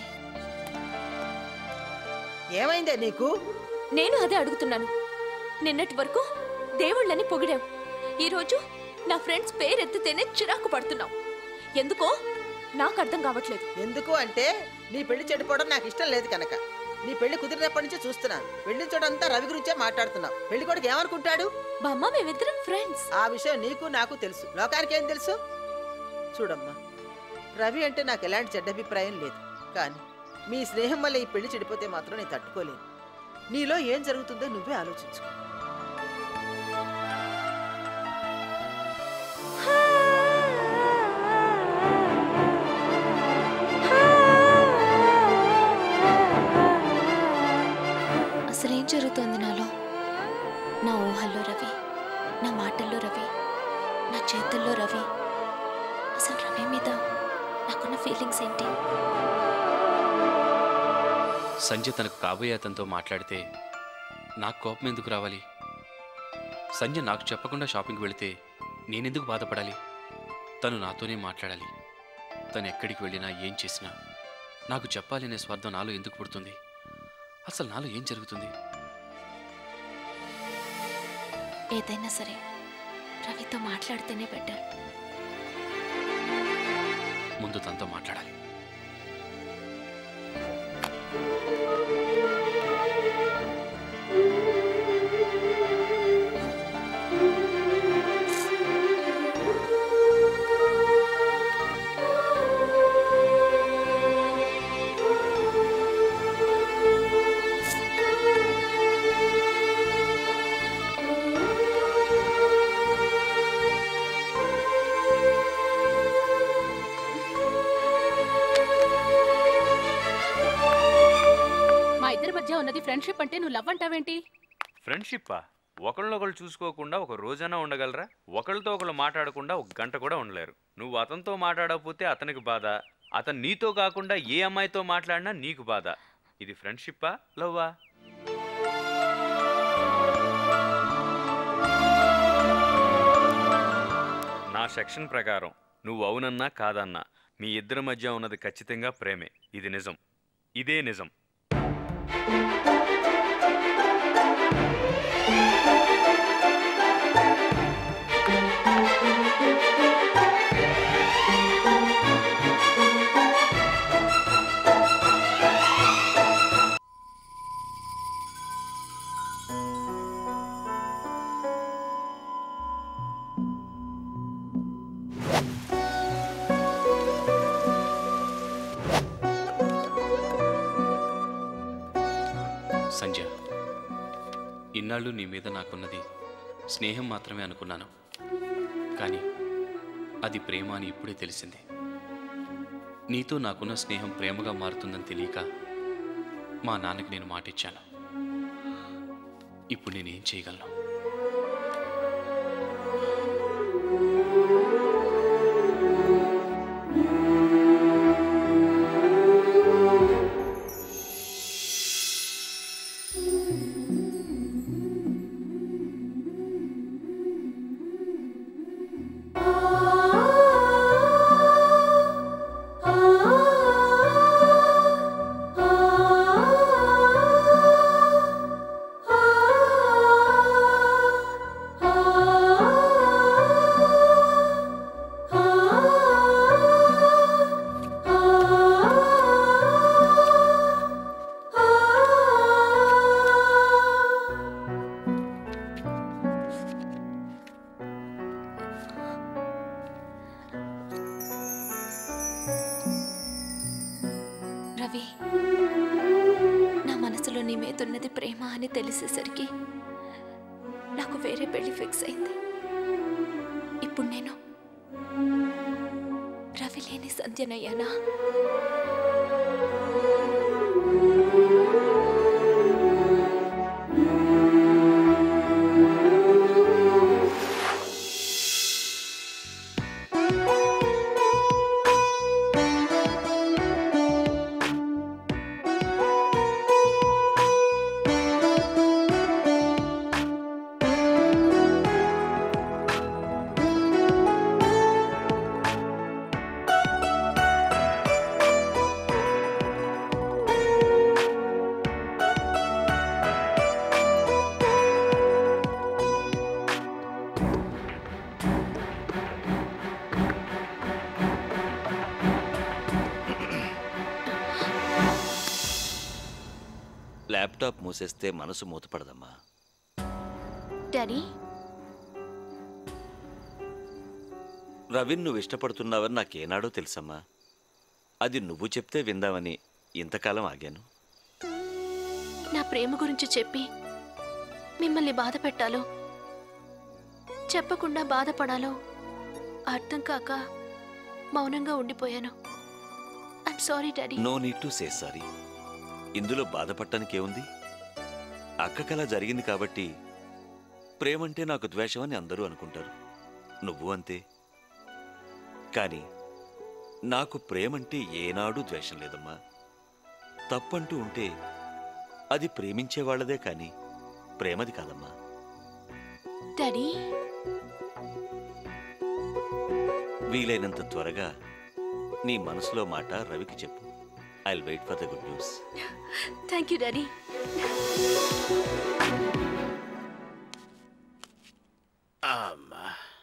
ఏమైందే నీకు నేను అదే అడుగుతున్నాను నిన్నటి వరకు దేవుళ్ళని పొగిడావు ఈరోజు నా ఫ్రెండ్స్ పేరెత్తితేనే చిరాకు పడుతున్నావు ఎందుకో నాకు అర్థం కావట్లేదు ఎందుకు అంటే నీ పెళ్లి చెడిపోవడం నాకు ఇష్టం లేదు కనుక నీ పెళ్లి కుదిరినప్పటి నుంచి చూస్తున్నాను పెళ్లి చూడంతా రవి గురించే మాట్లాడుతున్నావు పెళ్లి కొడుకు ఏమనుకుంటాడు బామ్మ మేమిద్దరం ఫ్రెండ్స్ ఆ విషయం నీకు నాకు తెలుసు లోకానికి ఏం తెలుసు చూడమ్మా రవి అంటే నాకు ఎలాంటి చెడ్డ అభిప్రాయం లేదు కానీ మీ స్నేహం వల్ల ఈ పెళ్లి చెడిపోతే మాత్రం నేను తట్టుకోలేను నీలో ఏం జరుగుతుందో నువ్వే ఆలోచించుకో అసలేం జరుగుతోంది నాలో నా ఊహల్లో రవి నా మాటల్లో రవి నా చేతుల్లో రవి అసలు రవి మీద నాకున్న ఫీలింగ్స్ ఏంటి సంజయ్ తనకు కాబోయే అతనితో మాట్లాడితే నాకు కోపం ఎందుకు రావాలి సంజయ్ నాకు చెప్పకుండా షాపింగ్కి వెళితే నేనెందుకు బాధపడాలి తను నాతోనే మాట్లాడాలి తను ఎక్కడికి వెళ్ళినా ఏం చేసినా నాకు చెప్పాలి అనే స్వార్థం నాలో ఎందుకు పుడుతుంది అసలు నాలో ఏం జరుగుతుంది ఏదైనా సరే రవితో మాట్లాడితేనే బెటర్ ముందు తనతో మాట్లాడాలి మా ఇద్దరి మధ్య ఉన్నది ఫ్రెండ్షిప్ అంటే నువ్వు లవ్ అంటావేంటి ఫ్రెండ్షిప్పా ఒకళ్ళనొకళ్ళు చూసుకోకుండా ఒక రోజైనా ఉండగలరా ఒకళ్ళతో ఒకళ్ళు మాట్లాడకుండా ఒక గంట కూడా ఉండలేరు నువ్వు అతనితో మాట్లాడకపోతే అతనికి బాధ అతను నీతో కాకుండా ఏ అమ్మాయితో మాట్లాడినా నీకు బాధ ఇది ఫ్రెండ్షిప్పా లవ్వా నా సెక్షన్ ప్రకారం నువ్వు అవునన్నా కాదన్నా మీ ఇద్దరి మధ్య ఉన్నది ఖచ్చితంగా ప్రేమే ఇది నిజం ఇదే నిజం సంజయ్ ఇన్నాళ్ళు నీ మీద నాకున్నది స్నేహం మాత్రమే అనుకున్నాను కానీ అది ప్రేమ అని ఇప్పుడే తెలిసింది నీతో నాకున్న స్నేహం ప్రేమగా మారుతుందని తెలియక మా నాన్నకి నేను మాటిచ్చాను ఇప్పుడు నేనేం చేయగలను రవి నా మనసులో నీ మీద ఉన్నది ప్రేమ అని తెలిసేసరికి నాకు వేరే పెళ్లి ఫిక్స్ అయింది ఇప్పుడు నేను రవి లేని సంధ్యనయ్యానా ఆ ల్యాప్టాప్ మూసేస్తే మనసు మూతపడదమ్మా డాడీ రవిన్ నువ్వు ఇష్టపడుతున్నావని నాకేనాడో తెలుసమ్మా అది నువ్వు చెప్తే విందామని ఇంతకాలం ఆగాను నా ప్రేమ గురించి చెప్పి మిమ్మల్ని బాధ పెట్టాలో చెప్పకుండా బాధపడాలో అర్థం కాక మౌనంగా ఉండిపోయాను I'm sorry daddy no need to say sorry ఇందులో బాధపడటానికి ఏముంది అక్కకలా జరిగింది కాబట్టి ప్రేమంటే నాకు ద్వేషం అని అందరూ అనుకుంటారు నువ్వు అంతే కానీ నాకు ప్రేమంటే ఏనాడు ద్వేషం లేదమ్మా తప్పంటూ ఉంటే అది ప్రేమించే వాళ్ళదే కానీ ప్రేమది కాదమ్మా డాడీ వీలైనంత త్వరగా నీ మనసులో మాట రవికి చెప్పు I wait for the good news thank you daddy అమ్మా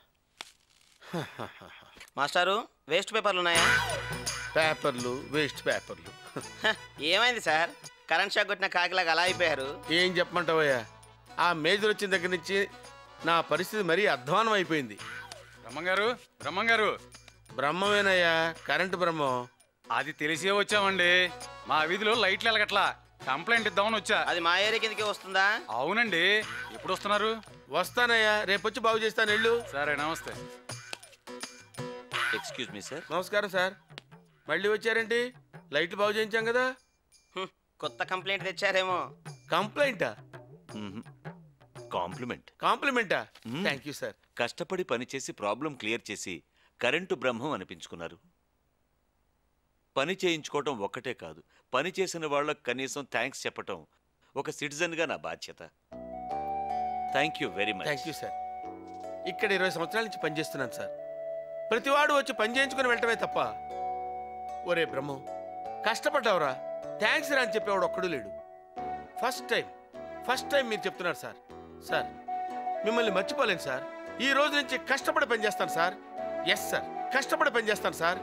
మాస్టారు వేస్ట్ పేపర్లు ఉన్నాయా పేపర్లు వేస్ట్ పేపర్లు హ, ఏమైంది సార్ కరెంట్ షాక్ కొట్టిన కాకిలాగా అలా అయిపోయారు ఏం చెప్పమంటావయ్యా ఆ మేజర్ వచ్చిన దగ్గర నుంచి నా పరిస్థితి మరీ అధ్వానం అయిపోయింది బ్రహ్మంగారు బ్రహ్మంగారు బ్రహ్మమేనయ్యా కరెంటు బ్రహ్మం అది తెలిసే వచ్చామండి మా వీధిలో లైట్లు వెలగట్లా కంప్లైంట్ ఇద్దామని వచ్చా అది మా ఏరియా కిందకి వస్తుందా అవునండి ఎప్పుడు వస్తున్నారు వస్తానయ్యా రేపు వచ్చి బాగు చేస్తాను వెళ్ళు సరే నమస్తే ఎక్స్క్యూజ్ మీ సార్ నమస్కారం సార్ మళ్ళీ వచ్చారేంటి లైట్లు బాగు చేయించాం కదా కొత్త కంప్లైంట్ తెచ్చారేమో కంప్లైంటా కాంప్లిమెంట్ కాంప్లిమెంటా థ్యాంక్ యూ సార్ కష్టపడి పనిచేసి ప్రాబ్లం క్లియర్ చేసి కరెంటు బ్రహ్మం అనిపించుకున్నారు పని చేయించుకోవటం ఒక్కటే కాదు పని చేసిన వాళ్ళకు కనీసం థ్యాంక్స్ చెప్పటం ఒక సిటిజన్గా నా బాధ్యత thank you very much thank you sir ఇక్కడ ఇరవై సంవత్సరాల నుంచి పనిచేస్తున్నాను సార్ ప్రతివాడు వచ్చి పని చేయించుకుని వెళ్ళటమే తప్ప ఒరే బ్రహ్మం కష్టపడ్డావురా థ్యాంక్స్ రా అని చెప్పేవాడు ఒక్కడు లేడు ఫస్ట్ టైం ఫస్ట్ టైం మీరు చెప్తున్నారు సార్ సార్ మిమ్మల్ని మర్చిపోలేను సార్ ఈ రోజు నుంచి కష్టపడి పనిచేస్తాను సార్ ఎస్ సార్ కష్టపడి పనిచేస్తాను సార్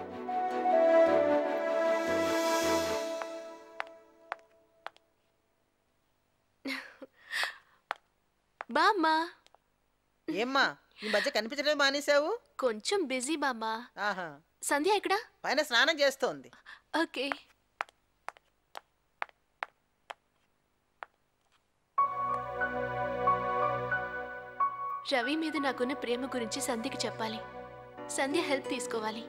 బామ్మా ఏమ్మా ఈ మధ్య కనిపించడం మానేశావు కొంచెం బిజీ బామ్మా ఆహా సంధ్య ఎక్కడా పైన స్నానం చేస్తోంది ఓకే రవి మీద నాకున్న ప్రేమ గురించి సంధ్యకి చెప్పాలి సంధ్య హెల్ప్ తీసుకోవాలి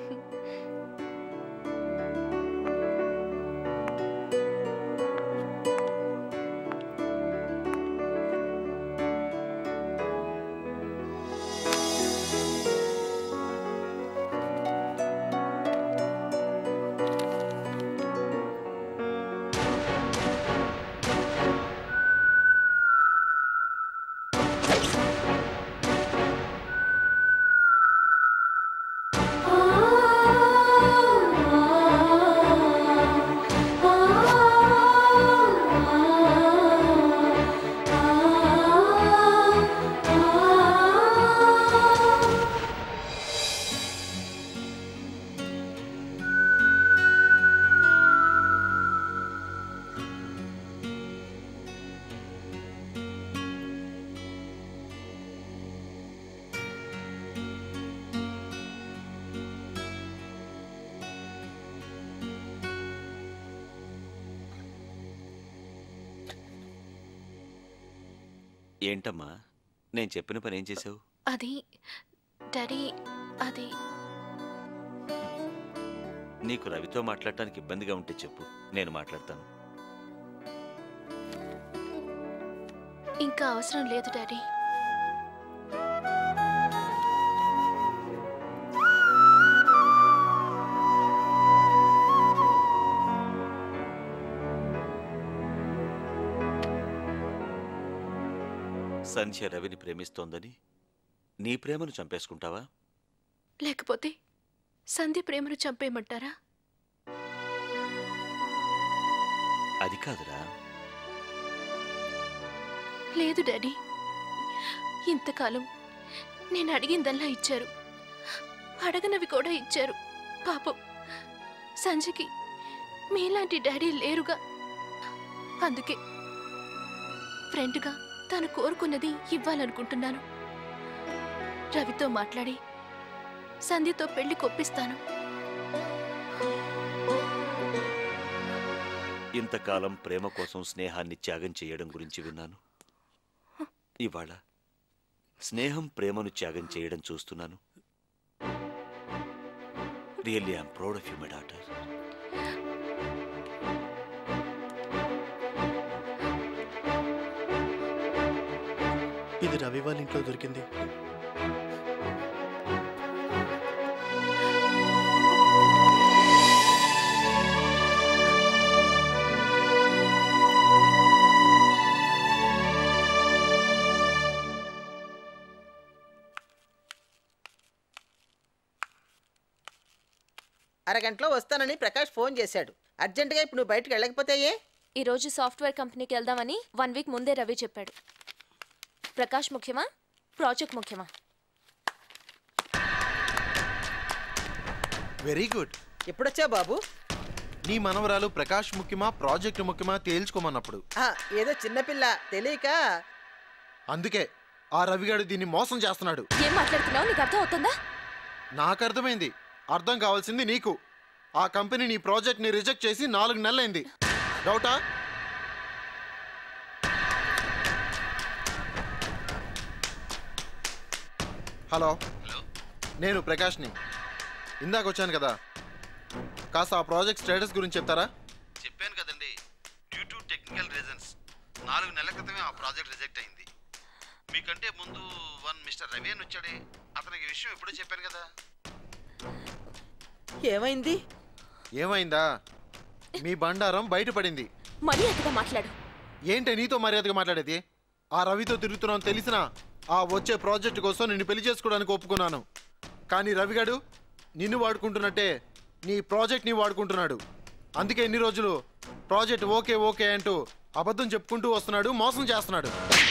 ఏంటమ్మా నేను చెప్పిన పని ఏం చేసావు అది డాడీ అది నీకు రవితో మాట్లాడటానికి ఇబ్బందిగా ఉంటే చెప్పు నేను మాట్లాడతాను ఇంకా అవసరం లేదు డాడీ సంధ్య రవిని ప్రేమిస్తోందని నీ ప్రేమను చంపేసుకుంటావా లేకపోతే సంధ్య ప్రేమను చంపేయమంటారా అది కాదురా లేదు డాడీ ఇంతకాలం నేను అడిగిందల్లా ఇచ్చారు అడగనవి కూడా ఇచ్చారు పాపం సంజయ్కి మీలాంటి డాడీ లేరుగా అందుకే ఫ్రెండ్గా తను కోరుకున్నది ఇవ్వాలనుకుంటున్నాను రవితో మాట్లాడి సంధ్యతో పెళ్లి కొప్పిస్తాను ఇంతకాలం ప్రేమ కోసం స్నేహాన్ని త్యాగం చేయడం గురించి విన్నాను ఇవాళ స్నేహం ప్రేమను త్యాగం చేయడం చూస్తున్నాను really I'm proud of you my daughter ఇది రవి వాళ్ళ ఇంట్లో దొరికింది అరగంటలో వస్తానని ప్రకాష్ ఫోన్ చేశాడు అర్జెంటుగా ఇప్పుడు నువ్వు బయటకు వెళ్ళకపోతే ఏ ఈ రోజు సాఫ్ట్వేర్ కంపెనీకి వెళ్దామని వన్ వీక్ ముందే రవి చెప్పాడు ప్రకాష్ ముఖ్యమా ప్రాజెక్ట్ ముఖ్యమా వెరీ గుడ్ ఎప్పుడొచ్చా బాబు నీ మనవరాలు ప్రకాష్ ముఖ్యమా ప్రాజెక్ట్ ముఖ్యమా తేల్చుకోమన్నప్పుడు ఆ, ఏదో చిన్నపిల్ల తెలియక అందుకే ఆ రవిగాడు దీన్ని మోసం చేస్తున్నాడు ఏం మాట్లాడుతున్నావు నీకు అర్థం అవుతుందా నాకు అర్థమైంది అర్థం కావాల్సింది నీకు ఆ కంపెనీ నీ ప్రాజెక్ట్ని రిజెక్ట్ చేసి నాలుగు నెలలైంది డౌటా హలో నేను ప్రకాష్ని ఇందాక వచ్చాను కదా కాస్త ఆ ప్రాజెక్ట్ స్టేటస్ గురించి చెప్తారా చెప్పాను కదండి డ్యూ టు టెక్నికల్ రీజన్స్ నాలుగు నెలల క్రితమే ఆ ప్రాజెక్ట్ రిజెక్ట్ అయింది మీకంటే ముందు వన్ మిస్టర్ రవి అని వచ్చాడే అతనికి ఈ విషయం ఎప్పుడో చెప్పాను కదా ఏమైంది ఏమైందా మీ బండారం బయటపడింది మర్యాదగా మాట్లాడు ఏంటి నీతో మర్యాదగా మాట్లాడేది ఆ రవితో తిరుగుతున్నావు తెలిసినా ఆ వచ్చే ప్రాజెక్ట్ కోసం నిన్ను పెళ్లి చేసుకోవడానికి ఒప్పుకున్నాను కానీ రవిగాడు నిన్ను వాడుకుంటున్నట్టే నీ ప్రాజెక్ట్ని వాడుకుంటున్నాడు అందుకే ఎన్ని రోజులు ప్రాజెక్ట్ ఓకే ఓకే అంటూ అబద్ధం చెప్పుకుంటూ వస్తున్నాడు మోసం చేస్తున్నాడు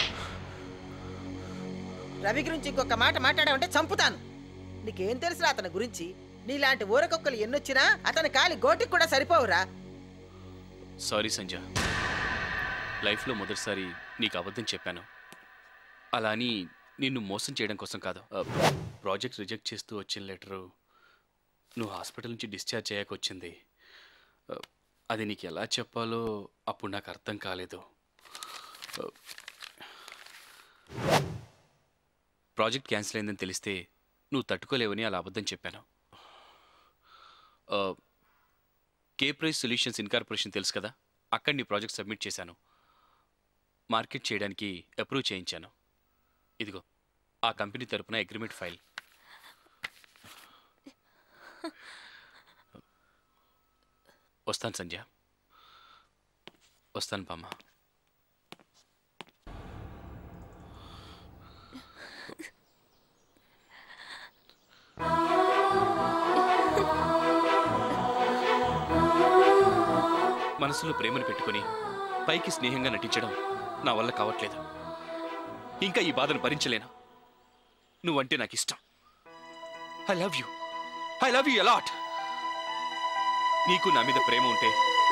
రవి గురించి ఇంకొక మాట మాట్లాడామంటే చంపుతాను నీకేం తెలుసురా అతని గురించి నీలాంటి ఊరకొక్కలు ఎన్నొచ్చినా అతని కాలి గోటికి కూడా సరిపోవురా సారీ సంజ లైఫ్లో మొదటిసారి నీకు అబద్ధం చెప్పాను అలా అని నిన్ను మోసం చేయడం కోసం కాదు ఆ, ప్రాజెక్ట్ రిజెక్ట్ చేస్తూ వచ్చిన లెటరు నువ్వు హాస్పిటల్ నుంచి డిశ్చార్జ్ అయ్యాక వచ్చింది ఆ, అది నీకు ఎలా చెప్పాలో అప్పుడు నాకు అర్థం కాలేదు ఆ, ప్రాజెక్ట్ క్యాన్సిల్ అయిందని తెలిస్తే నువ్వు తట్టుకోలేవని అలా అబద్ధం చెప్పాను ఆ, కే ప్రైస్ సొల్యూషన్స్ ఇన్కార్పొరేషన్ తెలుసు కదా అక్కడ నీ ప్రాజెక్ట్ సబ్మిట్ చేశాను మార్కెట్ చేయడానికి అప్రూవ్ చేయించాను ఇదిగో ఆ కంపెనీ తరపున అగ్రిమెంట్ ఫైల్ వస్తాను సంజయ్ వస్తాను బామ్మ మనసులో ప్రేమను పెట్టుకొని పైకి స్నేహంగా నటించడం నా వల్ల కావట్లేదు ఇంకా ఈ బాధను భరించలేను నువ్వంటే నాకు ఇష్టం I love you I love you a lot నీకు నా మీద ప్రేమ ఉంటే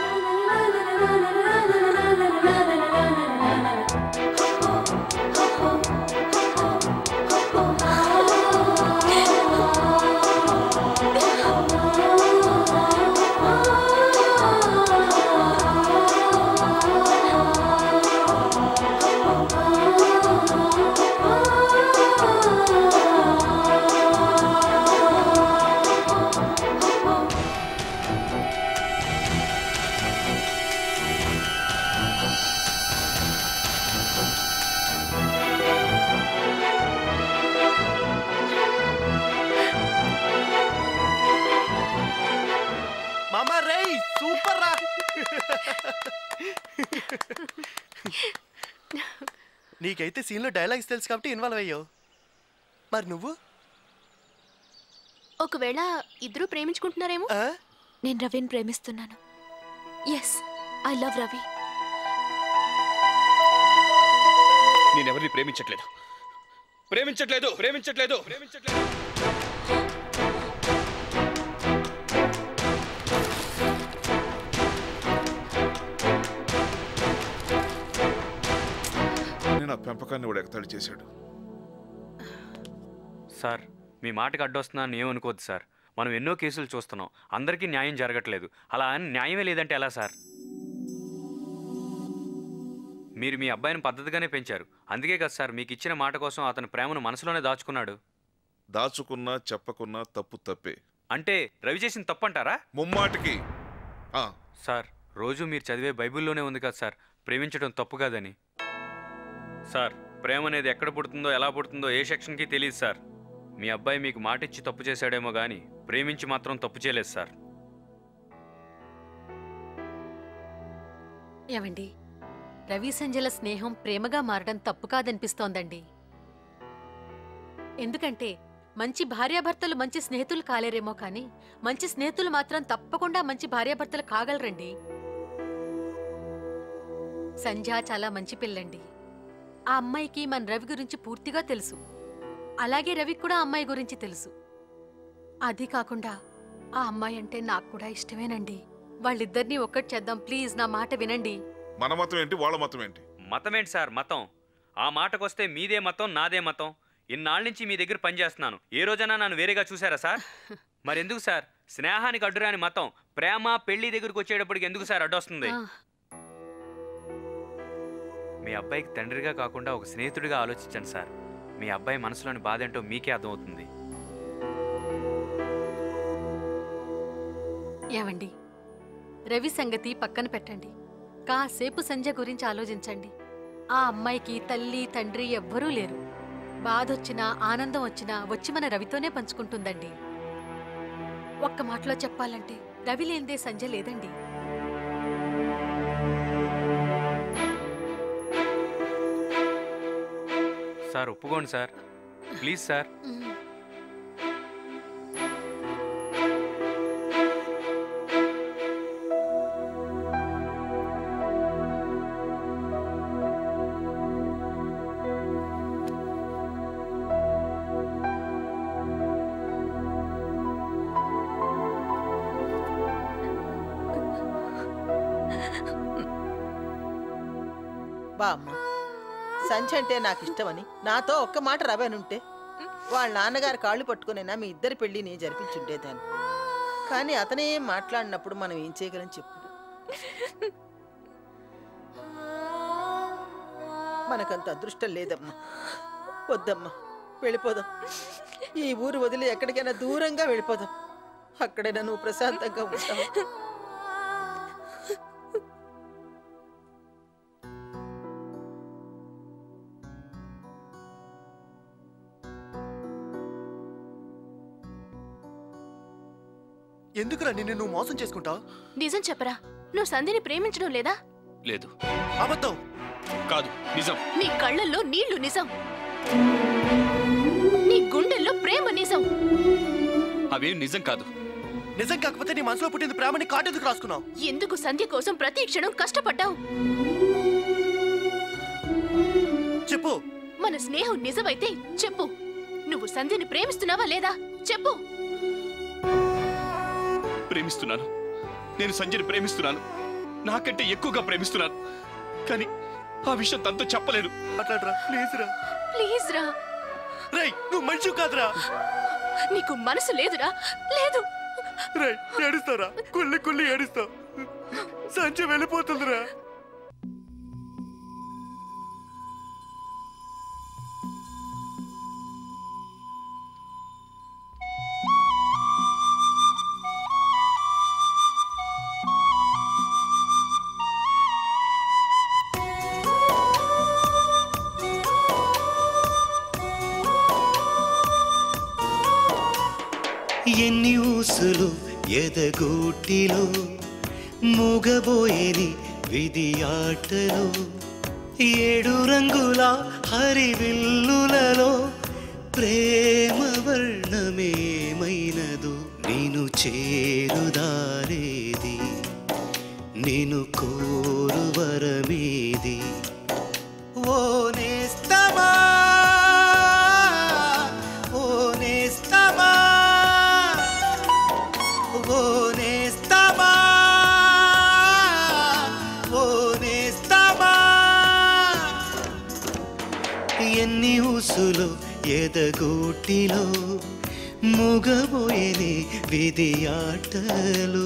మామా రేయ్ సూపర్ రా నీకైతే సీన్లో డైలాగ్స్ తెలుసు కాబట్టి ఇన్వాల్వ్ అయ్యావు మరి నువ్వు ఒకవేళ ఇద్దరూ ప్రేమించుకుంటున్నారేమో నేను రవిని ప్రేమిస్తున్నాను ఎస్ ఐ లవ్ రవి నేనెవరిని ప్రేమించట్లేదు ప్రేమించట్లేదు ప్రేమించట్లేదు ప్రేమించట్లేదు పెంపకాన్ని వాడు ఎగతాళి చేశాడు సార్ మీ మాటకి అడ్డొస్తున్నాను ఏమనుకోవద్దు సార్ మనం ఎన్నో కేసులు చూస్తున్నాం అందరికీ న్యాయం జరగట్లేదు అలా అని న్యాయమే లేదంటే ఎలా సార్ మీరు మీ అబ్బాయిని పద్ధతిగానే పెంచారు అందుకే కదా సార్ మీకు ఇచ్చిన మాట కోసం అతని ప్రేమను మనసులోనే దాచుకున్నాడు దాచుకున్నా చెప్పకున్నా తప్పు తప్పే అంటే రవి చేసిన తప్పంటారా ముమ్మాటికి ఆ, సార్ రోజు మీరు చదివే బైబిల్లోనే ఉంది కదా సార్ ప్రేమించడం తప్పు కాదని సార్ ప్రేమ అనేది ఎక్కడ పుడుతుందో ఎలా పుడుతుందో ఏ సెక్షన్కి తెలియదు సార్ మీ అబ్బాయి మీకు మాట ఇచ్చి తప్పు చేశాడేమో కానీ ప్రేమించి మాత్రం తప్పు చేయలేదు సార్ ఏమండి రవి సంజల స్నేహం ప్రేమగా మారడం తప్పు కాదనిపిస్తోందండి ఎందుకంటే మంచి భార్యాభర్తలు మంచి స్నేహితులు కాలేరేమో కానీ మంచి స్నేహితులు మాత్రం తప్పకుండా మంచి భార్యాభర్తలు కాగలరండి సంధ్య చాలా మంచి పిల్లండి ఆ అమ్మాయికి మన రవి గురించి పూర్తిగా తెలుసు అలాగే రవికి కూడా ఆ అమ్మాయి గురించి తెలుసు అది కాకుండా ఆ అమ్మాయి అంటే నాకు కూడా ఇష్టమేనండి వాళ్ళిద్దరినీ ఒక్కటి చేద్దాం ప్లీజ్ నా మాట వినండి మన మతం ఏంటి వాళ్ళ మతం ఏంటి మతం ఏంటి సార్ మతం ఆ మాటకొస్తే మీదే మతం నాదే మతం ఇన్నాళ్ళ నుంచి మీ దగ్గర పనిచేస్తున్నాను ఏ రోజైనా నన్ను వేరేగా చూసారా సార్ మరెందుకు సార్ స్నేహానికి అడ్డురాని మతం ప్రేమ పెళ్లి దగ్గరికి వచ్చేటప్పటికి ఎందుకు సార్ అడ్డొస్తుంది ఆ. మీ అబ్బాయికి తండ్రిగా కాకుండా ఒక స్నేహితుడిగా ఆలోచించండి సార్ మీ అబ్బాయి మనసులోని బాధ ఏంటో మీకే అర్థమవుతుంది ఏవండి రవి సంగతి పక్కన పెట్టండి కాసేపు సంజయ్ గురించి ఆలోచించండి ఆ అమ్మాయికి తల్లి తండ్రి ఎవ్వరూ లేరు బాధొచ్చినా ఆనందం వచ్చినా వచ్చి మన రవితోనే పంచుకుంటుందండి ఒక్క మాటలో చెప్పాలంటే రవి లేనిదే సంజయ్ లేదండి సార్ ఒప్పుకోండి సార్ ప్లీజ్ సార్ బామ్మ సంచి అంటే నాకు ఇష్టమని నాతో ఒక్క మాట రవేనుంటే వాళ్ళ నాన్నగారు కాళ్ళు పట్టుకునైనా మీ ఇద్దరి పెళ్ళిని జరిపించుండేదాన్ని కానీ అతనే ఏం మాట్లాడినప్పుడు మనం ఏం చేయగలం చెప్పు మనకంత అదృష్టం లేదమ్మా వద్దమ్మా వెళ్ళిపోదాం ఈ ఊరు వదిలి ఎక్కడికైనా దూరంగా వెళ్ళిపోదాం అక్కడైనా నువ్వు ప్రశాంతంగా ఉంటావు ఎందుకురా నిన్ను నువ్వు మోసం చేసుకుంటావు నిజం చెప్పరా నువ్వు సంధిని ప్రేమించడం లేదా లేదు అబద్ధం కాదు నిజం నీ కళ్ళల్లో నీళ్లు నిజం నీ గుండెల్లో ప్రేమ నిజం అవేం నిజం కాదు నిజం కాకపోతే నీ మనసులో పుట్టింది ప్రేమని కాటెందుకు రాసుకున్నావు ఎందుకు సంధ్య కోసం ప్రతి క్షణం కష్టపడ్డావు చెప్పు మన స్నేహం నిజమైతే చెప్పు నువ్వు సంధ్యని ప్రేమిస్తున్నావా లేదా చెప్పు ప్రేమిస్తున్నాను నేను సంజయ్ని ప్రేమిస్తున్నాను నాకంటే ఎక్కువగా ప్రేమిస్తున్నాను కానీ ఆ విషయం తనతో చెప్పలేను మాట్లాడరా ప్లీజ్ రా ప్లీజ్ రా రేయ్ నువ్వు మనిషి కాదురా నీకు మనసు లేదురా లేదు రేయ్ ఏడుస్తారా కుళ్ళి కుళ్ళి ఏడుస్తావు సంచి వెళ్ళిపోతుందిరా ఎన్ని ఊసులు ఎదగూటిలో మూగబోయేని విధి ఆటలో ఏడు రంగుల హరివిల్లులలో ప్రేమ వర్ణమేమైనదు నేను చేరుదారేది నేను కోరు వరమేది ఓ నేస్తమా ఓ నేస్తమా ఓ నేస్తమా ఓ నేస్తమా ఎన్ని ఊసులు ఎదగూటిలో ముగబోయేని విధి ఆటలు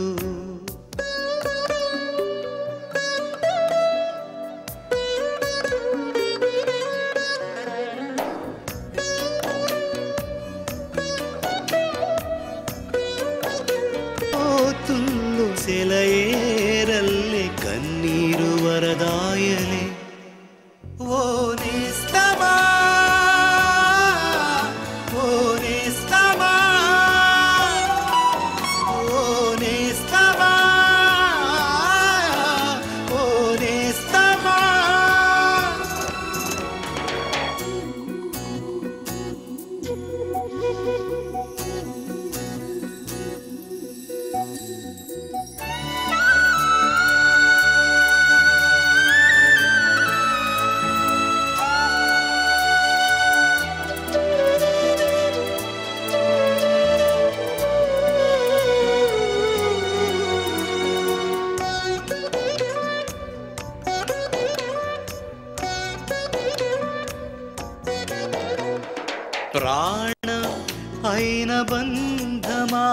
పోతుల్ಲು సెలయేరల్లే కన్నీరు వరదాయలే ఓ నేస్తమా ఓ నేస్తమా ఓ నేస్తమా ఓ నేస్తమా ప్రాణ అయిన బంధమా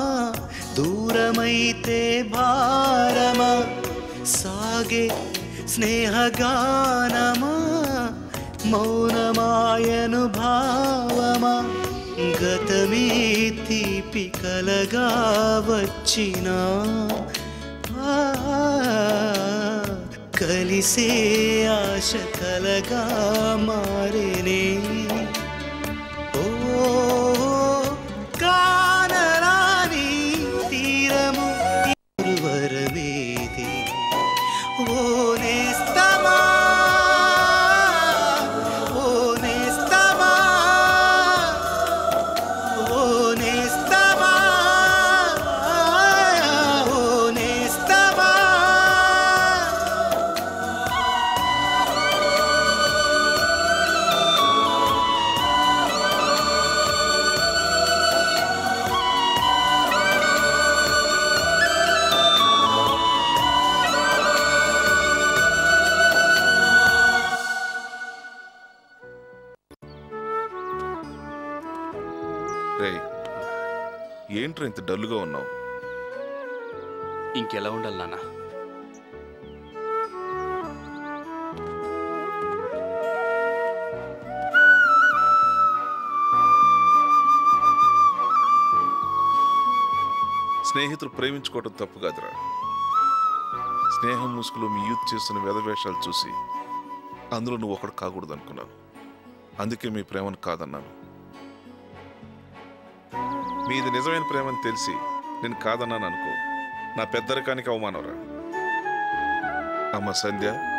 దూరమైతే భారమా సాగే స్నేహగానమా మౌనమాయను భావమా గతమే తీపి కలగా వచ్చినా ఆ, కలిసే ఆశ కలగా మారేనే ఓ కానరాని తీరము ఇరువరమేది ఓ నేస్తమా ఓ నేస్తమా ఓ నేస్తమా ఓ నేస్తమా రేయ్ ఏంట్రా ఇంత డల్గా ఉన్నావు ఇంకెలా ఉండాలి నాన్న స్నేహితులు ప్రేమించుకోవటం తప్పు కాదురా స్నేహం ముసుగులో మీ యూత్ చేస్తున్న వేదవేషాలు చూసి అందులో నువ్వు ఒకడు కాకూడదు అనుకున్నాను అందుకే మీ ప్రేమను కాదన్నాను మీది నిజమైన ప్రేమని తెలిసి నేను కాదన్నాను అనుకో నా పెద్దరికానికి అవమానరా అమ్మ సంధ్య